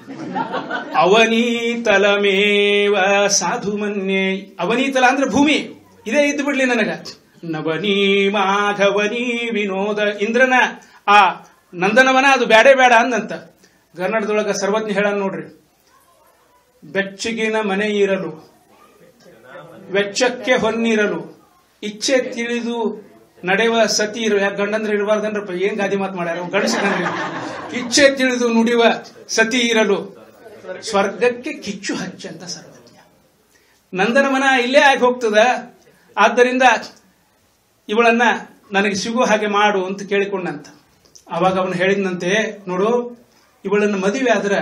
ಅವನೀತಲಮೇವ ಸಾಧು ಮನ್ಯೆ ಅವನೀತಲ ಅಂದ್ರೆ ಭೂಮಿ ಇದೇ ಇದ್ದು ಬಿಡ್ಲಿ ನನಗ ನವನೀ ಮಾಘವನಿ ವಿನೋದ ಇಂದ್ರನ ಆ ನಂದನವನ ಅದು ಬ್ಯಾಡೇ ಬೇಡ ಅಂದಂತ ಕನ್ನಡದೊಳಗ ಸರ್ವಜ್ಞ ಹೇಳ ನೋಡ್ರಿ ಬೆಚ್ಚಗಿನ ಮನೆ ಇರಲು ವೆಚ್ಚಕ್ಕೆ ಹೊನ್ನಿರಲು ಇಚ್ಛೆ ತಿಳಿದು ನಡೆಯುವ ಸತಿ ಇರು ಯಾಕೆ ಗಂಡಂದ್ರೆ ಇರಬಾರ್ದನ್ರಪ್ಪ ಏನ್ ಗಾದಿ ಮಾತು ಮಾಡ್ಯಾರ ಗಂಡಸ ಇಚ್ಛೆ ತಿಳಿದು ನುಡಿಯುವ ಸತಿ ಇರಲು ಸ್ವರ್ಗಕ್ಕೆ ಕಿಚ್ಚು ಹಚ್ಚಂತ ಸರ್ವಜ್ಞ ನಂದನ ಮನ ಇಲ್ಲೇ ಆಗಿ ಹೋಗ್ತದ ಆದ್ದರಿಂದ ಇವಳನ್ನ ನನಗೆ ಸಿಗೋ ಹಾಗೆ ಮಾಡು ಅಂತ ಕೇಳಿಕೊಂಡಂತ ಅವಾಗ ಅವನು ಹೇಳಿದಂತೆ ನೋಡು ಇವಳನ್ನು ಮದುವೆ ಆದ್ರೆ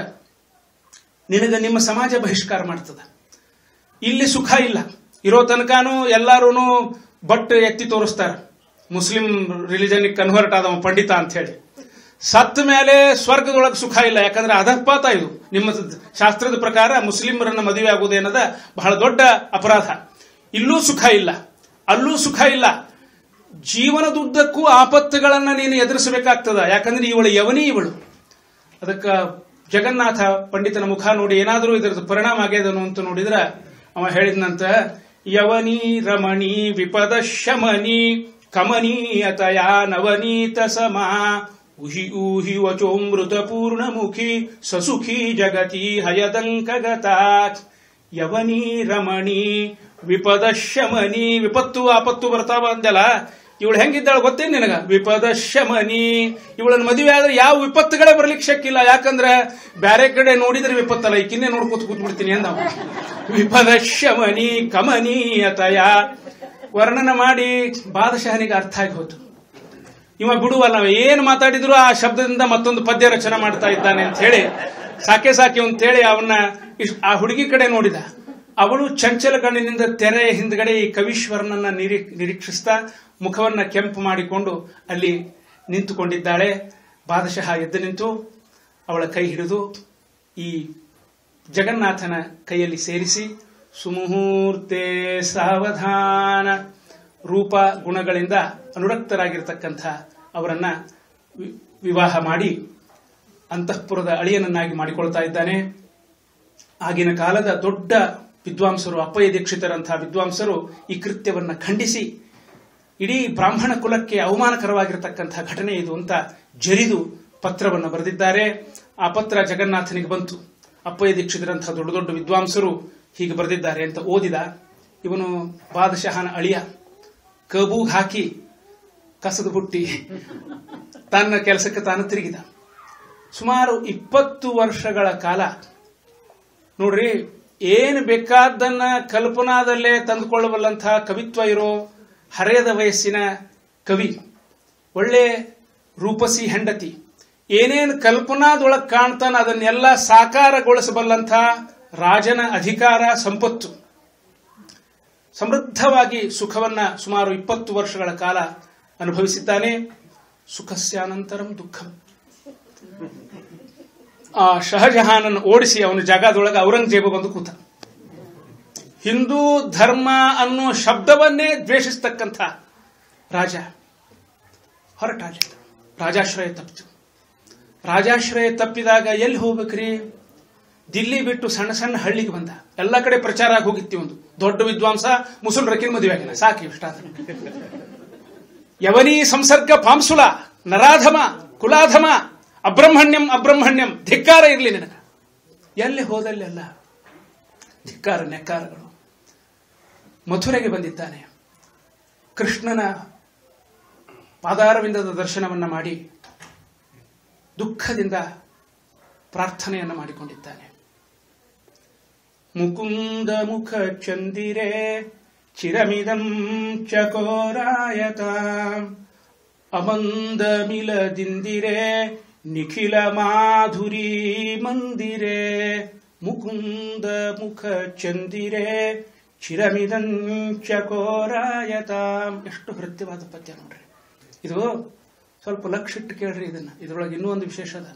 ನಿನಗೆ ನಿಮ್ಮ ಸಮಾಜ ಬಹಿಷ್ಕಾರ ಮಾಡ್ತದ ಇಲ್ಲಿ ಸುಖ ಇಲ್ಲ ಇರೋ ತನಕನೂ ಎಲ್ಲಾರು ಬಟ್ ಎತ್ತಿ ತೋರಿಸ್ತಾರ ಮುಸ್ಲಿಂ ರಿಲಿಜನ್ ಕನ್ವರ್ಟ್ ಆದವ ಪಂಡಿತ ಅಂತ ಹೇಳಿ ಸತ್ತ ಮೇಲೆ ಸ್ವರ್ಗದೊಳಗೆ ಸುಖ ಇಲ್ಲ ಯಾಕಂದ್ರೆ ಅಧಪಾತ ಇದು ನಿಮ್ಮ ಶಾಸ್ತ್ರದ ಪ್ರಕಾರ ಮುಸ್ಲಿಮರನ್ನ ಮದುವೆ ಆಗುವುದು ಏನದ ಬಹಳ ದೊಡ್ಡ ಅಪರಾಧ ಇಲ್ಲೂ ಸುಖ ಇಲ್ಲ ಅಲ್ಲೂ ಸುಖ ಇಲ್ಲ ಜೀವನದುದ್ದಕ್ಕೂ ಆಪತ್ತುಗಳನ್ನ ನೀನು ಎದುರಿಸಬೇಕಾಗ್ತದ ಯಾಕಂದ್ರೆ ಇವಳು ಯವನಿ ಇವಳು ಅದಕ್ಕ ಜಗನ್ನಾಥ ಪಂಡಿತನ ಮುಖ ನೋಡಿ ಏನಾದರೂ ಇದರದ್ದು ಪರಿಣಾಮ ಆಗ್ಯದನು ಅಂತ ನೋಡಿದ್ರ ಅವ ಹೇಳಿದ್ನಂತ ಯವನಿ ರಮಣಿ ವಿಪದ ಶಮನಿ ಕಮನೀಯತಯ ನವನೀತ ಸಮ ಉಹಿ ಊಹಿ ವಚೋಮೃತ ಪೂರ್ಣ ಮುಖಿ ಸಸುಖಿ ಜಗತಿ ಹಯದಂಕಗತ ಯವನಿ ರಮಣಿ ವಿಪದ ಶಮನಿ ವಿಪತ್ತು ಆಪತ್ತು ಬರ್ತಾವ ಅಂದಲ್ಲ ಇವಳು ಹೆಂಗಿದ್ದಾಳ ಗೊತ್ತೇನು ನಿನಗ ವಿಪದ ಶಮನಿ ಇವಳನ್ನ ಮದುವೆ ಆದ್ರೆ ಯಾವ ವಿಪತ್ತುಗಳೇ ಬರ್ಲಿಕ್ಕೆ ಶಕ್ಕಿಲ್ಲ ಯಾಕಂದ್ರೆ ಬ್ಯಾರೆ ಕಡೆ ನೋಡಿದ್ರೆ ವಿಪತ್ತಲ್ಲ ಈಕಿನ್ನೇ ನೋಡ್ಕೊತ ಕೂತ್ಬಿಡ್ತೀನಿ ಅಂದ ಅವ. ವಿಪದ ಶಮನಿ ಕಮನೀಯತಯ ವರ್ಣನ ಮಾಡಿ ಬಾದಶಾಹನಿಗೆ ಅರ್ಥ ಆಗಿ ಹೋತು ಇವ ಬಿಡುವಲ್ಲ ಅವ ಏನ್ ಮಾತಾಡಿದ್ರು ಆ ಶಬ್ದದಿಂದ ಮತ್ತೊಂದು ಪದ್ಯ ರಚನೆ ಮಾಡ್ತಾ ಇದ್ದಾನೆ ಅಂತ ಹೇಳಿ ಸಾಕೆ ಸಾಕೆ ಅಂತ ಹೇಳಿ ಅವನ್ನ ಇಷ್ಟ್- ಆ ಹುಡುಗಿ ಕಡೆ ನೋಡಿದ ಅವಳು ಚಂಚಲ ಕಣ್ಣಿನಿಂದ ತೆರೆಯ ಹಿಂದ್ಗಡೆ ಈ ಕವೀಶ್ವರನನ್ನ ನಿರೀ ನಿರೀಕ್ಷಿಸ್ತಾ ಮುಖವನ್ನ ಕೆಂಪು ಮಾಡಿಕೊಂಡು ಅಲ್ಲಿ ನಿಂತುಕೊಂಡಿದ್ದಾಳೆ ಬಾದಶಃ ಎದ್ದು ನಿಂತು ಅವಳ ಕೈ ಹಿಡಿದು ಈ ಜಗನ್ನಾಥನ ಕೈಯಲ್ಲಿ ಸೇರಿಸಿ ಸುಮುಹೂರ್ತೆ ಸಾವಧಾನ ರೂಪ ಗುಣಗಳಿಂದ ಅನುರಕ್ತರಾಗಿರ್ತಕ್ಕಂಥ ಅವರನ್ನ ವಿ- ವಿವಾಹ ಮಾಡಿ ಅಂತಃಪುರದ ಅಳಿಯನನ್ನಾಗಿ ಮಾಡಿಕೊಳ್ತಾ ಇದ್ದಾನೆ ಆಗಿನ ಕಾಲದ ದೊಡ್ಡ ವಿದ್ವಾಂಸರು ಅಪ್ಪಯ್ಯ ದೀಕ್ಷಿತರಂತಹ ವಿದ್ವಾಂಸರು ಈ ಕೃತ್ಯವನ್ನ ಖಂಡಿಸಿ ಇಡೀ ಬ್ರಾಹ್ಮಣ ಕುಲಕ್ಕೆ ಅವಮಾನಕರವಾಗಿರತಕ್ಕಂತಹ ಘಟನೆ ಇದು ಅಂತ ಜರಿದು ಪತ್ರವನ್ನು ಬರೆದಿದ್ದಾರೆ ಆ ಪತ್ರ ಜಗನ್ನಾಥನಿಗೆ ಬಂತು ಅಪ್ಪಯ್ಯ ದೀಕ್ಷಿತರಂತಹ ದೊಡ್ಡ ದೊಡ್ಡ ವಿದ್ವಾಂಸರು ಹೀಗೆ ಬರೆದಿದ್ದಾರೆ ಅಂತ ಓದಿದ ಇವನು ಬಾದಶಾಹನ ಅಳಿಯ ಕಬೂಗ್ ಹಾಕಿ ಕಸದ ಬುಟ್ಟಿ ತನ್ನ ಕೆಲಸಕ್ಕೆ ತಾನು ತಿರುಗಿದ ಸುಮಾರು ಇಪ್ಪತ್ತು ವರ್ಷಗಳ ಕಾಲ ನೋಡ್ರಿ ಏನು ಬೇಕಾದ್ದನ್ನ ಕಲ್ಪನಾದಲ್ಲೇ ತಂದುಕೊಳ್ಳಬಲ್ಲಂತಹ ಕವಿತ್ವ ಇರೋ ಹರೆಯದ ವಯಸ್ಸಿನ ಕವಿ ಒಳ್ಳೆ ರೂಪಸಿ ಹೆಂಡತಿ ಏನೇನು ಕಲ್ಪನಾದೊಳಗೆ ಕಾಣ್ತಾನ ಅದನ್ನೆಲ್ಲ ಸಾಕಾರಗೊಳಿಸಬಲ್ಲಂಥ ರಾಜನ ಅಧಿಕಾರ ಸಂಪತ್ತು ಸಮೃದ್ಧವಾಗಿ ಸುಖವನ್ನ ಸುಮಾರು ಇಪ್ಪತ್ತು ವರ್ಷಗಳ ಕಾಲ ಅನುಭವಿಸಿದ್ದಾನೆ ಸುಖಸ್ಯಾನಂತರಂ ದುಃಖಂ ಆ ಶಹಜಹಾನನ್ನು ಓಡಿಸಿ ಅವನ ಜಾಗದೊಳಗೆ ಔರಂಗಜೇಬ ಬಂದು ಕೂತ ಹಿಂದೂ ಧರ್ಮ ಅನ್ನೋ ಶಬ್ದವನ್ನೇ ದ್ವೇಷಿಸ್ತಕ್ಕಂಥ ರಾಜ ಹೊರಟಾಗಲಿಲ್ಲ ರಾಜಾಶ್ರಯ ತಪ್ಪಿತು ರಾಜಾಶ್ರಯ ತಪ್ಪಿದಾಗ ಎಲ್ಲಿ ಹೋಗ್ಬೇಕ್ರಿ ದಿಲ್ಲಿ ಬಿಟ್ಟು ಸಣ್ಣ ಸಣ್ಣ ಹಳ್ಳಿಗೆ ಬಂದ ಎಲ್ಲ ಕಡೆ ಪ್ರಚಾರ ಆಗಿ ಹೋಗಿತ್ತಿ ಒಂದು ದೊಡ್ಡ ವಿದ್ವಾಂಸ ಮುಸುಲ್ರಕ್ಕಿನ ಮದುವೆ ಆಗಿಲ್ಲ ಸಾಕಿ ಇಷ್ಟಾದ ಯವನಿ ಸಂಸರ್ಗ ಪಾಂಸುಲ ನರಾಧಮ ಕುಲಾಧಮ ಅಬ್ರಹ್ಮಣ್ಯಂ ಅಬ್ರಹ್ಮಣ್ಯಂ ಧಿಕ್ಕಾರ ಇರಲಿ ನಿನಗ ಎಲ್ಲಿ ಹೋದಲ್ಲೆಲ್ಲ ಧಿಕ್ಕಾರ ನೆಕ್ಕಾರಗಳು ಮಥುರೆಗೆ ಬಂದಿದ್ದಾನೆ ಕೃಷ್ಣನ ಪಾದಾರವಿಂದದ ದರ್ಶನವನ್ನ ಮಾಡಿ ದುಃಖದಿಂದ ಪ್ರಾರ್ಥನೆಯನ್ನು ಮಾಡಿಕೊಂಡಿದ್ದಾನೆ ಮುಕುಂದ ಮುಖ ಚಂದಿರೆ ಚಿರಮಿದಂ ಚಕೋರಾಯತ ಅಮಂದ ಮಿಲದಿಂದಿರೆ ನಿಖಿಲ ಮಾಧುರಿ ಮಂದಿರೆ ಮುಕುಂದ ಮುಖ ಚಂದಿರೆ ಚಿರಮಿದಂ ಚಕೋರಾಯತ ಎಷ್ಟು ಹೃದಯವಾದ ಪದ್ಯ ನೋಡ್ರಿ ಇದು ಸ್ವಲ್ಪ ಲಕ್ಷ ಇಟ್ಟು ಕೇಳ್ರಿ ಇದನ್ನ ಇದರೊಳಗೆ ಇನ್ನೂ ಒಂದು ವಿಶೇಷ ಅದ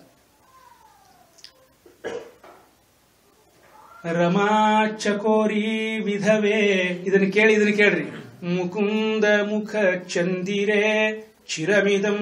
ರಮಾ ಚಕೋರಿ ವಿಧವೇ ಇದನ್ನ ಕೇಳಿ ಇದನ್ನ ಕೇಳ್ರಿ ಮುಕುಂದ ಮುಖ ಚಂದಿರೆ ಚಿರಮಿದಂ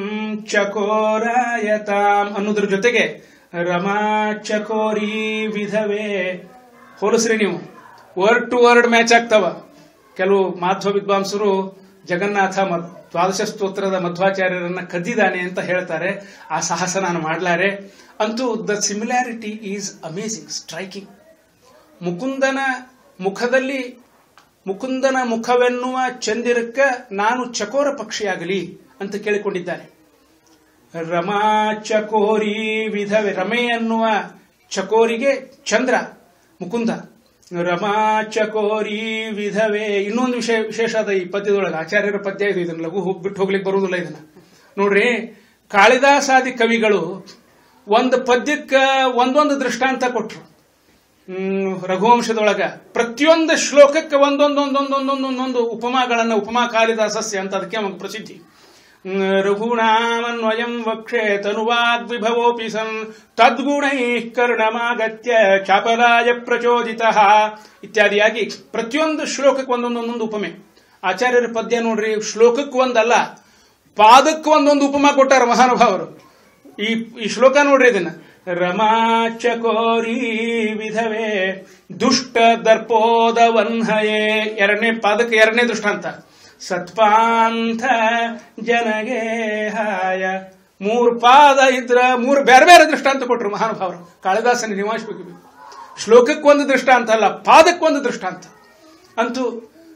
ಚಕೋರಾಯತಾಂ ಅನ್ನೋದ್ರ ಜೊತೆಗೆ ರಮಾ ಚಕೋರಿ ವಿಧವೇ ಹೋಲಿಸ್ರಿ ನೀವು ವರ್ಡ್ ಟು ವರ್ಡ್ ಮ್ಯಾಚ್ ಆಗ್ತಾವ ಕೆಲವು ಮಾಧ್ವ ವಿದ್ವಾಂಸರು ಜಗನ್ನಾಥ ಮ- ದ್ವಾದಶ ಸ್ತೋತ್ರದ ಮಧ್ವಾಚಾರ್ಯರನ್ನ ಕದ್ದಿದ್ದಾನೆ ಅಂತ ಹೇಳ್ತಾರೆ ಆ ಸಾಹಸ ನಾನು ಮಾಡ್ಲಾರೆ ಅಂತೂ the similarity is amazing striking ಮುಕುಂದನ ಮುಖದಲ್ಲಿ ಮುಕುಂದನ ಮುಖವೆನ್ನುವ ಚಂದಿರಕ್ಕ ನಾನು ಚಕೋರ ಪಕ್ಷಿಯಾಗಲಿ ಅಂತ ಕೇಳಿಕೊಂಡಿದ್ದಾನೆ ರಮಾ ಚಕೋರಿ ವಿಧವೆ ರಮೆ ಎನ್ನುವ ಚಕೋರಿಗೆ ಚಂದ್ರ ಮುಕುಂದ ರಮಾ ಚಕೋರಿ ವಿಧವೆ ಇನ್ನೊಂದು ವಿಷಯ ವಿಶೇಷ ಅದ ಈ ಪದ್ಯದೊಳಗೆ ಆಚಾರ್ಯರ ಪದ್ಯ ಇದು ಇದನ್ನ ಲಘು ಹೋಗ್- ಬಿಟ್ಟು ಹೋಗ್ಲಿಕ್ಕೆ ಬರುವುದಿಲ್ಲ ಇದನ್ನ ನೋಡ್ರಿ ಕಾಳಿದಾಸಾದಿ ಕವಿಗಳು ಒಂದು ಪದ್ಯಕ್ಕ ಒಂದೊಂದು ದೃಷ್ಟಾಂತ ಕೊಟ್ರು ಹ್ಮ್, ರಘುವಂಶದೊಳಗ ಪ್ರತಿಯೊಂದು ಶ್ಲೋಕಕ್ಕೆ ಒಂದೊಂದೊಂದೊಂದೊಂದೊಂದೊಂದು ಉಪಮಾಗಳನ್ನ ಉಪಮಾ ಕಾಳಿದಾಸಸ್ಯ ಅಂತ ಅದಕ್ಕೆ ನಮಗೆ ಪ್ರಸಿದ್ಧಿ ಹ್ಮ್, ರಘೂಣಾಮನ್ವಯಂ ವಕ್ಷೆ ತನುವಾಗ್ವಿಭವೋಪಿ ಸನ್ ತದ್ಗುಣೈ ಕರ್ಣಮಾಗತ್ಯ ಚಾಪಲಾಯ ಪ್ರಚೋದಿತ ಇತ್ಯಾದಿಯಾಗಿ ಪ್ರತಿಯೊಂದು ಶ್ಲೋಕಕ್ಕೆ ಒಂದೊಂದೊಂದೊಂದು ಉಪಮೆ ಆಚಾರ್ಯರ ಪದ್ಯ ನೋಡ್ರಿ ಶ್ಲೋಕಕ್ಕೆ ಒಂದಲ್ಲ ಪಾದಕ್ಕೆ ಒಂದೊಂದು ಉಪಮಾ ಕೊಟ್ಟಾರ ಮಹಾನುಭಾವರು ಈ ಈ ಶ್ಲೋಕ ನೋಡ್ರಿ ಇದನ್ನ ರಮಾ ಚಕೋರಿ ವಿಧವೆ ದುಷ್ಟ ದರ್ಪೋದ ವನ್ಹಯೇ ಎರಡನೇ ಪಾದಕ್ಕೆ ಎರಡನೇ ದೃಷ್ಟಾಂತ ಸತ್ಪಾಂಥ ಜನಗೆ ಹಾಯ ಮೂರು ಪಾದ ಇದ್ರ ಮೂರು ಬೇರೆ ಬೇರೆ ದೃಷ್ಟಾಂತ ಕೊಟ್ರು ಮಹಾನುಭಾವರು ಕಾಳಿದಾಸನ ನಿವಾಸಬೇಕು ಶ್ಲೋಕಕ್ಕೆ ಒಂದು ದೃಷ್ಟಾಂತ ಅಲ್ಲ ಪಾದಕ್ಕೊಂದು ದೃಷ್ಟಾಂತ ಅಂತೂ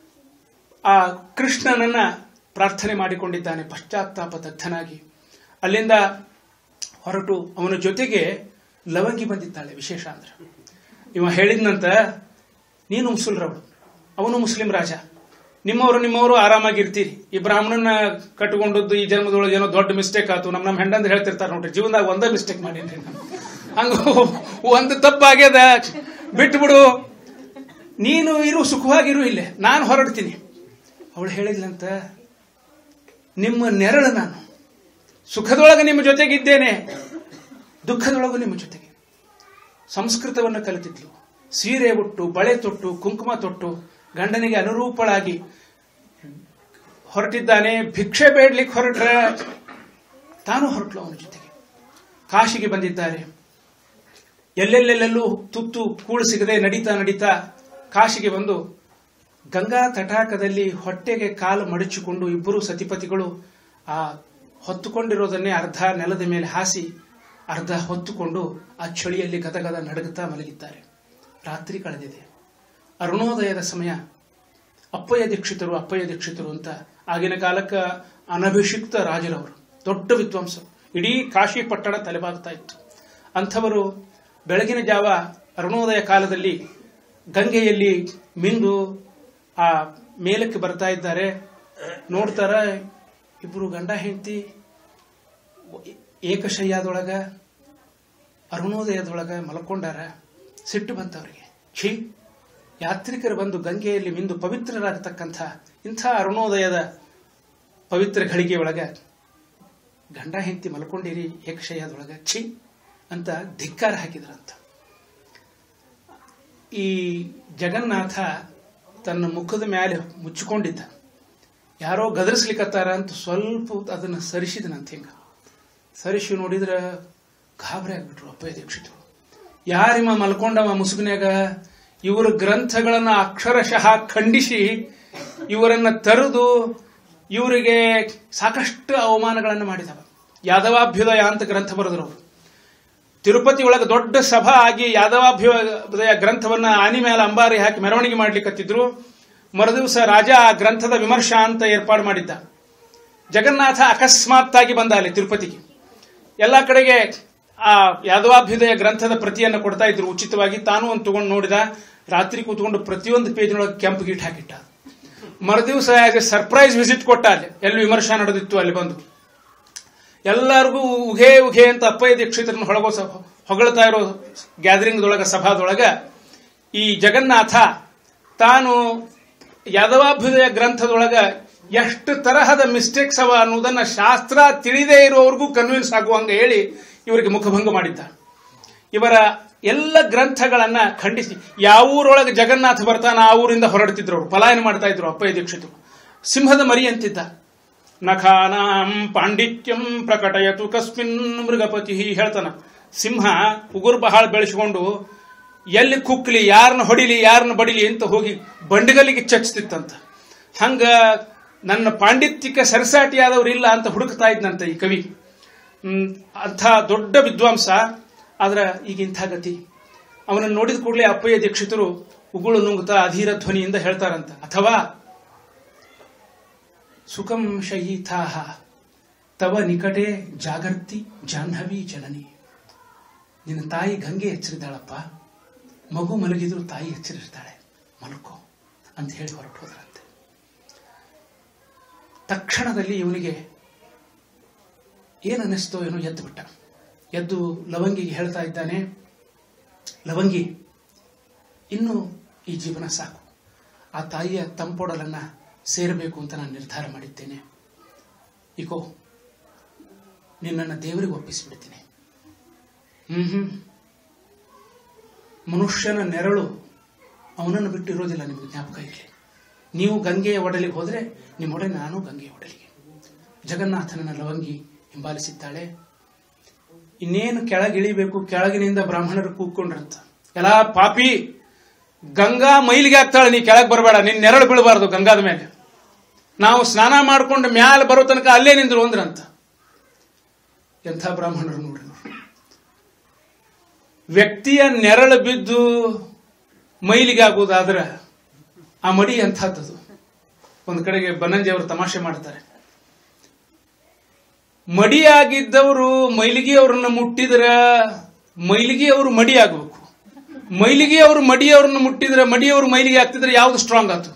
ಆ ಕೃಷ್ಣನನ್ನ ಪ್ರಾರ್ಥನೆ ಮಾಡಿಕೊಂಡಿದ್ದಾನೆ ಪಶ್ಚಾತ್ತಾಪ ದಗ್ಧನಾಗಿ ಅಲ್ಲಿಂದ ಹೊರಟು ಅವನ ಜೊತೆಗೆ ಲವಂಗಿ ಬಂದಿದ್ದಾಳೆ ವಿಶೇಷ ಅಂದ್ರೆ ಇವ ಹೇಳಿದ್ನಂತ ನೀನು ಮುಸುಲ್ರವಳು ಅವನು ಮುಸ್ಲಿಂ ರಾಜ ನಿಮ್ಮವರು ನಿಮ್ಮವರು ಆರಾಮಾಗಿರ್ತೀರಿ ಈ ಬ್ರಾಹ್ಮಣನ ಕಟ್ಟಿಕೊಂಡದ್ದು ಈ ಜನ್ಮದೊಳಗೆ ಏನೋ ದೊಡ್ಡ ಮಿಸ್ಟೇಕ್ ಆತು ನಮ್ಮ ನಮ್ಮ ಹೆಂಡಂದ್ರೆ ಹೇಳ್ತಿರ್ತಾರೆ ನೋಡ್ರಿ ಜೀವನದಾಗ ಒಂದೇ ಮಿಸ್ಟೇಕ್ ಮಾಡೀನಿ ನಾನು ಹಂಗ ಒಂದು ತಪ್ಪಾಗ್ಯದ ಬಿಟ್ಬಿಡು ನೀನು ಇರು ಸುಖವಾಗಿರು ಇಲ್ಲೇ ನಾನು ಹೊರಡ್ತೀನಿ ಅವಳು ಹೇಳಿದ್ಲಂತ ನಿಮ್ಮ ನೆರಳು ನಾನು ಸುಖದೊಳಗೆ ನಿಮ್ಮ ಜೊತೆಗಿದ್ದೇನೆ ದುಃಖದೊಳಗೂ ನಿಮ್ಮ ಜೊತೆಗೆ ಸಂಸ್ಕೃತವನ್ನು ಕಲಿತಿದ್ಲು ಸೀರೆ ಉಟ್ಟು ಬಳೆ ತೊಟ್ಟು ಕುಂಕುಮ ತೊಟ್ಟು ಗಂಡನಿಗೆ ಅನುರೂಪಳಾಗಿ ಹೊರಟಿದ್ದಾನೆ ಭಿಕ್ಷೆ ಬೇಡ್ಲಿಕ್ಕೆ ಹೊರಟ್ರೆ ತಾನು ಹೊರಟ್ಲು ಅವನ ಜೊತೆಗೆ ಕಾಶಿಗೆ ಬಂದಿದ್ದಾರೆ ಎಲ್ಲೆಲ್ಲೆಲ್ಲೆಲ್ಲೂ ತುತ್ತು ಕೂಳು ಸಿಗದೆ ನಡೀತಾ ನಡೀತಾ ಕಾಶಿಗೆ ಬಂದು ಗಂಗಾ ತಟಾಕದಲ್ಲಿ ಹೊಟ್ಟೆಗೆ ಕಾಲು ಮಡಚಿಕೊಂಡು ಇಬ್ಬರು ಸತಿಪತಿಗಳು ಆ ಹೊತ್ತುಕೊಂಡಿರೋದನ್ನೇ ಅರ್ಧ ನೆಲದ ಮೇಲೆ ಹಾಸಿ ಅರ್ಧ ಹೊತ್ತುಕೊಂಡು ಆ ಚಳಿಯಲ್ಲಿ ಗದಗದ ನಡಗುತ್ತಾ ಮಲಗಿದ್ದಾರೆ ರಾತ್ರಿ ಕಳೆದಿದೆ ಅರುಣೋದಯದ ಸಮಯ ಅಪ್ಪಯ್ಯ ದೀಕ್ಷಿತರು ಅಪ್ಪಯ್ಯ ದೀಕ್ಷಿತರು ಅಂತ ಆಗಿನ ಕಾಲಕ್ಕೆ ಅನಭಿಷಿಕ್ತ ರಾಜರವರು ದೊಡ್ಡ ವಿದ್ವಾಂಸರು ಇಡೀ ಕಾಶಿ ಪಟ್ಟಣ ತಲೆಬಾಗ್ತಾ ಇತ್ತು ಅಂಥವರು ಬೆಳಗಿನ ಜಾವ ಅರುಣೋದಯ ಕಾಲದಲ್ಲಿ ಗಂಗೆಯಲ್ಲಿ ಮಿಂದು ಆ ಮೇಲಕ್ಕೆ ಬರ್ತಾ ಇದ್ದಾರೆ ನೋಡ್ತಾರ ಇಬ್ರು ಗಂಡ ಹೆಂಡತಿ ಏಕಶಯ್ಯದೊಳಗ ಅರುಣೋದಯದೊಳಗ ಮಲ್ಕೊಂಡಾರ ಸಿಟ್ಟು ಬಂತವರಿಗೆ ಛೀ ಯಾತ್ರಿಕರು ಬಂದು ಗಂಗೆಯಲ್ಲಿ ಮಿಂದು ಪವಿತ್ರರಾಗತಕ್ಕಂಥ ಇಂಥ ಅರುಣೋದಯದ ಪವಿತ್ರ ಘಳಿಗೆಯೊಳಗ ಗಂಡ ಹೆಂಡತಿ ಮಲ್ಕೊಂಡಿರಿ ಏಕಶಯ್ಯದೊಳಗ ಛೀ ಅಂತ ಧಿಕ್ಕಾರ ಹಾಕಿದ್ರಂತ ಈ ಜಗನ್ನಾಥ ತನ್ನ ಮುಖದ ಮೇಲೆ ಮುಚ್ಚಿಕೊಂಡಿದ್ದ ಯಾರೋ ಗದರಿಸ್ಲಿಕ್ಕತ್ತಾರ ಅಂತ ಸ್ವಲ್ಪ ಅದನ್ನು ಸರಿಸಿದನಂತ ಹಿಂಗ ಸರಿಸಿ ನೋಡಿದ್ರ ಗಾಬರಿ ಆಗ್ಬಿಟ್ರು ಅಪ್ಪಯ್ಯ ದೀಕ್ಷಿತರು ಯಾರಿಮ ಮಲ್ಕೊಂಡವ ಮುಸುಗಿನ್ಯಾಗ ಇವರ ಗ್ರಂಥಗಳನ್ನ ಅಕ್ಷರಶಃ ಖಂಡಿಸಿ ಇವರನ್ನ ತರುದು ಇವರಿಗೆ ಸಾಕಷ್ಟು ಅವಮಾನಗಳನ್ನು ಮಾಡಿದವ ಯಾದವಾಭ್ಯುದಯ ಅಂತ ಗ್ರಂಥ ಬರೆದ್ರು ಅವರು ತಿರುಪತಿ ಒಳಗೆ ದೊಡ್ಡ ಸಭಾ ಆಗಿ ಯಾದವಾಭ್ಯುದಯ ಗ್ರಂಥವನ್ನ ಆನಿ ಮೇಲೆ ಅಂಬಾರಿ ಹಾಕಿ ಮೆರವಣಿಗೆ ಮಾಡ್ಲಿಕ್ಕತ್ತಿದ್ರು ಮರುದಿವಸ ರಾಜ ಆ ಗ್ರಂಥದ ವಿಮರ್ಶಾ ಅಂತ ಏರ್ಪಾಡು ಮಾಡಿದ್ದ ಜಗನ್ನಾಥ ಅಕಸ್ಮಾತ್ತಾಗಿ ಬಂದ ಅಲ್ಲಿ ತಿರುಪತಿಗೆ ಎಲ್ಲ ಕಡೆಗೆ ಆ ಯಾದವಾಭ್ಯುದಯ ಗ್ರಂಥದ ಪ್ರತಿಯನ್ನು ಕೊಡ್ತಾ ಇದ್ರು ಉಚಿತವಾಗಿ ತಾನು ಒಂದು ತಗೊಂಡು ನೋಡಿದ ರಾತ್ರಿ ಕೂತ್ಕೊಂಡು ಪ್ರತಿಯೊಂದು ಪೇಜ್ನೊಳಗೆ ಕೆಂಪು ಗೀಟ್ ಹಾಕಿಟ್ಟ ಮರುದಿವಸ ಆಸ್ ಎ ಸರ್ಪ್ರೈಸ್ ವಿಸಿಟ್ ಕೊಟ್ಟ ಅಲ್ಲಿ ಎಲ್ಲಿ ವಿಮರ್ಶಾ ನಡೆದಿತ್ತು ಅಲ್ಲಿ ಬಂದು ಎಲ್ಲರಿಗೂ ಉಘೆ ಉಘೆ ಅಂತ ಅಪ್ಪಯ್ಯ ದೀಕ್ಷಿತರನ್ನು ಹೊಳಗೋ ಸ- ಹೊಗಳ್ತಾ ಇರೋ ಗ್ಯಾದರಿಂಗ್ದೊಳಗ ಸಭಾದೊಳಗ ಈ ಜಗನ್ನಾಥ ತಾನು ಯಾದವಾಭ್ಯುದಯ ಗ್ರಂಥದೊಳಗ ಎಷ್ಟು ತರಹದ ಮಿಸ್ಟೇಕ್ಸ್ ಅವ ಅನ್ನೋದನ್ನ ಶಾಸ್ತ್ರ ತಿಳಿದೇ ಇರೋವರೆಗೂ ಕನ್ವಿನ್ಸ್ ಆಗುವಂಗ ಹೇಳಿ ಇವರಿಗೆ ಮುಖಭಂಗ ಮಾಡಿದ್ದ ಇವರ ಎಲ್ಲ ಗ್ರಂಥಗಳನ್ನ ಖಂಡಿಸಿ ಯಾವ ಊರೊಳಗೆ ಜಗನ್ನಾಥ ಬರ್ತಾನ ಆ ಊರಿಂದ ಹೊರಡ್ತಿದ್ರು ಅವರು ಪಲಾಯನ ಮಾಡ್ತಾ ಇದ್ರು ಅಪ್ಪಯ್ಯ ದೀಕ್ಷಿತರು ಸಿಂಹದ ಮರಿ ಅಂತಿದ್ದ ನಖಾನಾಂ ಪಾಂಡಿತ್ಯಂ ಪ್ರಕಟಯತು ಕಸ್ಮಿನ್ ಮೃಗಪತಿ ಹೇಳ್ತಾನ ಸಿಂಹ ಉಗುರು ಬಹಳ ಬೆಳೆಸಿಕೊಂಡು ಎಲ್ಲಿ ಕುಕ್ಲಿ ಯಾರನ್ನ ಹೊಡಿಲಿ ಯಾರನ್ನ ಬಡಿಲಿ ಅಂತ ಹೋಗಿ ಬಂಡಿಗಲ್ಲಿಗೆ ಚಚ್ತಿತ್ತಂತ ಹಂಗ ನನ್ನ ಪಾಂಡಿತ್ಯಕ್ಕೆ ಸರಸಾಟಿಯಾದವ್ರು ಇಲ್ಲ ಅಂತ ಹುಡುಕ್ತಾ ಇದ್ನಂತ ಈ ಕವಿ ಹ್ಮ್, ಅಂಥ ದೊಡ್ಡ ವಿದ್ವಾಂಸ ಆದ್ರ ಈಗ ಇಂಥ ಗತಿ ಅವನನ್ನು ನೋಡಿದ ಕೂಡಲೇ ಅಪ್ಪಯ್ಯ ದೀಕ್ಷಿತರು ಉಗುಳು ನುಂಗುತ್ತಾ ಅಧೀರ ಧ್ವನಿಯಿಂದ ಹೇಳ್ತಾರಂತ ಅಥವಾ ಸುಖಂ ಶಯೀಥಾಹ ತವ ನಿಕಟೆ ಜಾಗರ್ತಿ ಜಾಹ್ನವಿ ಜನನಿ ನಿನ್ನ ತಾಯಿ ಗಂಗೆ ಎಚ್ಚರಿದ್ದಾಳಪ್ಪ ಮಗು ಮಲಗಿದ್ರು ತಾಯಿ ಎಚ್ಚರಿರ್ತಾಳೆ ಮಲ್ಕೋ ಅಂತ ಹೇಳಿ ಹೊರಟು ಹೋದ್ರಂತೆ ತಕ್ಷಣದಲ್ಲಿ ಇವನಿಗೆ ಏನು ಅನ್ನಿಸ್ತೋ ಏನೋ ಎದ್ದು ಬಿಟ್ಟ ಎದ್ದು ಲವಂಗಿಗೆ ಹೇಳ್ತಾ ಇದ್ದಾನೆ ಲವಂಗಿ ಇನ್ನು ಈ ಜೀವನ ಸಾಕು ಆ ತಾಯಿಯ ತಂಪೊಡಲನ್ನ ಸೇರಬೇಕು ಅಂತ ನಾನು ನಿರ್ಧಾರ ಮಾಡಿದ್ದೇನೆ ಇಕೋ ನಿನ್ನನ್ನು ದೇವರಿಗೆ ಒಪ್ಪಿಸಿಬಿಡ್ತೀನಿ ಹ್ಮ್ ಹ್ಮ್ ಮನುಷ್ಯನ ನೆರಳು ಅವನನ್ನು ಬಿಟ್ಟಿರೋದಿಲ್ಲ ನಿಮಗೆ ಜ್ಞಾಪಕ ಇರಲಿ ನೀವು ಗಂಗೆಯ ಒಡಲಿಗೆ ಹೋದ್ರೆ ನಿಮ್ಮೊಡನೆ ನಾನು ಗಂಗೆಯ ಒಡಲಿಗೆ ಜಗನ್ನಾಥನನ್ನ ಲವಂಗಿ ಹಿಂಬಾಲಿಸಿದ್ದಾಳೆ ಇನ್ನೇನು ಕೆಳಗಿಳಿಬೇಕು ಕೆಳಗಿನಿಂದ ಬ್ರಾಹ್ಮಣರು ಕೂತ್ಕೊಂಡ್ರಂತ ಎಲ್ಲ ಪಾಪಿ ಗಂಗಾ ಮೈಲಿಗೆ ಆಗ್ತಾಳೆ ನೀ ಕೆಳಗೆ ಬರಬೇಡ ನಿನ್ ನೆರಳು ಬೀಳಬಾರ್ದು ಗಂಗಾದ ಮೇಲೆ ನಾವು ಸ್ನಾನ ಮಾಡ್ಕೊಂಡು ಮ್ಯಾಲ ಬರೋ ತನಕ ಅಲ್ಲೇ ನಿಂದ್ರು ಅಂದ್ರಂತ ಎಂಥ ಬ್ರಾಹ್ಮಣರು ನೋಡ್ರಿ ನೀವು. ವ್ಯಕ್ತಿಯ ನೆರಳು ಬಿದ್ದು ಮೈಲಿಗೆ ಆಗೋದಾದ್ರೆ ಆ ಮಡಿ ಎಂಥದ್ದು ಒಂದು ಕಡೆಗೆ ಬನ್ನಂಜಿ ಅವರು ತಮಾಷೆ ಮಾಡ್ತಾರೆ ಮಡಿಯಾಗಿದ್ದವರು ಮೈಲಿಗೆ ಅವ್ರನ್ನ ಮುಟ್ಟಿದ್ರ ಮೈಲಿಗೆ ಅವರು ಮಡಿ ಆಗ್ಬೇಕು ಮೈಲಿಗೆ ಅವರು ಮಡಿಯವ್ರನ್ನ ಮುಟ್ಟಿದ್ರೆ ಮಡಿಯವರು ಮೈಲಿಗೆ ಆಗ್ತಿದ್ರೆ ಯಾವ್ದು ಸ್ಟ್ರಾಂಗ್ ಆಯ್ತು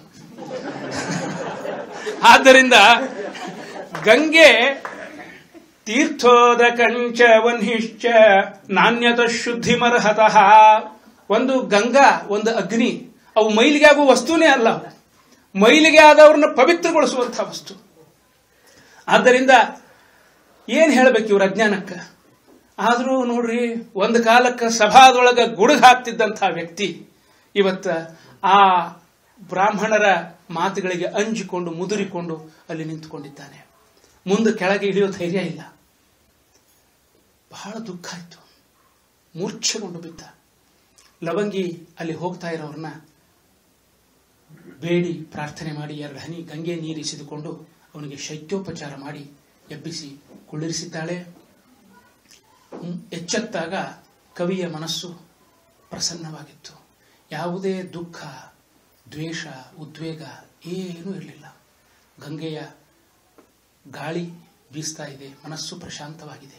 ಆದ್ದರಿಂದ ಗಂಗೆ ತೀರ್ಥೋದ ಕಂಚ ವನ್ಹಿಶ್ಚ ನಾಣ್ಯತ ಶುದ್ಧಿಮರ್ಹತಃ ಒಂದು ಗಂಗಾ ಒಂದು ಅಗ್ನಿ ಅವು ಮೈಲಿಗೆ ಆಗುವ ವಸ್ತುನೇ ಅಲ್ಲ ಅವು. ಮೈಲಿಗೆ ಆದವ್ರನ್ನ ಪವಿತ್ರಗೊಳಿಸುವಂತಹ ವಸ್ತು ಆದ್ದರಿಂದ ಏನ್ ಹೇಳ್ಬೇಕು ಇವ್ರ ಅಜ್ಞಾನಕ್ಕ ಆದ್ರೂ ನೋಡ್ರಿ ಒಂದು ಕಾಲಕ್ಕೆ ಸಭಾದೊಳಗ ಗುಡುಗ್ ಹಾಕ್ತಿದ್ದಂತಹ ವ್ಯಕ್ತಿ ಇವತ್ತ ಆ ಬ್ರಾಹ್ಮಣರ ಮಾತುಗಳಿಗೆ ಅಂಜಿಕೊಂಡು ಮುದುರಿಕೊಂಡು ಅಲ್ಲಿ ನಿಂತುಕೊಂಡಿದ್ದಾನೆ ಮುಂದೆ ಕೆಳಗೆ ಇಳಿಯೋ ಧೈರ್ಯ ಇಲ್ಲ ಬಹಳ ದುಃಖ ಆಯ್ತು ಮೂರ್ಛೆಗೊಂಡು ಬಿದ್ದ ಲವಂಗಿ ಅಲ್ಲಿ ಹೋಗ್ತಾ ಇರೋರನ್ನ ಬೇಡಿ ಪ್ರಾರ್ಥನೆ ಮಾಡಿ ಎರಡು ಹನಿ ಗಂಗೆ ನೀರಿಸಿದುಕೊಂಡು ಅವನಿಗೆ ಶೈತ್ಯೋಪಚಾರ ಮಾಡಿ ಎಬ್ಬಿಸಿ ಕುಳ್ಳಿರಿಸಿದ್ದಾಳೆ ಹ್ಮ್, ಎಚ್ಚೆತ್ತಾಗ ಕವಿಯ ಮನಸ್ಸು ಪ್ರಸನ್ನವಾಗಿತ್ತು ಯಾವುದೇ ದುಃಖ ದ್ವೇಷ ಉದ್ವೇಗ ಏನೂ ಇರಲಿಲ್ಲ ಗಂಗೆಯ ಗಾಳಿ ಬೀಸ್ತಾ ಇದೆ ಮನಸ್ಸು ಪ್ರಶಾಂತವಾಗಿದೆ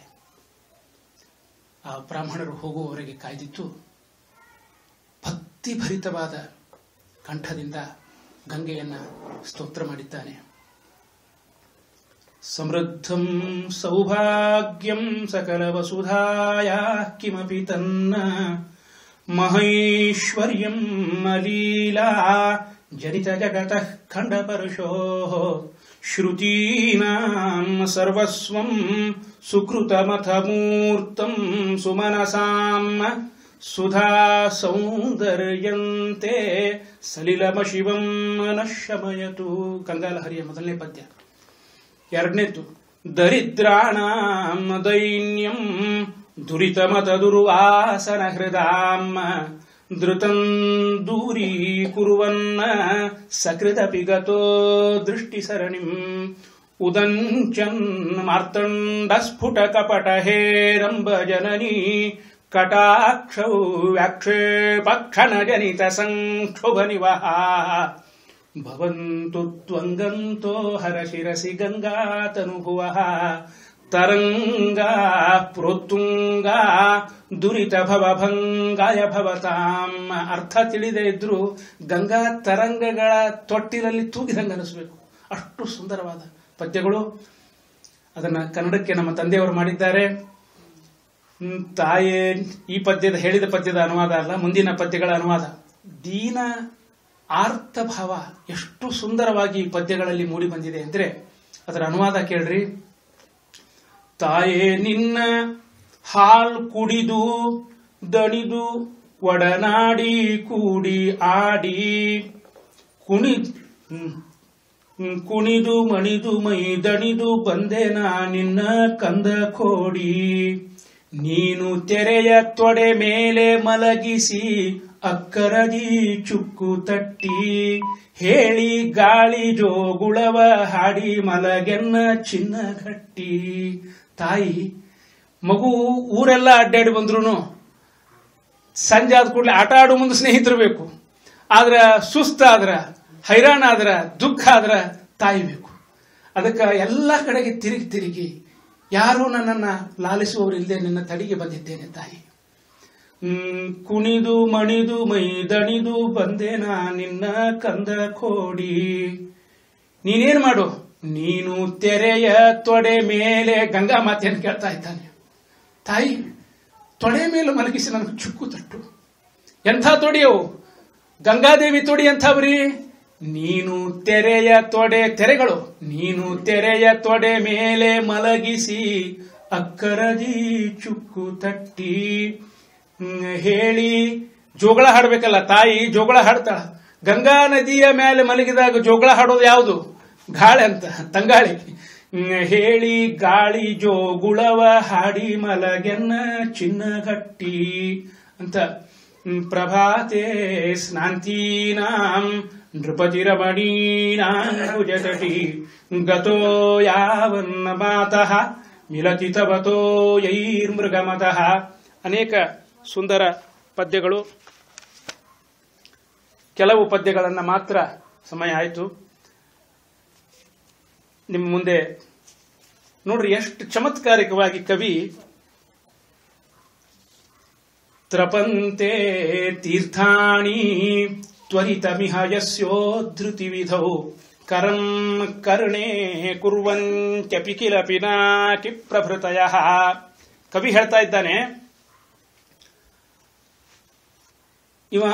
ಆ ಬ್ರಾಹ್ಮಣರು ಹೋಗುವವರೆಗೆ ಕಾಯ್ದಿತ್ತು ಭಕ್ತಿಭರಿತವಾದ ಕಂಠದಿಂದ ಗಂಗೆಯನ್ನ ಸ್ತೋತ್ರ ಮಾಡಿದ್ದಾನೆ ಸಮೃದ್ಧಂ ಸೌಭಾಗ್ಯಂ ಸಕಲವಸುಧಾಯ ಕಿಮಪಿ ತನ್ನ ಮಹೈಶ್ವರ್ಯಂ ಲೀಲಾ ಜನಿತ ಜಗತಃ ಖಂಡಪರುಷೋ ಶ್ರುತೀನಾಂ ಸರ್ವಸ್ವಂ ಸುಕೃತಮಥ ಮೂರ್ತಂ ಸುಮನಸಾಂ ಸುಧಾ ಸೌಂದರ್ಯಂತೆ ಸಲಿಲಮಶಿವಂ ನಶಮಯತು ಕಂಗಾಲಹರಿಯ ಮೊದಲನೇ ಪದ್ಯ ಎರಡನೇದ್ದು ದರಿದ್ರಾಣಾಂ ದೈನ್ಯಂ ದುರಿತಮತ ದುರ್ವಾಸನ ಹೃದಾಂ ಧೃತಂ ದೂರೀಕುರ್ವನ್ನ ಸಕೃತಪಿ ಗತೋ ದೃಷ್ಟಿಸರಣಿಂ ಉದಂಚನ್ ಮಾರ್ತಂಡ ಸ್ಫುಟ ಕಪಟ ಹೇರಂಬ ಜನನಿ ಕಟಾಕ್ಷೌ ವ್ಯಾಕ್ಷೇಪಕ್ಷಣ ಜನಿತ ಸಂಕ್ಷೋಭ ನಿವಹ ಭವಂತು ತ್ವಂಗಂತೋ ಹರಶಿರಸಿ ಗಂಗಾತನುಭುವಃ ತರಂಗಾ ಪ್ರೋತ್ತುಂಗಾ ದುರಿತ ಭವಭಂಗಾಯ ಭವತಾಂ ಅರ್ಥ ತಿಳಿದೇ ಇದ್ರು ಗಂಗಾ ತರಂಗಗಳ ತೊಟ್ಟಿಲಲ್ಲಿ ತೂಗಿದಂಗೆ ಅನಿಸ್ಬೇಕು ಅಷ್ಟು ಸುಂದರವಾದ ಪದ್ಯಗಳು ಅದನ್ನ ಕನ್ನಡಕ್ಕೆ ನಮ್ಮ ತಂದೆಯವರು ಮಾಡಿದ್ದಾರೆ ಹ್ಮ್, ತಾಯೇ ಈ ಪದ್ಯದ ಹೇಳಿದ ಪದ್ಯದ ಅನುವಾದ ಅಲ್ಲ ಮುಂದಿನ ಪದ್ಯಗಳ ಅನುವಾದ ದೀನ ಆರ್ತಭಾವ ಎಷ್ಟು ಸುಂದರವಾಗಿ ಈ ಪದ್ಯಗಳಲ್ಲಿ ಮೂಡಿ ಬಂದಿದೆ ಅಂದ್ರೆ ಅದರ ಅನುವಾದ ಕೇಳ್ರಿ ತಾಯೇ ನಿನ್ನ ಹಾಲ್ ಕುಡಿದು ದಣಿದು ಒಡನಾಡಿ ಕೂಡಿ ಆಡಿ ಕುಣಿ ಹ್ಮ್. ಹ್ಮ್, ಕುಣಿದು ಮಣಿದು ಮೈ ದಣಿದು ಬಂದೆ ನಾ ನಿನ್ನ ಕಂದ ಕೋಡಿ ನೀನು ತೆರೆಯ ತೊಡೆ ಮೇಲೆ ಮಲಗಿಸಿ ಅಕ್ಕರದಿ ಚುಕ್ಕು ತಟ್ಟಿ ಹೇಳಿ ಗಾಳಿ ಜೋಗುಳವ ಹಾಡಿ ಮಲಗೆನ್ನ ಚಿನ್ನ ಗಟ್ಟಿ ತಾಯಿ ಮಗು ಊರೆಲ್ಲ ಅಡ್ಡಾಡಿ ಬಂದ್ರು ಸಂಜೆ ಆದ ಕೂಡಲೇ ಆಟ ಆಡೋ ಮುಂದೆ ಸ್ನೇಹಿತರು ಬೇಕು ಆದ್ರ ಸುಸ್ತಾದ್ರ ಹೈರಾಣ ಆದ್ರ ದುಃಖ ಆದ್ರ ತಾಯಿ ಬೇಕು ಅದಕ್ಕೆ ಎಲ್ಲ ಕಡೆಗೆ ತಿರುಗಿ ತಿರುಗಿ ಯಾರೂ ನನ್ನನ್ನ ಲಾಲಿಸುವವರು ಇಲ್ಲದೆ ನಿನ್ನ ತಡಿಗೆ ಬಂದಿದ್ದೇನೆ ತಾಯಿ ಹ್ಮ್, ಕುಣಿದು ಮಣಿದು ಮೈ ದಣಿದು ಬಂದೆ ನಾ ನಿನ್ನ ಕಂದ ಕೋಡಿ ನೀನೇನ್ ಮಾಡು ನೀನು ತೆರೆಯ ತೊಡೆ ಮೇಲೆ ಗಂಗಾ ಮಾತೆಯನ್ನು ಕೇಳ್ತಾ ಇದ್ದಾನೆ ತಾಯಿ ತೊಡೆ ಮೇಲೆ ಮಲಗಿಸಿ ನನಗೆ ಚುಕ್ಕು ತಟ್ಟು ಎಂಥ ತೊಡೆಯವು ಗಂಗಾದೇವಿ ತೊಡಿ ಎಂಥವ್ರಿ ನೀನು ತೆರೆಯ ತೊಡೆ ತೆರೆಗಳು ನೀನು ತೆರೆಯ ತೊಡೆ ಮೇಲೆ ಮಲಗಿಸಿ ಅಕ್ಕರದಿ ಚುಕ್ಕು ತಟ್ಟಿ ಹ್ಮ್, ಹೇಳಿ ಜೋಗಳ ಹಾಡ್ಬೇಕಲ್ಲ ತಾಯಿ ಜೋಗಳ ಹಾಡ್ತಾಳ ಗಂಗಾ ನದಿಯ ಮೇಲೆ ಮಲಗಿದಾಗ ಜೋಗಳ ಹಾಡೋದು ಯಾವುದು ಗಾಳಿ ಅಂತ ತಂಗಾಳಿ ಹ್ಮ್, ಹೇಳಿ ಗಾಳಿ ಜೋಗುಳವ ಹಾಡಿ ಮಲಗೆನ್ನ ಚಿನ್ನಗಟ್ಟಿ ಅಂತ ಹ್ಮ್, ಪ್ರಭಾತೆ ಸ್ನಾಂತೀನಾಂ ನೃಪತಿರಮಣೀನಾಂ ಭುಜತಟಿ ಗತೋ ಯಾವನ್ನ ಮಾತಃ ಮಿಲತಿ ತವತೋ ಯೈರ್ಮೃಗಮತಃ ಅನೇಕ ಸುಂದರ ಪದ್ಯಗಳು ಕೆಲವು ಪದ್ಯಗಳನ್ನು ಮಾತ್ರ ಸಮಯ ಆಯಿತು ನಿಮ್ಮ ಮುಂದೆ ನೋಡ್ರಿ ಎಷ್ಟು ಚಮತ್ಕಾರಿಕವಾಗಿ ಕವಿ ತ್ರಪಂತೆ ತೀರ್ಥಾಣಿ ತ್ವರಿತಮಿಹ ಯಸ್ಯೋಧೃತಿ ವಿಧೌ ಕರಂ ಕರ್ಣೆ ಕುರ್ವಂತ್ಯಪಿ ಕಿಲ ಪಿನಾಕಿ ಪ್ರಭೃತಯ ಕವಿ ಹೇಳ್ತಾ ಇದ್ದಾನೆ ಇವ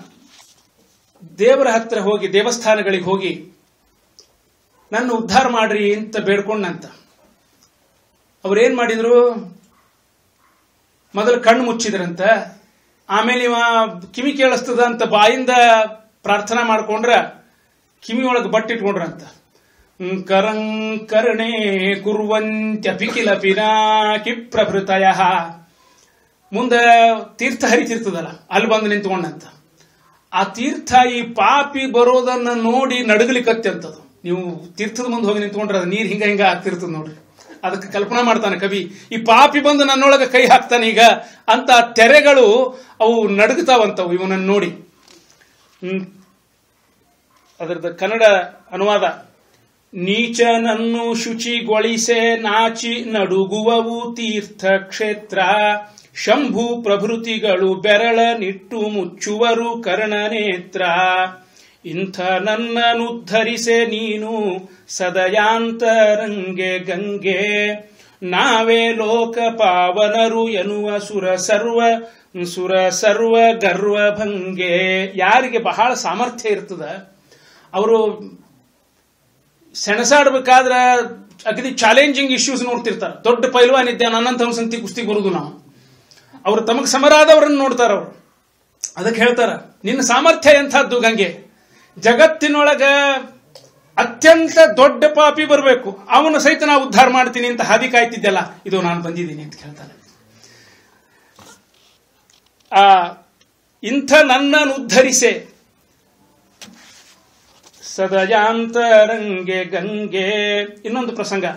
ದೇವರ ಹತ್ರ ಹೋಗಿ ದೇವಸ್ಥಾನಗಳಿಗೆ ಹೋಗಿ ನನ್ನ ಉದ್ಧಾರ ಮಾಡ್ರಿ ಅಂತ ಬೇಡ್ಕೊಂಡಂತ ಅವ್ರೇನ್ ಮಾಡಿದ್ರು ಮೊದಲು ಕಣ್ಣು ಮುಚ್ಚಿದ್ರಂತ ಆಮೇಲೆ ಇವ ಕಿವಿ ಕೇಳಿಸ್ತದ ಅಂತ ಬಾಯಿಂದ ಪ್ರಾರ್ಥನಾ ಮಾಡ್ಕೊಂಡ್ರ ಕಿವಿ ಒಳಗೆ ಬಟ್ಟಿಟ್ಕೊಂಡ್ರಂತ ಹ್ಮ್, ಕರಂ ಕರ್ಣೆ ಕುರ್ವಂತ್ಯಪಿಕಿಲ ಪಿನಾಕಿ ಪ್ರಭೃತಯ ಮುಂದೆ ತೀರ್ಥ ಹರಿತಿರ್ತದಲ್ಲ ಅಲ್ಲಿ ಬಂದು ನಿಂತ್ಕೊಂಡಂತ ಆ ತೀರ್ಥ ಈ ಪಾಪಿ ಬರೋದನ್ನ ನೋಡಿ ನಡಗಲಿಕ್ಕತ್ತೆ ಅಂತದು ನೀವು ತೀರ್ಥದ ಮುಂದೆ ಹೋಗಿ ನಿಂತ್ಕೊಂಡ್ರೆ ಅದು ನೀರು ಹಿಂಗ ಹಿಂಗ ಆಗ್ತಿರ್ತದ ನೋಡ್ರಿ ಅದಕ್ಕೆ ಕಲ್ಪನಾ ಮಾಡ್ತಾನೆ ಕವಿ ಈ ಪಾಪಿ ಬಂದು ನನ್ನೊಳಗೆ ಕೈ ಹಾಕ್ತಾನೆ ಈಗ ಅಂತ ತೆರೆಗಳು ಅವು ನಡುಗ್ತಾವಂತವು ಇವನನ್ನು ನೋಡಿ ಹ್ಮ್. ಅದರದ ಕನ್ನಡ ಅನುವಾದ ನೀಚನನ್ನು ಶುಚಿಗೊಳಿಸೆ ನಾಚಿ ನಡುಗುವವು ತೀರ್ಥ ಕ್ಷೇತ್ರ ಶಂಭು ಪ್ರಭೃತಿಗಳು ಬೆರಳ ನಿಟ್ಟು ಮುಚ್ಚುವರು ಕರ್ಣನೇತ್ರ ಇಂಥ ನನ್ನನುದ್ಧರಿಸೆ ನೀನು ಸದಯಾಂತರಂಗೆ ಗಂಗೆ ನಾವೇ ಲೋಕ ಪಾವನರು ಎನ್ನುವ ಸುರ ಸರ್ವ ಸುರ ಸರ್ವ ಗರ್ವ ಭಂಗೆ ಯಾರಿಗೆ ಬಹಳ ಸಾಮರ್ಥ್ಯ ಇರ್ತದ ಅವರು ಸೆಣಸಾಡ್ಬೇಕಾದ್ರೆ ಅಗದಿ ಚಾಲೆಂಜಿಂಗ್ ಇಶ್ಯೂಸ್ ನೋಡ್ತಿರ್ತಾರೆ ದೊಡ್ಡ ಪೈಲ್ವಾನ್ ಇದ್ದೆ ಅನಂತ ಸಂತಿ ಕುಸ್ತಿ ಬರುದು ನಾವು ಅವರು ತಮಗೆ ಸಮರಾದವರನ್ನು ನೋಡ್ತಾರ ಅವರು ಅದಕ್ಕೆ ಹೇಳ್ತಾರ ನಿನ್ನ ಸಾಮರ್ಥ್ಯ ಎಂಥದ್ದು ಗಂಗೆ ಜಗತ್ತಿನೊಳಗ ಅತ್ಯಂತ ದೊಡ್ಡ ಪಾಪಿ ಬರಬೇಕು ಅವನ ಸಹಿತ ನಾ ಉದ್ಧಾರ ಮಾಡ್ತೀನಿ ಅಂತ ಹಾದಿ ಕಾಯ್ತಿದ್ದೆಲ್ಲ ಇದು ನಾನು ಬಂದಿದ್ದೀನಿ ಅಂತ ಹೇಳ್ತಾನೆ ಆ ಇಂಥ ನನ್ನನ್ನು ಉದ್ಧರಿಸೆ ಸದಯಾಂತರಂಗೆ ಗಂಗೆ ಇನ್ನೊಂದು ಪ್ರಸಂಗ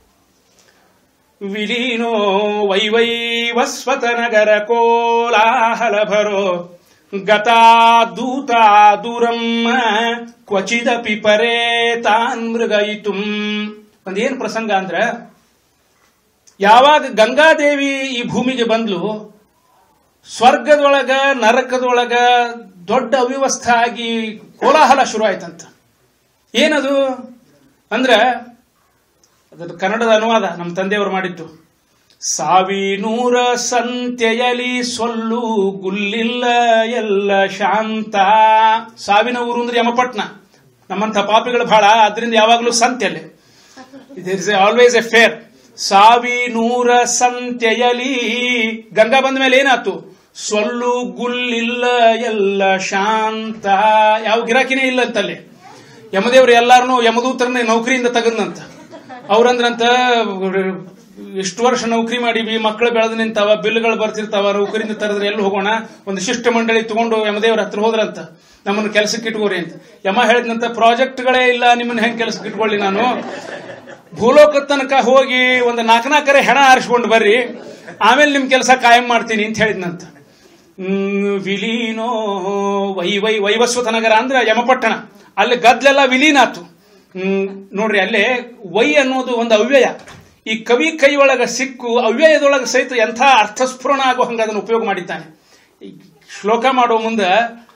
ವಿಲೀನೋ ವೈವೈವಸ್ವತ ನಗರ ಕೋಲಾಹಲ ಭರೋ ಗತಾ ದೂತ ದೂರಮ್ಮ ಕ್ವಚಿದಪಿ ಪರೇ ತಾನ್ ಮೃಗಯಿತುಂ ಒಂದೇನು ಪ್ರಸಂಗ ಅಂದ್ರ ಯಾವಾಗ ಗಂಗಾದೇವಿ ಈ ಭೂಮಿಗೆ ಬಂದ್ಲು ಸ್ವರ್ಗದೊಳಗ ನರಕದೊಳಗ ದೊಡ್ಡ ಅವ್ಯವಸ್ಥೆ ಆಗಿ ಕೋಲಾಹಲ ಶುರು ಆಯ್ತಂತ ಏನದು ಅಂದ್ರ ಅದರ ಕನ್ನಡದ ಅನುವಾದ ನಮ್ಮ ತಂದೆಯವರು ಮಾಡಿದ್ದು ಸಾವಿನೂರ ಸಂತ್ಯಯಲಿ ಸೊಲ್ಲು ಗುಲ್ಲಿಲ್ಲ ಎಲ್ಲ ಶಾಂತ ಸಾವಿನ ಊರು ಅಂದ್ರೆ ಯಮಪಟ್ನ ನಮ್ಮಂಥ ಪಾಪಿಗಳು ಬಹಳ ಅದರಿಂದ ಯಾವಾಗಲೂ ಸಂತ್ಯಲ್ಲಿ it is always a fair ಸಾವಿನೂರ ಸಂತ್ಯಯಲಿ ಗಂಗಾ ಬಂದ ಮೇಲೆ ಏನಾತು ಸೊಲ್ಲು ಗುಲ್ಲಿಲ್ಲ ಎಲ್ಲ ಶಾಂತ ಯಾವ ಗಿರಾಕಿನೇ ಇಲ್ಲ ಅಂತಲ್ಲಿ ಯಮದೇವ್ರು ಎಲ್ಲಾರನು ಯಮದೂತರನ್ನ ನೌಕರಿಯಿಂದ ತೆಗದ್ನಂತ ಅವ್ರಂದ್ರಂತ ಎಷ್ಟು ವರ್ಷ ನೌಕರಿ ಮಾಡಿವಿ ಮಕ್ಕಳು ಬೆಳೆದು ನಿಂತಾವ ಬಿಲ್ಗಳು ಬರ್ತಿರ್ತಾವ ನೌಕರಿಯಿಂದ ತರದ್ರೆ ಎಲ್ಲಿ ಹೋಗೋಣ ಒಂದು ಶಿಷ್ಟ ಮಂಡಳಿ ತಗೊಂಡು ಯಮದೇವ್ರ ಹತ್ರ ಹೋದ್ರಂತ ನಮ್ಮನ್ನು ಕೆಲಸಕ್ಕೆ ಇಟ್ಕೋರಿ ಅಂತ ಯಮ ಹೇಳಿದ್ನಂತ ಪ್ರಾಜೆಕ್ಟ್ಗಳೇ ಇಲ್ಲ ನಿಮ್ಮನ್ನ ಹೆಂಗ್ ಕೆಲಸಕ್ಕೆ ಇಟ್ಕೊಳ್ಳಿ ನಾನು ಭೂಲೋಕದ ತನಕ ಹೋಗಿ ಒಂದು ನಾಲ್ಕು ನಾಲ್ಕರೆ ಹೆಣ ಆರಿಸ್ಕೊಂಡು ಬರ್ರಿ ಆಮೇಲೆ ನಿಮ್ ಕೆಲಸ ಕಾಯಂ ಮಾಡ್ತೀನಿ ಅಂತ ಹೇಳಿದ್ನಂತ ಹ್ಮ್, ವಿಲೀನೋ ವೈ ವೈ ವೈವಸ್ವತ ನಗರ ಅಂದ್ರೆ ಯಮಪಟ್ಟಣ ಅಲ್ಲಿ ಗದ್ಲೆಲ್ಲ ವಿಲೀನ ಆತು ಹ್ಮ್, ನೋಡ್ರಿ ಅಲ್ಲೇ ವೈ ಅನ್ನೋದು ಒಂದು ಅವ್ಯಯ ಈ ಕವಿ ಕೈ ಒಳಗ ಸಿಕ್ಕು ಅವ್ಯಯದೊಳಗ ಸಹಿತ ಎಂಥ ಅರ್ಥಸ್ಫುರಣ ಆಗೋ ಹಂಗ ಅದನ್ನು ಉಪಯೋಗ ಮಾಡಿದ್ದಾನೆ ಈ ಶ್ಲೋಕ ಮಾಡೋ ಮುಂದೆ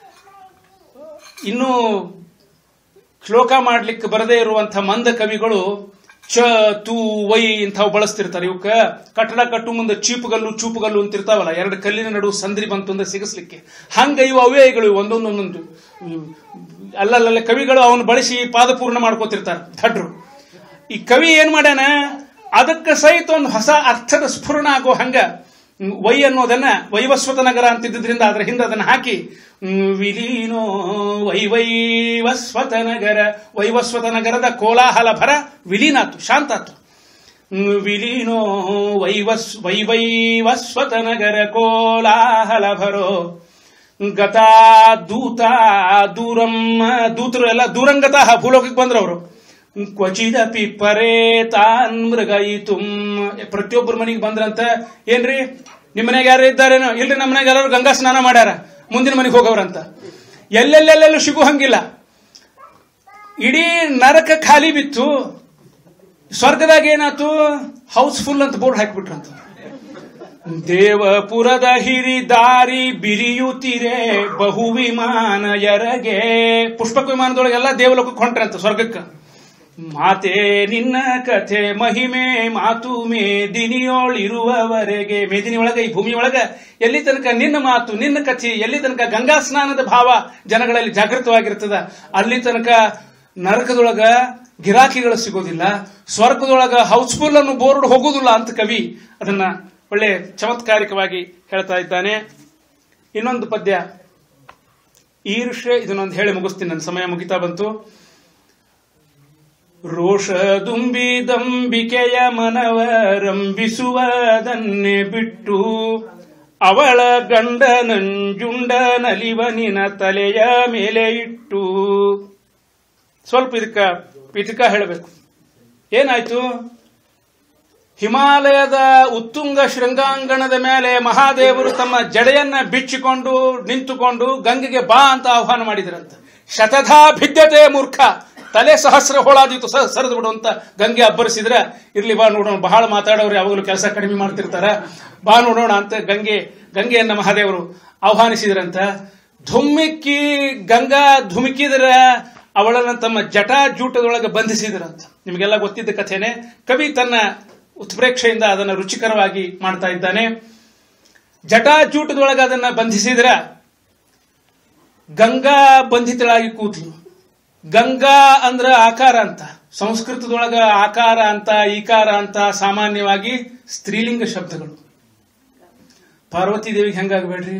ಇನ್ನೂ ಶ್ಲೋಕ ಮಾಡ್ಲಿಕ್ಕೆ ಬರದೇ ಇರುವಂಥ ಮಂದ ಕವಿಗಳು ಚ ತು ವೈ ಇಂಥವು ಬಳಸ್ತಿರ್ತಾರೆ ಇವಕ್ಕ ಕಟ್ಟಡ ಕಟ್ಟು ಮುಂದೆ ಚೀಪುಗಲ್ಲು ಚೂಪುಗಲ್ಲು ಅಂತ ಇರ್ತಾವಲ್ಲ ಎರಡು ಕಲ್ಲಿನ ನಡುವೆ ಸಂದ್ರಿ ಬಂತು ಅಂದ್ರೆ ಸಿಗಿಸ್ಲಿಕ್ಕೆ ಹಂಗ ಇವು ಅವ್ಯಯಗಳು ಇವು ಒಂದೊಂದು ಒಂದೊಂದು ಹ್ಮ್, ಅಲ್ಲಲ್ಲೇ ಕವಿಗಳು ಅವನು ಬಳಸಿ ಪಾದಪೂರ್ಣ ಮಾಡ್ಕೋತಿರ್ತಾರೆ ದಡ್ರು ಈ ಕವಿ ಏನ್ ಮಾಡ್ಯಾನ ಅದಕ್ಕೆ ಸಹಿತ ಒಂದು ಹೊಸ ಅರ್ಥದ ಸ್ಫುರಣ ಆಗೋ ಹಂಗ ಹ್ಮ್, ವೈ ಅನ್ನೋದನ್ನ ವೈವಸ್ವತ ನಗರ ಅಂತಿದ್ದರಿಂದ ಅದರ ಹಿಂದೆ ಅದನ್ನ ಹಾಕಿ ಹ್ಮ್, ವಿಲೀನೋ ವೈ ವೈವಸ್ವತ ನಗರ ವೈವಸ್ವತ ನಗರದ ಕೋಲಾಹಲ ಭರ ವಿಲೀನಾತು ಶಾಂತಾತು ಹ್ಮ್, ವಿಲೀನೋ ವೈವಸ್ ವೈ ವೈವಸ್ವತ ನಗರ ಕೋಲಾಹಲ ಭರೋ ಗತಾ ದೂತ ದೂರಂ ದೂತರು ಎಲ್ಲ ದೂರಂಗತ ಭೂಲೋಕಕ್ಕೆ ಬಂದ್ರು ಅವರು ಕ್ವಚಿದಪಿ ಪರೇ ತಾನ್ ಮೃಗಯಿತು ಪ್ರತಿಯೊಬ್ಬರ ಮನೆಗೆ ಬಂದ್ರಂತ ಏನ್ರಿ ನಿಮ್ಮ ಮನೆಗೆ ಯಾರು ಇದ್ದಾರೇನೋ ಇಲ್ರಿ ನಮ್ಮ ಮನೆಗೆ ಎಲ್ಲರೂ ಗಂಗಾ ಸ್ನಾನ ಮಾಡ್ಯಾರ ಮುಂದಿನ ಮನೆಗೆ ಹೋಗವ್ರಂತ ಎಲ್ಲೆಲ್ಲೆಲ್ಲೆಲ್ಲೂ ಸಿಗು ಹಂಗಿಲ್ಲ ಇಡೀ ನರಕ ಖಾಲಿ ಬಿತ್ತು ಸ್ವರ್ಗದಾಗ ಏನಾತು ಹೌಸ್ಫುಲ್ ಅಂತ ಬೋರ್ಡ್ ಹಾಕಿಬಿಟ್ರಂತ ದೇವಪುರದ ಹಿರಿ ದಾರಿ ಬಿರಿಯುತ್ತಿರೆ ಬಹು ವಿಮಾನ ಎರಗೆ ಪುಷ್ಪಕ ವಿಮಾನದೊಳಗೆ ಎಲ್ಲ ದೇವಲೋಕಕ್ಕೆ ಹೊಂಟ್ರಂತ ಸ್ವರ್ಗಕ್ಕೆ ಮಾತೆ ನಿನ್ನ ಕಥೆ ಮಹಿಮೆ ಮಾತು ಮೇದಿನಿಯೋಳಿರುವವರೆಗೆ ಮೇದಿನಿ ಒಳಗೆ ಈ ಭೂಮಿ ಒಳಗ ಎಲ್ಲಿ ತನಕ ನಿನ್ನ ಮಾತು ನಿನ್ನ ಕಥೆ ಎಲ್ಲಿ ತನಕ ಗಂಗಾ ಸ್ನಾನದ ಭಾವ ಜನಗಳಲ್ಲಿ ಜಾಗೃತವಾಗಿರ್ತದ ಅಲ್ಲಿ ತನಕ ನರಕದೊಳಗ ಗಿರಾಕಿಗಳು ಸಿಗೋದಿಲ್ಲ ಸ್ವರ್ಗದೊಳಗ ಹೌಸ್ಫುಲ್ ಅನ್ನು ಬೋರ್ಡ್ ಹೋಗುದಿಲ್ಲ ಅಂತ ಕವಿ ಅದನ್ನ ಒಳ್ಳೆ ಚಮತ್ಕಾರಿಕವಾಗಿ ಹೇಳ್ತಾ ಇದ್ದಾನೆ ಇನ್ನೊಂದು ಪದ್ಯ ಈರ್ಷೆ ಇದನ್ನೊಂದು ಹೇಳಿ ಮುಗಿಸ್ತೀನಿ ನನ್ನ ಸಮಯ ಮುಗಿತಾ ಬಂತು ರೋಷದುಂಬಿದಂಬಿಕೆಯ ಮನವರಂಬಿಸುವುದನ್ನೇ ಬಿಟ್ಟು ಅವಳ ಗಂಡ ನಂಜುಂಡ ನಲಿವನಿನ ತಲೆಯ ಮೇಲೆ ಇಟ್ಟು ಸ್ವಲ್ಪ ಇದಕ್ಕ ಇದಕ್ಕ ಹೇಳಬೇಕು ಏನಾಯ್ತು ಹಿಮಾಲಯದ ಉತ್ತುಂಗ ಶೃಂಗಾಂಗಣದ ಮೇಲೆ ಮಹಾದೇವರು ತಮ್ಮ ಜಡೆಯನ್ನ ಬಿಚ್ಚಿಕೊಂಡು ನಿಂತುಕೊಂಡು ಗಂಗೆಗೆ ಬಾ ಅಂತ ಆಹ್ವಾನ ಮಾಡಿದ್ರಂತ ಶತಧಾ ಭಿದ್ಯತೆ ಮೂರ್ಖ ತಲೆ ಸಹಸ್ರ ಹೋಳಾದಿತ್ತು ಸ ಸರಿದು ಬಿಡು ಅಂತ ಗಂಗೆ ಅಬ್ಬರಿಸಿದ್ರೆ ಇರ್ಲಿ ಬಾ ನೋಡೋಣ ಬಹಳ ಮಾತಾಡೋರು ಯಾವಾಗಲೂ ಕೆಲಸ ಕಡಿಮೆ ಮಾಡ್ತಿರ್ತಾರ ಬಾ ನೋಡೋಣ ಅಂತ ಗಂಗೆ ಗಂಗೆಯನ್ನ ಮಹಾದೇವರು ಆಹ್ವಾನಿಸಿದ್ರಂತ ಧುಮ್ಮಿಕ್ಕಿ ಗಂಗಾ ಧುಮುಕಿದ್ರ ಅವಳನ್ನ ತಮ್ಮ ಜಟಾಜೂಟದೊಳಗೆ ಬಂಧಿಸಿದ್ರಂತ ನಿಮಗೆಲ್ಲ ಗೊತ್ತಿದ್ದ ಕಥೆನೆ ಕವಿ ತನ್ನ ಉತ್ಪ್ರೇಕ್ಷೆಯಿಂದ ಅದನ್ನು ರುಚಿಕರವಾಗಿ ಮಾಡ್ತಾ ಇದ್ದಾನೆ ಜಟಾಜೂಟದೊಳಗೆ ಅದನ್ನ ಬಂಧಿಸಿದ್ರ ಗಂಗಾ ಬಂಧಿತಳಾಗಿ ಕೂತ್ಲು ಗಂಗಾ ಅಂದ್ರ ಆಕಾರ ಅಂತ ಸಂಸ್ಕೃತದೊಳಗ ಆಕಾರ ಅಂತ ಈಕಾರ ಅಂತ ಸಾಮಾನ್ಯವಾಗಿ ಸ್ತ್ರೀಲಿಂಗ ಶಬ್ದಗಳು ಪಾರ್ವತಿ ದೇವಿಗೆ ಹೆಂಗಾಗಬೇಡ್ರಿ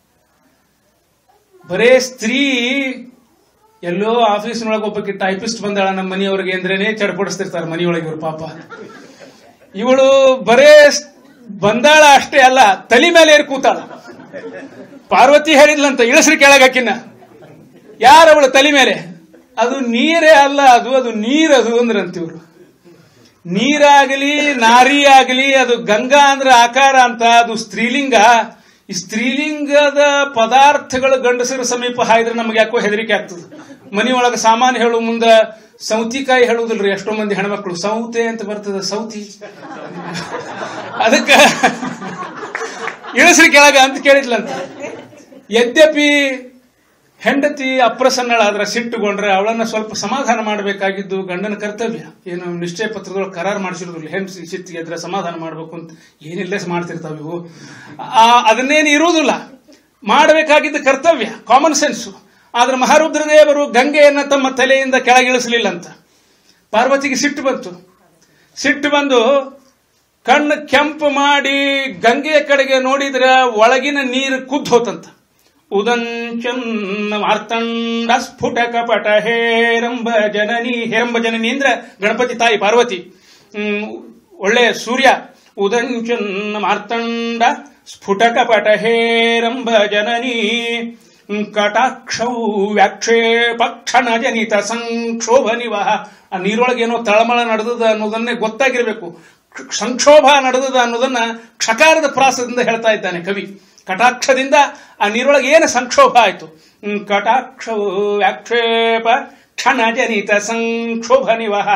ಬರೇ ಸ್ತ್ರೀ ಎಲ್ಲೋ ಆಫೀಸ್ನೊಳಗೆ ಒಬ್ಬಕ್ಕೆ ಟೈಪಿಸ್ಟ್ ಬಂದಾಳ ನಮ್ಮ ಮನೆಯವ್ರಿಗೆ ಅಂದ್ರೇನೆ ಚಡ್ಪಡಿಸ್ತಿರ್ತಾರೆ ಮನೆಯೊಳಗೆ ಇವ್ರು ಪಾಪ ಇವಳು ಬರೇ ಸ್- ಬಂದಾಳ ಅಷ್ಟೇ ಅಲ್ಲ ತಲೆ ಮೇಲೆ ಏರ್ ಕೂತಾಳ ಪಾರ್ವತಿ ಹೇಳಿದ್ಲಂತ ಇಳಸ್ರಿ ಕೆಳಗಾಕಿನ ಯಾರವಳು ತಲೆ ಮೇಲೆ ಅದು ನೀರೇ ಅಲ್ಲ ಅದು ಅದು ನೀರದು ಅಂದ್ರಂತಿವ್ರು ನೀರಾಗಲಿ ನಾರಿ ಆಗಲಿ ಅದು ಗಂಗಾ ಅಂದ್ರೆ ಆಕಾರ ಅಂತ ಅದು ಸ್ತ್ರೀಲಿಂಗ ಈ ಸ್ತ್ರೀಲಿಂಗದ ಪದಾರ್ಥಗಳು ಗಂಡಸರ ಸಮೀಪ ಹಾಯ್ದ್ರೆ ನಮ್ಗೆ ಯಾಕೋ ಹೆದರಿಕೆ ಆಗ್ತದೆ ಮನೆಯೊಳಗೆ ಸಾಮಾನು ಹೇಳು ಮುಂದ ಸೌತಿಕಾಯಿ ಹೇಳುವುದಿಲ್ರಿ ಎಷ್ಟೋ ಮಂದಿ ಹೆಣ್ಮಕ್ಳು ಸೌತೆ ಅಂತ ಬರ್ತದೆ ಸೌತಿ ಅದಕ್ಕ ಇಳಿಸ್ರಿ ಕೆಳಗ ಅಂತ ಕೇಳಿದ್ಲಂತ ಯದ್ಯಪಿ ಹೆಂಡತಿ ಅಪ್ರಸನ್ನಳಾದ್ರೆ ಸಿಟ್ಟುಗೊಂಡ್ರೆ ಅವಳನ್ನ ಸ್ವಲ್ಪ ಸಮಾಧಾನ ಮಾಡಬೇಕಾಗಿದ್ದು ಗಂಡನ ಕರ್ತವ್ಯ ಏನು ನಿಶ್ಚಯ ಪತ್ರದೊಳಗೆ ಕರಾರು ಮಾಡಿಸಿರೋದಿಲ್ಲ ಹೆಂಡತಿ ಸಿಟ್ಟಿಗೆ ಇದ್ರೆ ಸಮಾಧಾನ ಮಾಡಬೇಕು ಅಂತ ಏನಿಲ್ಲ ಮಾಡ್ತಿರ್ತಾವೆ ಇವು ಆ, ಅದನ್ನೇನು ಇರುವುದಿಲ್ಲ ಮಾಡಬೇಕಾಗಿದ್ದ ಕರ್ತವ್ಯ ಕಾಮನ್ ಸೆನ್ಸು ಆದ್ರೆ ಮಹಾರುದ್ರದೇವರು ಗಂಗೆಯನ್ನ ತಮ್ಮ ತಲೆಯಿಂದ ಕೆಳಗಿಳಿಸಲಿಲ್ಲ ಅಂತ ಪಾರ್ವತಿಗೆ ಸಿಟ್ಟು ಬಂತು ಸಿಟ್ಟು ಬಂದು ಕಣ್ಣು ಕೆಂಪು ಮಾಡಿ ಗಂಗೆಯ ಕಡೆಗೆ ನೋಡಿದ್ರೆ ಒಳಗಿನ ನೀರು ಕುದ್ದು ಹೋತಂತ ಉದಂಚನ್ನ ಮಾರ್ತಂಡ ಸ್ಫುಟ ಕಪಟ ಹೇರಂಬ ಜನನಿ ಹೇರಂಬ ಜನನಿ ಅಂದ್ರೆ ಗಣಪತಿ ತಾಯಿ ಪಾರ್ವತಿ ಹ್ಮ್, ಒಳ್ಳೆ ಸೂರ್ಯ ಉದಂಚನ್ನ ಮಾರ್ತಂಡ ಸ್ಫುಟ ಕಪಟ ಹೇರಂಬ ಜನನಿ ಕಟಾಕ್ಷೌ ವ್ಯಾಕ್ಷೇಪ ಕ್ಷಣ ಜನಿತ ಸಂಕ್ಷೋಭ ನಿವಹ ಆ ನೀರೊಳಗೆ ಏನೋ ತಳಮಳ ನಡೆದದ ಅನ್ನೋದನ್ನೇ ಗೊತ್ತಾಗಿರ್ಬೇಕು ಕ್ಷ- ಸಂಕ್ಷೋಭ ನಡೆದದ ಅನ್ನೋದನ್ನ ಕ್ಷಕಾರದ ಪ್ರಾಸದಿಂದ ಹೇಳ್ತಾ ಇದ್ದಾನೆ ಕವಿ ಕಟಾಕ್ಷದಿಂದ ಆ ನೀರೊಳಗೆ ಏನು ಸಂಕ್ಷೋಭ ಆಯಿತು ಕಟಾಕ್ಷೌ ವ್ಯಾಕ್ಷೇಪ ಕ್ಷಣ ಜನಿತ ಸಂಕ್ಷೋಭ ನಿವಹ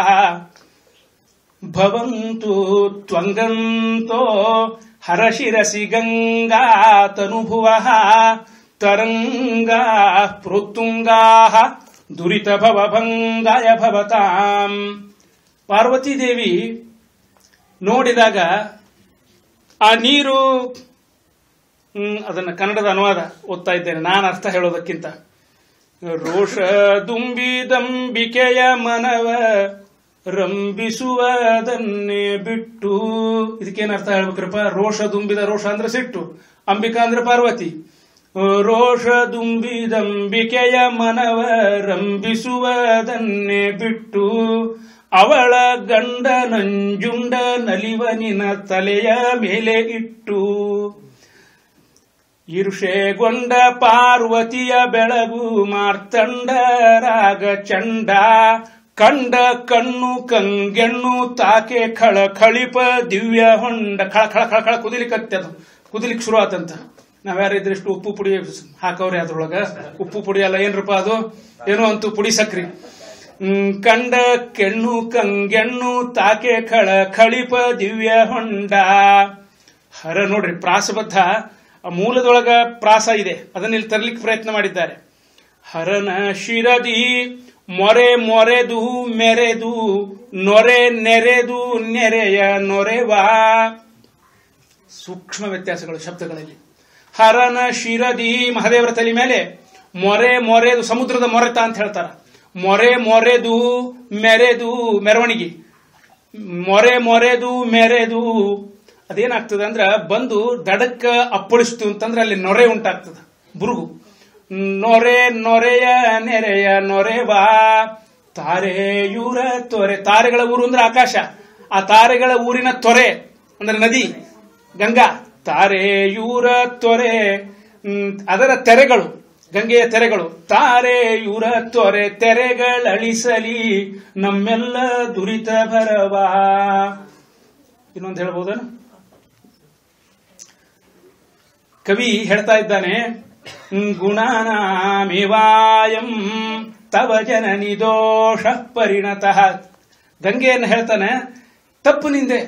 ಭವಂತು ತ್ವಂಗಂತೋ ಹರಶಿರಸಿ ಗಂಗಾ ತನುಭುವ ತರಂಗಾ ಪ್ರೋತ್ತುಂಗಾ ದುರಿತ ಭವಭಂಗಾಯ ಭವತಾಂ ಪಾರ್ವತಿ ದೇವಿ ನೋಡಿದಾಗ ಆ ನೀರು ಹ್ಮ್, ಅದನ್ನ ಕನ್ನಡದ ಅನುವಾದ ಓದ್ತಾ ಇದ್ದೇನೆ ನಾನು ಅರ್ಥ ಹೇಳೋದಕ್ಕಿಂತ ರೋಷ ದುಂಬಿದಂಬಿಕೆಯ ಮನವ ರಂಬಿಸುವುದನ್ನೇ ಬಿಟ್ಟು ಇದಕ್ಕೇನು ಅರ್ಥ ಹೇಳ್ಬೇಕ್ರಪ್ಪ ರೋಷ ದುಂಬಿದ ರೋಷ ಅಂದ್ರೆ ಸಿಟ್ಟು ಅಂಬಿಕಾ ಅಂದ್ರೆ ಪಾರ್ವತಿ ರೋಷ ದುಂಬಿದಂಬಿಕೆಯ ಮನವ ರಂಬಿಸುವುದನ್ನೇ ಬಿಟ್ಟು ಅವಳ ಗಂಡ ನಂಜುಂಡ ನಲಿವನಿನ ತಲೆಯ ಮೇಲೆ ಇಟ್ಟು ಈರ್ಷೆಗೊಂಡ ಪಾರ್ವತಿಯ ಬೆಳಗು ಮಾರ್ತಂಡರಾಗ ಚಂಡ ಕಂಡ ಕಣ್ಣು ಕಂಗೆಣ್ಣು ತಾಕೆ ಖಳ ಖಳಿಪ ದಿವ್ಯ ಹೊಂಡ ಖಳ ಖಳ ಖಳ ಖಳ ಕುದಿಲಿಕತ್ತದು ಕುದಿಲಿಕ್ಕೆ ಶುರು ಆತಂತ ನಾವ್ಯಾರಿದ್ರೆ ಇಷ್ಟು ಉಪ್ಪು ಪುಡಿ ಹಾಕವ್ರಿ ಅದ್ರೊಳಗ ಉಪ್ಪು ಪುಡಿ ಅಲ್ಲ ಏನ್ರಪ್ಪ ಅದು ಏನೋ ಅಂತೂ ಪುಡಿ ಸಕ್ರಿ ಹ್ಮ್, ಕಂಡ ಕೆಣ್ಣು ಕಂಗೆಣ್ಣು ತಾಕೆ ಖಳ ಖಳಿಪ ದಿವ್ಯ ಹೊಂಡ ಹರ ನೋಡ್ರಿ ಪ್ರಾಸಬದ್ಧ ಆ ಮೂಲದೊಳಗ ಪ್ರಾಸ ಇದೆ ಅದನ್ನ ಇಲ್ಲಿ ತರ್ಲಿಕ್ಕೆ ಪ್ರಯತ್ನ ಮಾಡಿದ್ದಾರೆ ಹರನ ಶಿರದಿ ಮೊರೆ ಮೊರೆದು ಮೆರೆದು ನೊರೆ ನೆರೆದು ನೆರೆಯ ನೊರೆವಾ ಸೂಕ್ಷ್ಮ ವ್ಯತ್ಯಾಸಗಳು ಶಬ್ದಗಳಲ್ಲಿ ಹರನ ಶಿರದಿ ಮಹದೇವರ ತಲೆ ಮೇಲೆ ಮೊರೆ ಮೊರೆದು ಸಮುದ್ರದ ಮೊರೆತ ಅಂತ ಹೇಳ್ತಾರ ಮೊರೆ ಮೊರೆದು ಮೆರೆದು ಮೆರವಣಿಗೆ ಮೊರೆ ಮೊರೆದು ಮೆರೆದು ಅದೇನಾಗ್ತದೆ ಅಂದ್ರ ಬಂದು ದಡಕ್ಕ ಅಪ್ಪಳಿಸ್ತು ಅಂತಂದ್ರೆ ಅಲ್ಲಿ ನೊರೆ ಉಂಟಾಗ್ತದೆ ಬುರುಗು ನೊರೆ ನೊರೆಯ ನೆರೆಯ ನೊರೆವಾ ತಾರೆಯೂರ ತೊರೆ ತಾರೆಗಳ ಊರು ಅಂದ್ರೆ ಆಕಾಶ ಆ ತಾರೆಗಳ ಊರಿನ ತೊರೆ ಅಂದ್ರೆ ನದಿ ಗಂಗಾ ತಾರೆಯೂರ ತೊರೆ ಹ್ಮ್, ಅದರ ತೆರೆಗಳು ಗಂಗೆಯ ತೆರೆಗಳು ತಾರೆಯೂರ ತೊರೆ ತೆರೆಗಳಳಿಸಲಿ ನಮ್ಮೆಲ್ಲ ದುರಿತ ಭರವಾ ಇನ್ನೊಂದು ಹೇಳ್ಬೋದಾ ಕವಿ ಹೇಳ್ತಾ ಇದ್ದಾನೆ ಗುಣಾನಾಮಿವಾಯಂ ತವ ಜನನಿ ದೋಷ ಪರಿಣತಃ ಗಂಗೆಯನ್ನು ಹೇಳ್ತಾನೆ ತಪ್ಪು ನಿಂದೆ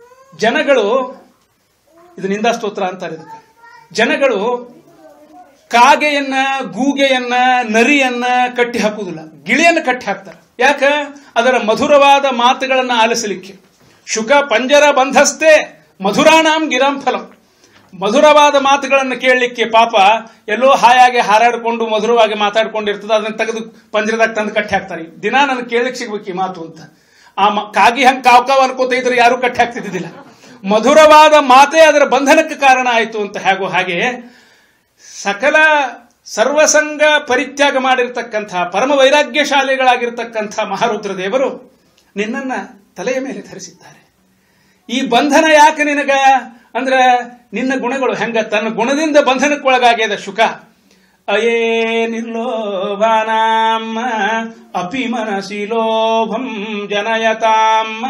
ಜನಗಳು ಇದು ನಿಂದಾ ಸ್ತೋತ್ರ ಅಂತಾರೆ ಇದಕ್ಕೆ ಜನಗಳು ಕಾಗೆಯನ್ನ ಗೂಗೆಯನ್ನ ನರಿಯನ್ನ ಕಟ್ಟಿ ಹಾಕುವುದಿಲ್ಲ ಗಿಳಿಯನ್ನ ಕಟ್ಟಿ ಹಾಕ್ತಾರೆ ಯಾಕ ಅದರ ಮಧುರವಾದ ಮಾತುಗಳನ್ನ ಆಲಿಸಲಿಕ್ಕೆ ಶುಕ ಪಂಜರ ಬಂಧಸ್ತೆ ಮಧುರಾಣಾಂ ಗಿರಾಂ ಫಲಂ ಮಧುರವಾದ ಮಾತುಗಳನ್ನು ಕೇಳಲಿಕ್ಕೆ ಪಾಪ ಎಲ್ಲೋ ಹಾಯಾಗಿ ಹಾರಾಡಿಕೊಂಡು ಮಧುರವಾಗಿ ಮಾತಾಡ್ಕೊಂಡಿರ್ತದೆ ಅದನ್ನ ತೆಗೆದು ಪಂಜರದಾಗ ತಂದು ಕಟ್ಟಿ ಹಾಕ್ತಾರೆ ದಿನ ನನಗೆ ಕೇಳಲಿಕ್ಕೆ ಸಿಗ್ಬೇಕು ಈ ಮಾತು ಅಂತ ಆ ಮ- ಕಾಗಿ ಹಂಗೆ ಕಾವ್ ಕಾವ್ ಅನ್ಕೋತ ಇದ್ರೆ ಯಾರು ಕಟ್ಟಿ ಹಾಕ್ತಿದ್ದಿಲ್ಲ ಮಧುರವಾದ ಮಾತೇ ಅದರ ಬಂಧನಕ್ಕೆ ಕಾರಣ ಆಯಿತು ಅಂತ ಹೇಗೋ ಹಾಗೆ ಸಕಲ ಸರ್ವಸಂಗ ಪರಿತ್ಯಾಗ ಮಾಡಿರ್ತಕ್ಕಂಥ ಪರಮ ವೈರಾಗ್ಯಶಾಲಿಗಳಾಗಿರ್ತಕ್ಕಂಥ ಮಹಾರುದ್ರ ದೇವರು ನಿನ್ನನ್ನ ತಲೆಯ ಮೇಲೆ ಧರಿಸಿದ್ದಾರೆ ಈ ಬಂಧನ ಯಾಕೆ ನಿನಗ ಅಂದ್ರ ನಿನ್ನ ಗುಣಗಳು ಹೆಂಗ ತನ್ನ ಗುಣದಿಂದ ಬಂಧನಕ್ಕೊಳಗಾಗ್ಯದ ಶುಕ ಅಯೇ ನಿರ್ಲೋಭಾನಾಮ ಅಪಿ ಮನಸಿ ಲೋಭಂ ಜನಯತಾಮ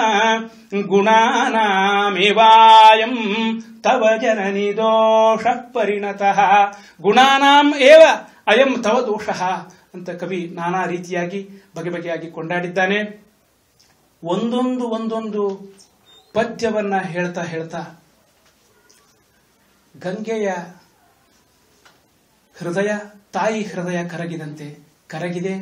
ಗುಣಾನಾಮೇವಾಯಂ ತವ ಜನನಿ ದೋಷ ಪರಿಣತಃ ಗುಣಾನಾಂ ಏವ ಅಯಂ ತವ ದೋಷ ಅಂತ ಕವಿ ನಾನಾ ರೀತಿಯಾಗಿ ಬಗೆ ಬಗೆಯಾಗಿ ಕೊಂಡಾಡಿದ್ದಾನೆ ಒಂದೊಂದು ಒಂದೊಂದು ಪದ್ಯವನ್ನ ಹೇಳ್ತಾ ಹೇಳ್ತಾ ಗಂಗೆಯ ಹೃದಯ ತಾಯಿ ಹೃದಯ ಕರಗಿದಂತೆ ಕರಗಿದೆ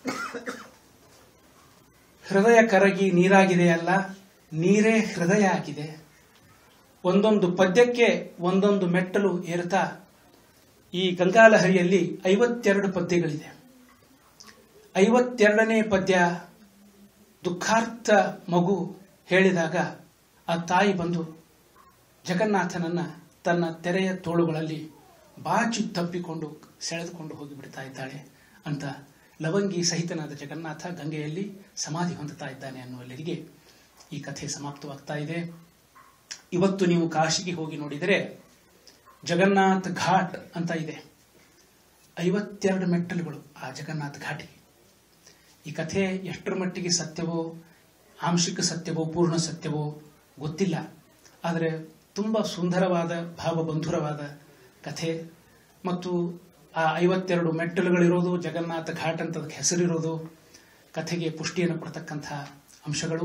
ಹೃದಯ ಕರಗಿ ನೀರಾಗಿದೆ ಅಲ್ಲ ನೀರೇ ಹೃದಯ ಆಗಿದೆ ಒಂದೊಂದು ಪದ್ಯಕ್ಕೆ ಒಂದೊಂದು ಮೆಟ್ಟಲು ಏರುತ್ತಾ ಈ ಗಂಗಾಲಹರಿಯಲ್ಲಿ ಐವತ್ತೆರಡು ಪದ್ಯಗಳಿದೆ ಐವತ್ತೆರಡನೇ ಪದ್ಯ ದುಃಖಾರ್ಥ ಮಗು ಹೇಳಿದಾಗ ಆ ತಾಯಿ ಬಂದು ಜಗನ್ನಾಥನನ್ನ ತನ್ನ ತೆರೆಯ ತೋಳುಗಳಲ್ಲಿ ಬಾಚಿ ತಪ್ಪಿಕೊಂಡು ಸೆಳೆದುಕೊಂಡು ಹೋಗಿಬಿಡ್ತಾ ಇದ್ದಾಳೆ ಅಂತ ಲವಂಗಿ ಸಹಿತನಾದ ಜಗನ್ನಾಥ ಗಂಗೆಯಲ್ಲಿ ಸಮಾಧಿ ಹೊಂದುತ್ತಾ ಇದ್ದಾನೆ ಅನ್ನುವಲ್ಲಿಗೆ ಈ ಕಥೆ ಸಮಾಪ್ತವಾಗ್ತಾ ಇದೆ ಇವತ್ತು ನೀವು ಕಾಶಿಗೆ ಹೋಗಿ ನೋಡಿದರೆ ಜಗನ್ನಾಥ್ ಘಾಟ್ ಅಂತ ಇದೆ ಐವತ್ತೆರಡು ಮೆಟ್ಟಲುಗಳು ಆ ಜಗನ್ನಾಥ್ ಘಾಟಿಗೆ ಈ ಕಥೆ ಎಷ್ಟರ ಮಟ್ಟಿಗೆ ಸತ್ಯವೋ ಆಂಶಿಕ ಸತ್ಯವೋ ಪೂರ್ಣ ಸತ್ಯವೋ ಗೊತ್ತಿಲ್ಲ ಆದರೆ ತುಂಬ ಸುಂದರವಾದ ಭಾವಬಂಧುರವಾದ ಕಥೆ ಮತ್ತು ಆ ಐವತ್ತೆರಡು ಮೆಟ್ಟಲುಗಳಿರೋದು ಜಗನ್ನಾಥ ಘಾಟ್ ಅಂತ ಅದಕ್ಕೆ ಹೆಸರಿರೋದು ಕಥೆಗೆ ಪುಷ್ಟಿಯನ್ನು ಕೊಡ್ತಕ್ಕಂಥ ಅಂಶಗಳು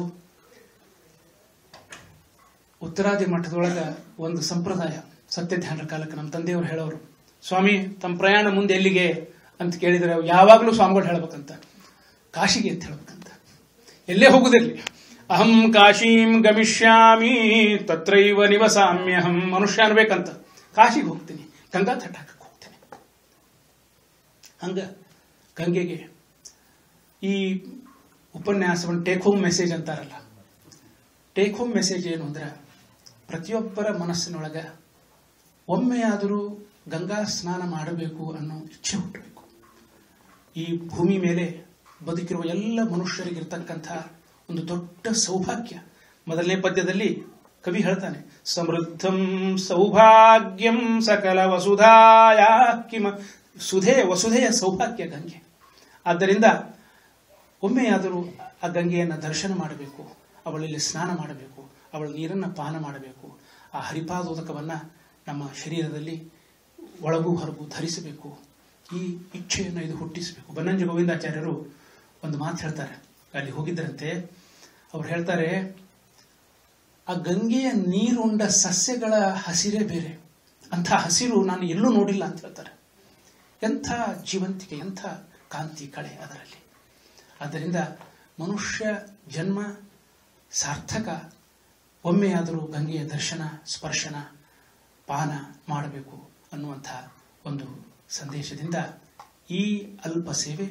ಉತ್ತರಾದಿ ಮಠದೊಳಗ ಒಂದು ಸಂಪ್ರದಾಯ ಸತ್ಯಧ್ಯಾನರ ಕಾಲಕ್ಕೆ ನಮ್ಮ ತಂದೆಯವರು ಹೇಳೋರು ಸ್ವಾಮಿ ತಮ್ಮ ಪ್ರಯಾಣ ಮುಂದೆ ಎಲ್ಲಿಗೆ ಅಂತ ಕೇಳಿದರೆ ಯಾವಾಗಲೂ ಸ್ವಾಮಿಗಳು ಹೇಳ್ಬೇಕಂತ ಕಾಶಿಗೆ ಅಂತ ಹೇಳ್ಬೇಕಂತ ಎಲ್ಲೇ ಹೋಗುದಿರ್ಲಿ ಅಹಂ ಕಾಶೀಂ ಗಮಿಷ್ಯಾಮಿ ತತ್ರೈವ ನಿವಸಾಮ್ಯಹಂ ಮನುಷ್ಯ ಅನ್ಬೇಕಂತ ಕಾಶಿಗೆ ಹೋಗ್ತೀನಿ ಗಂಗಾ ತಟ ಹಾಕಕ್ಕೆ ಹೋಗ್ತೀನಿ ಹಂಗ ಗಂಗೆಗೆ ಈ ಉಪನ್ಯಾಸವನ್ನು ಟೇಕ್ ಹೋಮ್ ಮೆಸೇಜ್ ಅಂತಾರಲ್ಲ ಟೇಕ್ ಹೋಮ್ ಮೆಸೇಜ್ ಏನು ಅಂದ್ರೆ ಪ್ರತಿಯೊಬ್ಬರ ಮನಸ್ಸಿನೊಳಗ ಒಮ್ಮೆಯಾದರೂ ಗಂಗಾ ಸ್ನಾನ ಮಾಡಬೇಕು ಅನ್ನೋ ಇಚ್ಛೆ ಹುಟ್ಟಬೇಕು ಈ ಭೂಮಿ ಮೇಲೆ ಬದುಕಿರುವ ಎಲ್ಲ ಮನುಷ್ಯರಿಗಿರ್ತಕ್ಕಂಥ ಒಂದು ದೊಡ್ಡ ಸೌಭಾಗ್ಯ ಮೊದಲನೇ ಪದ್ಯದಲ್ಲಿ ಕವಿ ಹೇಳ್ತಾನೆ ಸಮೃದ್ಧಂ ಸೌಭಾಗ್ಯಂ ಸಕಲ ವಸುಧಾಯ ಕಿಮ ಸುಧೆ ವಸುಧೆಯ ಸೌಭಾಗ್ಯ ಗಂಗೆ ಆದ್ದರಿಂದ ಒಮ್ಮೆಯಾದರೂ ಆ ಗಂಗೆಯನ್ನು ದರ್ಶನ ಮಾಡಬೇಕು ಅವಳಲ್ಲಿ ಸ್ನಾನ ಮಾಡಬೇಕು ಅವಳ ನೀರನ್ನು ಪಾನ ಮಾಡಬೇಕು ಆ ಹರಿಪಾದೋದಕವನ್ನ ನಮ್ಮ ಶರೀರದಲ್ಲಿ ಒಳಗೂ ಹೊರಗೂ ಧರಿಸಬೇಕು ಈ ಇಚ್ಛೆಯನ್ನು ಇದು ಹುಟ್ಟಿಸಬೇಕು ಬನ್ನಂಜ ಗೋವಿಂದಾಚಾರ್ಯರು ಒಂದು ಮಾತು ಹೇಳ್ತಾರೆ ಅಲ್ಲಿ ಹೋಗಿದ್ರಂತೆ ಅವ್ರು ಹೇಳ್ತಾರೆ ಆ ಗಂಗೆಯ ನೀರುಂಡ ಸಸ್ಯಗಳ ಹಸಿರೇ ಬೇರೆ ಅಂಥ ಹಸಿರು ನಾನು ಎಲ್ಲೂ ನೋಡಿಲ್ಲ ಅಂತ ಹೇಳ್ತಾರೆ ಎಂಥ ಜೀವಂತಿಕೆ ಎಂಥ ಕಾಂತಿ ಕಳೆ ಅದರಲ್ಲಿ ಆದ್ದರಿಂದ ಮನುಷ್ಯ ಜನ್ಮ ಸಾರ್ಥಕ ಒಮ್ಮೆಯಾದರೂ ಗಂಗೆಯ ದರ್ಶನ ಸ್ಪರ್ಶನ ಪಾನ ಮಾಡಬೇಕು ಅನ್ನುವಂಥ ಒಂದು ಸಂದೇಶದಿಂದ ಈ ಅಲ್ಪ ಸೇವೆ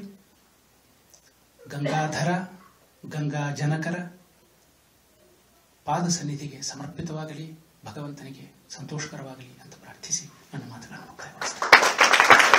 ಗಂಗಾಧರ ಗಂಗಾ ಜನಕರ ಪಾದ ಸನ್ನಿಧಿಗೆ ಸಮರ್ಪಿತವಾಗಲಿ ಭಗವಂತನಿಗೆ ಸಂತೋಷಕರವಾಗಲಿ ಅಂತ ಪ್ರಾರ್ಥಿಸಿ ನನ್ನ ಮಾತುಗಳನ್ನು ಮುಕ್ತಾಯಗೊಳಿಸ್ತೇನೆ